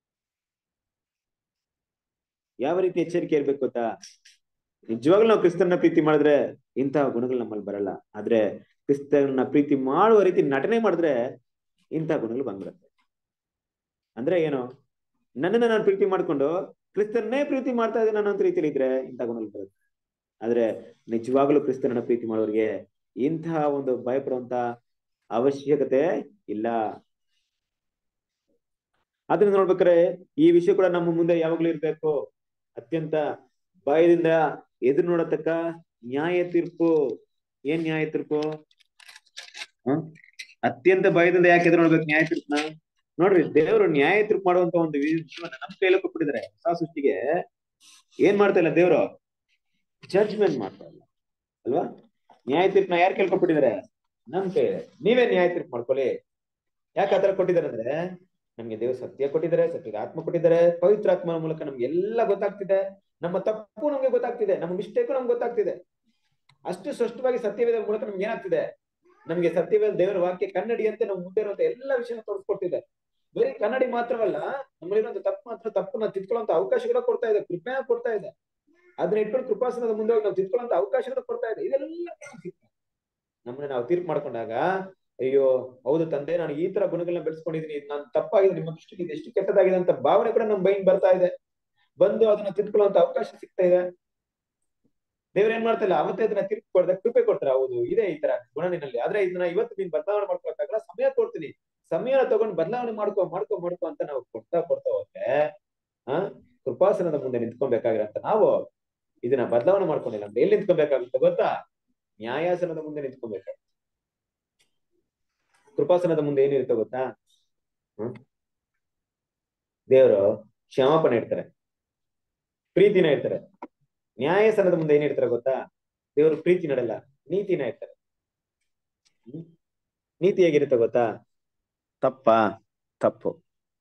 ಯಾವ ರೀತಿ ಎಚ್ಚರಿಕೆ ಇರ್ಬೇಕು ಗೊತ್ತಾ ನಿಜವಾಗ್ಲೂ ನಾವು ಕ್ರಿಸ್ತನ ಪ್ರೀತಿ ಮಾಡಿದ್ರೆ ಇಂತಹ ಗುಣಗಳು ನಮ್ಮಲ್ಲಿ ಬರಲ್ಲ ಆದ್ರೆ ಕ್ರಿಸ್ತನ ಪ್ರೀತಿ ಮಾಡುವ ರೀತಿ ನಟನೆ ಮಾಡಿದ್ರೆ ಇಂತಹ ಗುಣಗಳು ಬಂದ್ಬಿಡುತ್ತೆ ಅಂದ್ರೆ ಏನು ನನ್ನನ್ನ ನಾನು ಪ್ರೀತಿ ಮಾಡ್ಕೊಂಡು ಕ್ರಿಸ್ತನ್ನೇ ಪ್ರೀತಿ ಮಾಡ್ತಾ ಇದ್ದೀನಿ ಅನ್ನೋ ರೀತಿಯಲ್ಲಿ ಇದ್ರೆ ಇಂತಹ ಗುಣಗಳು ಬರುತ್ತೆ ಆದ್ರೆ ನಿಜವಾಗ್ಲೂ ಕ್ರಿಸ್ತನನ್ನ ಪ್ರೀತಿ ಮಾಡೋರಿಗೆ ಇಂತಹ ಒಂದು ಭಯಪಡುವಂತ ಅವಶ್ಯಕತೆ ಇಲ್ಲ ಅದನ್ನ ನೋಡ್ಬೇಕಾದ್ರೆ ಈ ವಿಷಯ ಕೂಡ ನಮ್ಮ ಮುಂದೆ ಯಾವಾಗ್ಲೂ ಇರ್ಬೇಕು ಅತ್ಯಂತ ಭಯದಿಂದ ಎದುರು ನೋಡತಕ್ಕ ನ್ಯಾಯ ತೀರ್ಪು ಏನ್ ನ್ಯಾಯ ತೀರ್ಪು ಹ್ಮ್ ಅತ್ಯಂತ ಭಯದಿಂದ ಯಾಕೆ ಎದುರು ನೋಡ್ಬೇಕು ನ್ಯಾಯ ತೀರ್ಪನ್ನ ನೋಡ್ರಿ ದೇವರು ನ್ಯಾಯ ತೀರ್ಪು ಮಾಡುವಂತ ಒಂದು ವಿಷಯವನ್ನ ನಮ್ ಕೈಯಲ್ಲಿ ಕೊಟ್ಬಿಟ್ಟಿದ್ದಾರೆ ಹೊಸ ಸೃಷ್ಟಿಗೆ ಏನ್ ಮಾಡ್ತಾ ಇಲ್ಲ ದೇವರು ಜಡ್ಜ್ಮೆಂಟ್ ಮಾಡ್ತಾ ಇಲ್ಲ ಅಲ್ವಾ ನ್ಯಾಯ ತೀರ್ಪನ್ನ ಯಾರು ಕೇಳ್ಕೊಟ್ಬಿಟ್ಟಿದ್ದಾರೆ ನಮ್ ಕೈ ನೀವೇ ನ್ಯಾಯ ತೀರ್ಪು ಮಾಡ್ಕೊಳ್ಳಿ ಯಾಕೆ ಆತರ ಕೊಟ್ಟಿದ್ದಾರೆ ಅಂದ್ರೆ ನಮ್ಗೆ ದೇವ್ರು ಸತ್ಯ ಕೊಟ್ಟಿದ್ದಾರೆ ಸತ್ಯಗೆ ಆತ್ಮ ಕೊಟ್ಟಿದ್ದಾರೆ ಪವಿತ್ರ ಆತ್ಮನ ಮೂಲಕ ನಮ್ಗೆ ಎಲ್ಲ ಗೊತ್ತಾಗ್ತಿದೆ ನಮ್ಮ ತಪ್ಪು ನಮ್ಗೆ ಗೊತ್ತಾಗ್ತಿದೆ ನಮ್ಮ ಮಿಸ್ಟೇಕು ನಮ್ಗೆ ಗೊತ್ತಾಗ್ತಿದೆ ಅಷ್ಟು ಸ್ಪಷ್ಟವಾಗಿ ಸತ್ಯವೇದ ಮೂಲಕ ನಮ್ಗೆ ಏನಾಗ್ತಿದೆ ನಮ್ಗೆ ಸತ್ಯವೇದ ದೇವರ ವಾಕ್ಯ ಕನ್ನಡಿಯಂತೆ ನಾವು ಮುಂದೆ ಇರುವಂತ ಎಲ್ಲ ವಿಷಯನ ತೋರಿಸ್ಕೊಡ್ತಿದೆ ಬರೀ ಕನ್ನಡಿ ಮಾತ್ರವಲ್ಲ ನಮ್ಮಲ್ಲಿರುವಂತ ತಪ್ಪು ಮಾತ್ರ ತಪ್ಪನ್ನ ತಿದ್ಕೊಳ್ಳುವಂತ ಅವಕಾಶಗಳ ಕೊಡ್ತಾ ಇದೆ ಕೃಪೆನ ಕೊಡ್ತಾ ಇದೆ ಅದನ್ನ ಇಟ್ಕೊಂಡು ಕೃಪಾಸನದ ಮುಂದೆ ಹೋಗಿ ನಾವು ತಿದ್ಕೊಳ್ಳುವಂತ ಅವಕಾಶಗಳು ಕೊಡ್ತಾ ಇದೆ ಇದೆಲ್ಲ ನಮ್ಮನ್ನ ನಾವು ತೀರ್ಪು ಮಾಡ್ಕೊಂಡಾಗ ಅಯ್ಯೋ ಹೌದು ತಂದೆ ನಾನು ಈ ತರ ಗುಣಗಳನ್ನ ಬೆಳೆಸ್ಕೊಂಡಿದೀನಿ ನಾನು ತಪ್ಪಾಗಿದೆ ನಿಮ್ಮ ದೃಷ್ಟಿಗೆ ಇದು ಎಷ್ಟು ಕೆಟ್ಟದಾಗಿದೆ ಅಂತ ಭಾವನೆ ಕೂಡ ನಮ್ ಬೈನ್ ಬರ್ತಾ ಇದೆ ಬಂದು ಅದನ್ನ ತಿದ್ಕೊಳ್ಳುವಂತ ಅವಕಾಶ ಸಿಗ್ತಾ ಇದೆ ದೇವ್ರ ಏನ್ ಮಾಡ್ತಾ ಇಲ್ಲ ಅವತ್ತೇ ಅದನ್ನ ತೀರ್ಪು ಕೊಡದ ಕೃಪೆ ಕೊಟ್ರ ಹೌದು ಇದೆ ಈ ತರ ಗುಣ ನಿನ್ನಲ್ಲಿ ಆದ್ರೆ ಇದನ್ನ ಇವತ್ತು ನೀನ್ ಬದಲಾವಣೆ ಮಾಡ್ಕೊಳಕ್ಕಾಗಲ್ಲ ಸಮಯ ಕೊಡ್ತೀನಿ ಸಮಯನ ತಗೊಂಡು ಬದಲಾವಣೆ ಮಾಡ್ಕೊ ಮಾಡ್ಕೊ ಮಾಡ್ಕೊ ಅಂತ ನಾವು ಕೊಡ್ತಾ ಕೊಡ್ತಾ ಹೋದ್ರೆ ಆ ಕೃಪಾಸನದ ಮುಂದೆ ನಿಂತ್ಕೊಬೇಕಾಗಿರಂತ ನಾವು ಇದನ್ನ ಬದಲಾವಣೆ ಮಾಡ್ಕೊಂಡಿಲ್ಲ ಅಂದ್ರೆ ಎಲ್ಲಿ ನಿಂತ್ಕೊಬೇಕಾಗುತ್ತೆ ಗೊತ್ತಾ ನ್ಯಾಯಾಸನದ ಮುಂದೆ ನಿಂತ್ಕೊಬೇಕಾಗುತ್ತೆ ಕೃಪಾಸನದ ಮುಂದೆ ಏನಿರುತ್ತೆ ಗೊತ್ತಾ ಹ್ಮ್ ದೇವರು ಕ್ಷಮಾಪಣೆ ಇಡ್ತಾರೆ ಪ್ರೀತಿನ ಇರ್ತಾರೆ ನ್ಯಾಯಾಸನದ ಮುಂದೆ ಏನ್ ಇಡ್ತಾರೆ ಗೊತ್ತಾ ದೇವರು ಪ್ರೀತಿ ನಡಲ್ಲ ನೀತಿನ ಇರ್ತಾರೆ ಹ್ಮ್ ನೀತಿ ಹೇಗಿರುತ್ತೆ ಗೊತ್ತಾ ತಪ್ಪ ತಪ್ಪು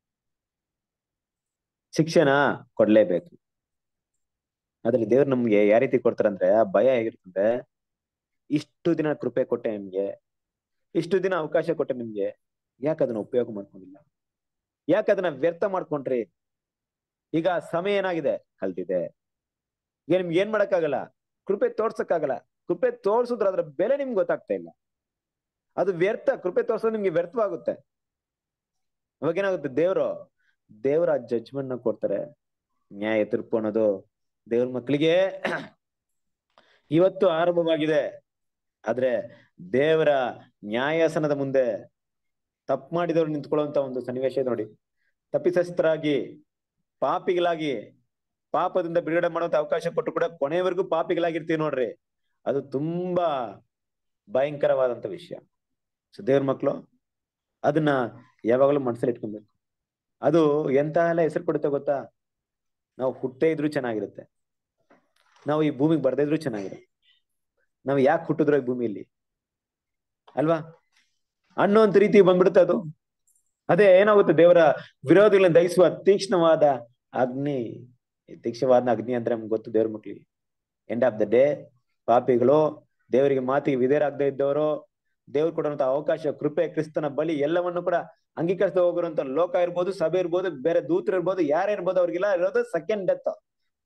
ಶಿಕ್ಷಣ ಕೊಡ್ಲೇಬೇಕು ಅದ್ರಲ್ಲಿ ದೇವ್ರು ನಮ್ಗೆ ಯಾವ ರೀತಿ ಕೊಡ್ತಾರಂದ್ರೆ ಆ ಭಯ ಹೇಗಿರ್ತಂದ್ರೆ ಇಷ್ಟು ದಿನ ಕೃಪೆ ಕೊಟ್ಟೆ ನಿಮ್ಗೆ ಇಷ್ಟು ದಿನ ಅವಕಾಶ ಕೊಟ್ಟೆ ನಿಮ್ಗೆ ಯಾಕೆ ಅದನ್ನ ಉಪಯೋಗ ಮಾಡ್ಕೊಂಡಿಲ್ಲ ಯಾಕೆ ಅದನ್ನ ವ್ಯರ್ಥ ಮಾಡ್ಕೊಂಡ್ರಿ ಈಗ ಸಮಯ ಏನಾಗಿದೆ ಕಲ್ತಿದೆ ಈಗ ನಿಮ್ಗೆ ಏನ್ ಮಾಡಕ್ಕಾಗಲ್ಲ ಕೃಪೆ ತೋರ್ಸಕ್ಕಾಗಲ್ಲ ಕೃಪೆ ತೋರ್ಸಿದ್ರೆ ಅದ್ರ ಬೆಲೆ ನಿಮ್ಗೆ ಗೊತ್ತಾಗ್ತಾ ಇಲ್ಲ ಅದು ವ್ಯರ್ಥ ಕೃಪೆ ತೋರ್ಸೋದು ನಿಮ್ಗೆ ವ್ಯರ್ಥವಾಗುತ್ತೆ ಅವಾಗ ಏನಾಗುತ್ತೆ ದೇವ್ರು ದೇವ್ರ ಜಡ್ಜ್ಮೆಂಟ್ ನ ಕೊಡ್ತಾರೆ ನ್ಯಾಯ ತೀರ್ಪು ಅನ್ನೋದು ದೇವ್ರ ಮಕ್ಕಳಿಗೆ ಇವತ್ತು ಆರಂಭವಾಗಿದೆ ಆದ್ರೆ ದೇವರ ನ್ಯಾಯಾಸನದ ಮುಂದೆ ತಪ್ಪು ಮಾಡಿದವ್ರು ನಿಂತ್ಕೊಳ್ಳುವಂತ ಒಂದು ಸನ್ನಿವೇಶ ಇದೆ ನೋಡಿ ತಪ್ಪಿತಸ್ಥರಾಗಿ ಪಾಪಿಗಳಾಗಿ ಪಾಪದಿಂದ ಬಿಡುಗಡೆ ಮಾಡುವಂತ ಅವಕಾಶ ಕೊಟ್ಟು ಕೂಡ ಕೊನೆಯವರೆಗೂ ಪಾಪಿಗಳಾಗಿರ್ತೀವಿ ನೋಡ್ರಿ ಅದು ತುಂಬಾ ಭಯಂಕರವಾದಂತ ವಿಷಯ ಸೊ ದೇವ್ರ ಮಕ್ಕಳು ಅದನ್ನ ಯಾವಾಗಲೂ ಮನಸ್ಸಲ್ಲಿ ಇಟ್ಕೊಬೇಕು ಅದು ಎಂತ ಎಲ್ಲ ಹೆಸರು ಕೊಡುತ್ತೆ ಗೊತ್ತಾ ನಾವು ಹುಟ್ಟೇ ಇದ್ರು ಚೆನ್ನಾಗಿರುತ್ತೆ ನಾವು ಈ ಭೂಮಿಗೆ ಬರ್ದೇ ಇದ್ರು ಚೆನ್ನಾಗಿರುತ್ತೆ ನಾವು ಯಾಕೆ ಹುಟ್ಟಿದ್ರು ಈ ಭೂಮಿಯಲ್ಲಿ ಅಲ್ವಾ ಅನ್ನೋಂತ ರೀತಿ ಬಂದ್ಬಿಡುತ್ತೆ ಅದು ಅದೇ ಏನಾಗುತ್ತೆ ದೇವರ ವಿರೋಧಿಗಳನ್ನ ದಹಿಸುವ ತೀಕ್ಷ್ಣವಾದ ಅಗ್ನಿ ಈ ತೀಕ್ಷ್ಣವಾದ ಅಗ್ನಿ ಅಂದ್ರೆ ನಮ್ಗೆ ಗೊತ್ತು ದೇವ್ರ ಮಕ್ಳಿಗೆ ಎಂಡ್ ಆಫ್ ದ ಡೇ ಪಾಪಿಗಳು ದೇವರಿಗೆ ಮಾತಿಗೆ ವಿಧೇಯರಾಗದೆ ಇದ್ದವರು ದೇವ್ರು ಕೊಡುವಂತ ಅವಕಾಶ ಕೃಪೆ ಕ್ರಿಸ್ತನ ಬಲಿ ಎಲ್ಲವನ್ನು ಕೂಡ ಅಂಗೀಕರಿಸ್ತಾ ಹೋಗಿರುವಂತ ಲೋಕ ಇರ್ಬೋದು ಸಭೆ ಇರ್ಬೋದು ಬೇರೆ ದೂತರು ಇರ್ಬೋದು ಯಾರೇ ಇರ್ಬೋದು ಅವ್ರಿಗೆಲ್ಲ ಇರೋದು ಸೆಕೆಂಡ್ ಡೆತ್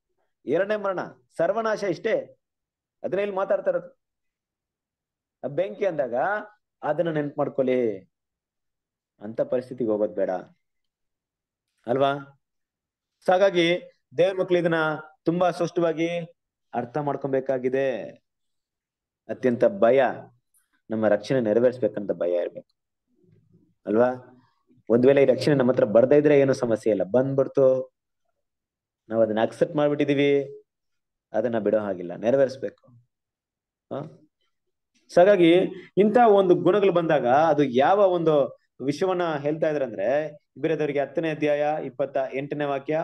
ಎರಡನೇ ಮರಣ ಸರ್ವನಾಶ ಇಷ್ಟೇ ಅದನ್ನ ಇಲ್ಲಿ ಮಾತಾಡ್ತಾ ಇರೋದು ಆ ಬೆಂಕಿ ಅಂದಾಗ ಅದನ್ನ ನೆನ್ಪು ಮಾಡ್ಕೊಳ್ಳಿ ಅಂತ ಪರಿಸ್ಥಿತಿಗೆ ಹೋಗೋದ್ ಬೇಡ ಅಲ್ವಾ ಸೊ ಹಾಗಾಗಿ ದೇವ್ರ ಮಕ್ಳು ಇದನ್ನ ತುಂಬಾ ಸ್ಪಷ್ಟವಾಗಿ ಅರ್ಥ ಮಾಡ್ಕೊಬೇಕಾಗಿದೆ ಅತ್ಯಂತ ಭಯ ನಮ್ಮ ರಕ್ಷಣೆ ನೆರವೇರಿಸ್ಬೇಕಂತ ಭಯ ಇರ್ಬೇಕು ಅಲ್ವಾ ಒಂದ್ ವೇಳೆ ಈ ರಕ್ಷಣೆ ನಮ್ಮ ಹತ್ರ ಬರ್ದೇ ಇದ್ರೆ ಏನು ಸಮಸ್ಯೆ ಇಲ್ಲ ಬಂದ್ಬಿಡ್ತು ನಾವ್ ಅದನ್ನ ಅಕ್ಸೆಪ್ಟ್ ಮಾಡ್ಬಿಟ್ಟಿದೀವಿ ಅದನ್ನ ಬಿಡೋ ಹಾಗಿಲ್ಲ ನೆರವೇರಿಸ್ಬೇಕು ಹ ಸೊ ಹಾಗಾಗಿ ಇಂಥ ಒಂದು ಗುಣಗಳು ಬಂದಾಗ ಅದು ಯಾವ ಒಂದು ವಿಷಯವನ್ನ ಹೇಳ್ತಾ ಇದ್ರೆ ಅಂದ್ರೆ ಇಬ್ಬರದವರಿಗೆ ಹತ್ತನೇ ಅಧ್ಯಾಯ ಇಪ್ಪತ್ತ ಎಂಟನೇ ವಾಕ್ಯ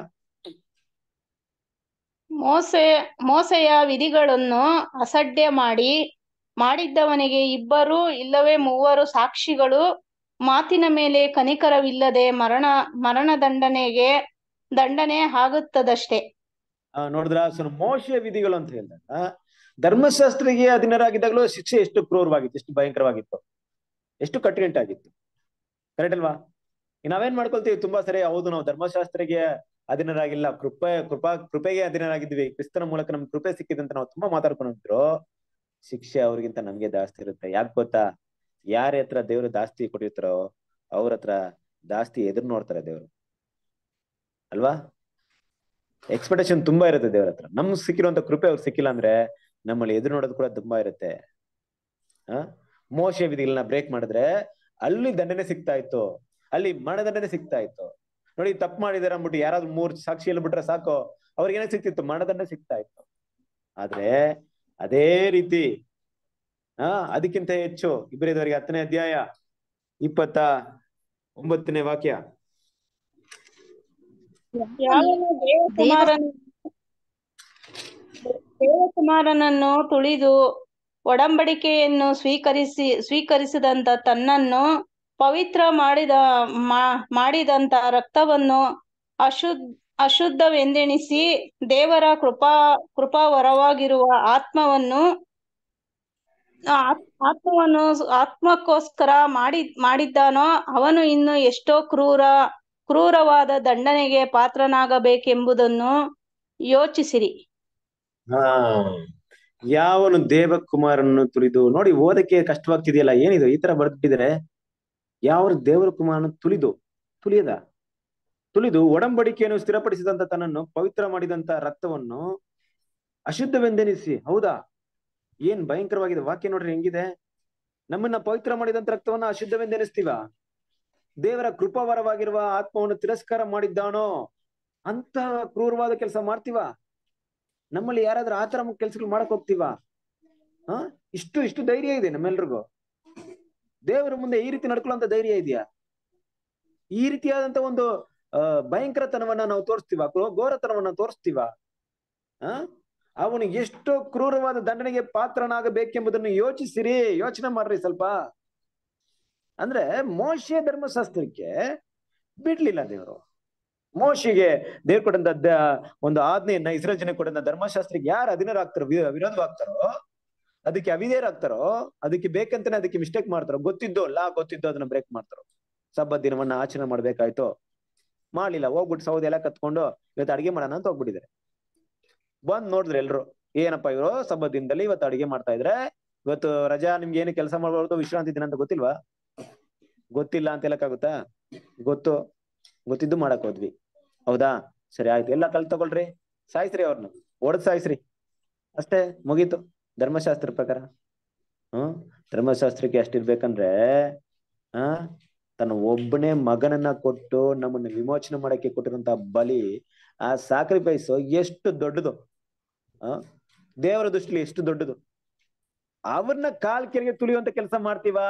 ಮೋಸೆ ಮೋಸೆಯ ವಿಧಿಗಳನ್ನು ಅಸಡ್ಡೆ ಮಾಡಿ ಮಾಡಿದ್ದವನಿಗೆ ಇಬ್ಬರು ಇಲ್ಲವೇ ಮೂವರು ಸಾಕ್ಷಿಗಳು ಮಾತಿನ ಮೇಲೆ ಕನಿಕರವಿಲ್ಲದೆ ಮರಣ ಮರಣ ದಂಡನೆಗೆ ದಂಡನೆ ಆಗುತ್ತದಷ್ಟೇ ಆ, ನೋಡಿದ್ರ ಸೊ ಮೋಶೆಯ ವಿಧಿಗಳು ಅಂತ ಹೇಳಿದಾಗ ಧರ್ಮಶಾಸ್ತ್ರಿಗೆ ಅಧೀನರಾಗಿದ್ದಾಗಲೂ ಶಿಕ್ಷೆ ಎಷ್ಟು ಕ್ರೂರವಾಗಿತ್ತು ಎಷ್ಟು ಭಯಂಕರವಾಗಿತ್ತು ಎಷ್ಟು ಕಠಿಣವಾಗಿತ್ತು ಕರೆಕ್ಟ್ ಅಲ್ವಾ ಈಗ ನಾವೇನ್ ಮಾಡ್ಕೊಳ್ತೀವಿ ತುಂಬಾ ಸರಿ ಹೌದು ನಾವು ಧರ್ಮಶಾಸ್ತ್ರಿಗೆ ಅಧೀನರಾಗಿಲ್ಲ ಕೃಪೆ ಕೃಪಾ ಕೃಪೆಗೆ ಅಧೀನರಾಗಿದ್ವಿ ಕ್ರಿಸ್ತನ ಮೂಲಕ ನಮ್ಗೆ ಕೃಪೆ ಸಿಕ್ಕಿದೆ ಅಂತ ನಾವು ತುಂಬಾ ಮಾತಾಡ್ಕೊಂಡಿದ್ರು ಶಿಕ್ಷೆ ಅವ್ರಿಗಿಂತ ನಮ್ಗೆ ಜಾಸ್ತಿ ಇರುತ್ತೆ ಯಾಕೆ ಗೊತ್ತಾ ಯಾರ ಹತ್ರ ದೇವ್ರು ಜಾಸ್ತಿ ಕೊಟ್ಟಿರ್ತಾರೋ ಅವ್ರ ಹತ್ರ ಜಾಸ್ತಿ ಎದುರು ನೋಡ್ತಾರೆ ದೇವ್ರು ಅಲ್ವಾ ಎಕ್ಸ್ಪೆಕ್ಟೇಷನ್ ತುಂಬಾ ಇರುತ್ತೆ ದೇವ್ರ ಹತ್ರ ನಮ್ಗೆ ಸಿಕ್ಕಿರುವಂತ ಕೃಪೆ ಅವ್ರಿಗೆ ಸಿಕ್ಕಿಲ್ಲ ಅಂದ್ರೆ ನಮ್ಮಲ್ಲಿ ಎದುರು ನೋಡೋದು ಕೂಡ ತುಂಬಾ ಇರುತ್ತೆ ಆ ಮೋಶ ವಿಧಿಗಳನ್ನ ಬ್ರೇಕ್ ಮಾಡಿದ್ರೆ ಅಲ್ಲಿ ದಂಡನೆ ಸಿಗ್ತಾ ಇತ್ತು ಅಲ್ಲಿ ಮರಣದಂಡನೆ ಸಿಗ್ತಾ ಇತ್ತು ನೋಡಿ ತಪ್ಪು ಮಾಡಿದಾರೆ ಅಂದ್ಬಿಟ್ಟು ಯಾರಾದ್ರೂ ಮೂರ್ ಸಾಕ್ಷಿ ಹೇಳ್ಬಿಟ್ರೆ ಸಾಕು ಅವ್ರಿಗೆ ಏನೇ ಸಿಕ್ತಿತ್ತು ಮರಣದಂಡ ಸಿಗ್ತಾ ಇತ್ತು ಆದ್ರೆ ಅದೇ ರೀತಿ ಆ ಅದಕ್ಕಿಂತ ಹೆಚ್ಚು ಇಬ್ಬರಿದವರಿಗೆ ಹತ್ತನೇ ಅಧ್ಯಾಯ ಇಪ್ಪತ್ತ ಒಂಬತ್ತನೇ ವಾಕ್ಯ ಯಾವನು ದೇವಕುಮಾರನ ದೇವಕುಮಾರನನ್ನು ತುಳಿದು ಒಡಂಬಡಿಕೆಯನ್ನು ಸ್ವೀಕರಿಸಿ ಸ್ವೀಕರಿಸಿದಂತ ತನ್ನನ್ನು ಪವಿತ್ರ ಮಾಡಿದ ಮಾ- ಮಾಡಿದಂತ ರಕ್ತವನ್ನು ಅಶುದ್ಧ ಅಶುದ್ಧವೆಂದೆಣಿಸಿ ದೇವರ ಕೃಪಾ ಕೃಪಾವರವಾಗಿರುವ ಆತ್ಮವನ್ನು ಆತ್- ಆತ್ಮವನ್ನು ಆತ್ಮಕ್ಕೋಸ್ಕರ ಮಾಡಿ ಮಾಡಿದ್ದಾನೋ ಅವನು ಇನ್ನು ಎಷ್ಟೋ ಕ್ರೂರ ಕ್ರೂರವಾದ ದಂಡನೆಗೆ ಪಾತ್ರನಾಗಬೇಕೆಂಬುದನ್ನು ಯೋಚಿಸಿರಿ ಹಾ ಯಾವನು ದೇವಕುಮಾರನ್ನು ತುಳಿದು ನೋಡಿ ಓದಕ್ಕೆ ಕಷ್ಟವಾಗ್ತಿದೆಯಲ್ಲ ಏನಿದು ಈ ತರ ಬರ್ಬಿಟ್ಟಿದ್ರೆ ಯಾವ ದೇವರ ಕುಮಾರನು ತುಳಿದು ತುಳಿಯದ ತುಳಿದು ಒಡಂಬಡಿಕೆಯನ್ನು ಸ್ಥಿರಪಡಿಸಿದಂತ ತನ್ನನ್ನು ಪವಿತ್ರ ಮಾಡಿದಂತ ರಕ್ತವನ್ನು ಅಶುದ್ಧವೆಂದೆನಿಸಿ ಹೌದಾ ಏನ್ ಭಯಂಕರವಾಗಿದೆ ವಾಕ್ಯ ನೋಡ್ರಿ ಹೆಂಗಿದೆ ನಮ್ಮನ್ನ ಪವಿತ್ರ ಮಾಡಿದಂತ ರಕ್ತವನ್ನ ಅಶುದ್ಧವೆಂದೆನಿಸ್ತೀವ ದೇವರ ಕೃಪಾವರವಾಗಿರುವ ಆತ್ಮವನ್ನು ತಿರಸ್ಕಾರ ಮಾಡಿದ್ದಾನೋ ಅಂತ ಕ್ರೂರವಾದ ಕೆಲಸ ಮಾಡ್ತೀವ ನಮ್ಮಲ್ಲಿ ಯಾರಾದ್ರೂ ಆತರ ಕೆಲ್ಸಗಳು ಮಾಡಕ್ ಹೋಗ್ತೀವ ಹ ಇಷ್ಟು ಇಷ್ಟು ಧೈರ್ಯ ಇದೆ ನಮ್ಮೆಲ್ರಿಗೂ ದೇವರ ಮುಂದೆ ಈ ರೀತಿ ನಡ್ಕೊಳ್ಳುವಂತ ಧೈರ್ಯ ಇದೆಯಾ ಈ ರೀತಿಯಾದಂತ ಒಂದು ಆ ಭಯಂಕರತನವನ್ನ ನಾವು ತೋರಿಸ್ತೀವ ಘೋರತನವನ್ನ ತೋರಿಸ್ತೀವ ಆ ಅವನು ಎಷ್ಟು ಕ್ರೂರವಾದ ದಂಡನೆಗೆ ಪಾತ್ರನಾಗಬೇಕೆಂಬುದನ್ನು ಯೋಚಿಸಿರಿ ಯೋಚನೆ ಮಾಡ್ರಿ ಸ್ವಲ್ಪ ಅಂದ್ರೆ ಮೋಶೆ ಧರ್ಮಶಾಸ್ತ್ರಕ್ಕೆ ಬಿಡ್ಲಿಲ್ಲ ದೇವರು ಮೋಶಿಗೆ ದೇವ್ರು ಕೊಟ್ಟಂತ ದ- ಒಂದು ಆಜ್ಞೆಯನ್ನ ಇಸ್ರೇಲ್ ಜನ ಕೊಟ್ಟಂತ ಧರ್ಮಶಾಸ್ತ್ರಕ್ಕೆ ಯಾರು ಅಧೀನರಾಗ್ತಾರೋ ವಿ- ವಿರೋಧವಾಗ್ತಾರೋ ಅದಕ್ಕೆ ಅವಿಧೇಯರಾಗ್ತಾರೋ ಅದಕ್ಕೆ ಬೇಕಂತಾನೆ ಅದಕ್ಕೆ ಮಿಸ್ಟೇಕ್ ಮಾಡ್ತಾರೋ ಗೊತ್ತಿದ್ದು ಲಾ ಗೊತ್ತಿದ್ದು ಅದನ್ನ ಬ್ರೇಕ್ ಮಾಡ್ತಾರೋ ಸಬ್ಬತ್ ದಿನವನ್ನ ಆಚರಣೆ ಮಾಡ್ಬೇಕಾಯ್ತು ಮಾಡ್ಲಿಲ್ಲ ಹೋಗ್ಬಿಟ್ಟು ಸೌದೆ ಎಲ್ಲ ಕತ್ಕೊಂಡು ಇವತ್ತು ಅಡಿಗೆ ಮಾಡೋಣ ಅಂತ ಹೋಗ್ಬಿಟ್ಟಿದ್ದಾರೆ ಬಂದ್ ನೋಡಿದ್ರೆ ಎಲ್ರು ಏನಪ್ಪಾ ಇವರು ಸಬ್ಬತ್ ದಿನದಲ್ಲಿ ಇವತ್ತು ಅಡಿಗೆ ಮಾಡ್ತಾ ಇದ್ರೆ ಇವತ್ತು ರಜಾ ನಿಮ್ಗೆ ಏನು ಕೆಲಸ ಮಾಡ್ಬಾರ್ದು ವಿಶ್ರಾಂತಿ ದಿನ ಅಂತ ಗೊತ್ತಿಲ್ವಾ ಗೊತ್ತಿಲ್ಲ ಅಂತ ಹೇಳಕ್ಕಾಗುತ್ತಾ ಗೊತ್ತು ಗೊತ್ತಿದ್ದು ಮಾಡಕ್ ಹೋದ್ವಿ ಹೌದಾ ಸರಿ ಆಯ್ತು ಎಲ್ಲ ಕಲ್ ತಗೊಳ್ರಿ ಸಾಯಿಸ್ರಿ ಅವ್ರನ್ನ ಹೊಡೆದ್ ಸಾಯಿಸ್ರಿ ಅಷ್ಟೇ ಮುಗೀತು ಧರ್ಮಶಾಸ್ತ್ರ ಪ್ರಕಾರ ಹ್ಮ್ ಧರ್ಮಶಾಸ್ತ್ರಕ್ಕೆ ಅಷ್ಟಿರ್ಬೇಕಂದ್ರೆ ಆ ತನ್ನ ಒಬ್ಬನೇ ಮಗನನ್ನ ಕೊಟ್ಟು ನಮ್ಮನ್ನ ವಿಮೋಚನೆ ಮಾಡಕ್ಕೆ ಕೊಟ್ಟಿರುವಂತ ಬಲಿ ಆ ಸಾಕ್ರಿಫೈಸ್ ಎಷ್ಟು ದೊಡ್ಡದು ಆ ದೇವರ ದೃಷ್ಟಿಲಿ ಎಷ್ಟು ದೊಡ್ಡದು ಅವ್ರನ್ನ ಕಾಲ್ ಕೆರೆಗೆ ತುಳಿಯುವಂತ ಕೆಲಸ ಮಾಡ್ತೀವಾ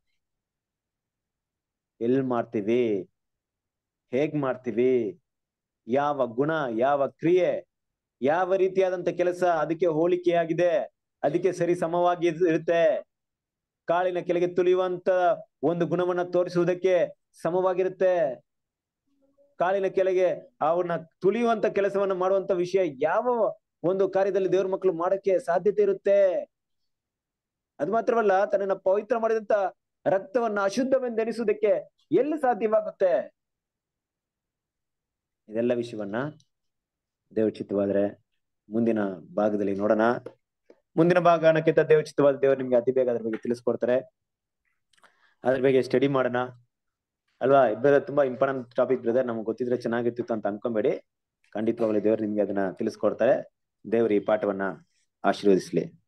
ಎಲ್ ಮಾಡ್ತೀವಿ ಹೇಗ್ ಮಾಡ್ತೀವಿ ಯಾವ ಗುಣ ಯಾವ ಕ್ರಿಯೆ ಯಾವ ರೀತಿಯಾದಂತ ಕೆಲಸ ಅದಕ್ಕೆ ಹೋಲಿಕೆಯಾಗಿದೆ ಅದಕ್ಕೆ ಸರಿ ಸಮವಾಗಿ ಇದ್- ಇರುತ್ತೆ ಕಾಳಿನ ಕೆಳಗೆ ತುಳಿಯುವಂತ ಒಂದು ಗುಣವನ್ನ ತೋರಿಸುವುದಕ್ಕೆ ಸಮವಾಗಿರುತ್ತೆ ಕಾಳಿನ ಕೆಳಗೆ ಅವ್ರನ್ನ ತುಳಿಯುವಂತ ಕೆಲಸವನ್ನ ಮಾಡುವಂತ ವಿಷಯ ಯಾವ ಒಂದು ಕಾರ್ಯದಲ್ಲಿ ದೇವ್ರ ಮಕ್ಕಳು ಮಾಡಕ್ಕೆ ಸಾಧ್ಯತೆ ಇರುತ್ತೆ ಅದು ಮಾತ್ರವಲ್ಲ ತನ್ನನ್ನ ಪವಿತ್ರ ಮಾಡಿದಂತ ರಕ್ತವನ್ನ ಅಶುದ್ಧವೆಂದೆನಿಸುವುದಕ್ಕೆ ಎಲ್ಲಿ ಸಾಧ್ಯವಾಗುತ್ತೆ ಇದೆಲ್ಲ ವಿಷಯವನ್ನ ದೇವ್ರ ಚಿತ್ತವಾದ್ರೆ ಮುಂದಿನ ಭಾಗದಲ್ಲಿ ನೋಡೋಣ ಮುಂದಿನ ಭಾಗ ಅನ್ನಕ್ಕಿಂತ ದೇವಚಿತವಾದ ದೇವರು ನಿಮ್ಗೆ ಅತಿ ಬೇಗ ಅದ್ರ ಬಗ್ಗೆ ತಿಳಿಸ್ಕೊಡ್ತಾರೆ ಅದ್ರ ಬಗ್ಗೆ ಸ್ಟಡಿ ಮಾಡೋಣ ಅಲ್ವಾ ಇಬ್ಬರ ತುಂಬಾ ಇಂಪಾರ್ಟೆಂಟ್ ಟಾಪಿಕ್ ಬ್ರದರ್ ನಮ್ಗೆ ಗೊತ್ತಿದ್ರೆ ಚೆನ್ನಾಗಿರ್ತಿತ್ತು ಅಂತ ಅನ್ಕೊಂಬೇಡಿ ಖಂಡಿತವಾಗ್ಲೂ ದೇವ್ರು ನಿಮ್ಗೆ ಅದನ್ನ ತಿಳಿಸ್ಕೊಡ್ತಾರೆ ದೇವ್ರು ಈ ಪಾಠವನ್ನ ಆಶೀರ್ವದಿಸ್ಲಿ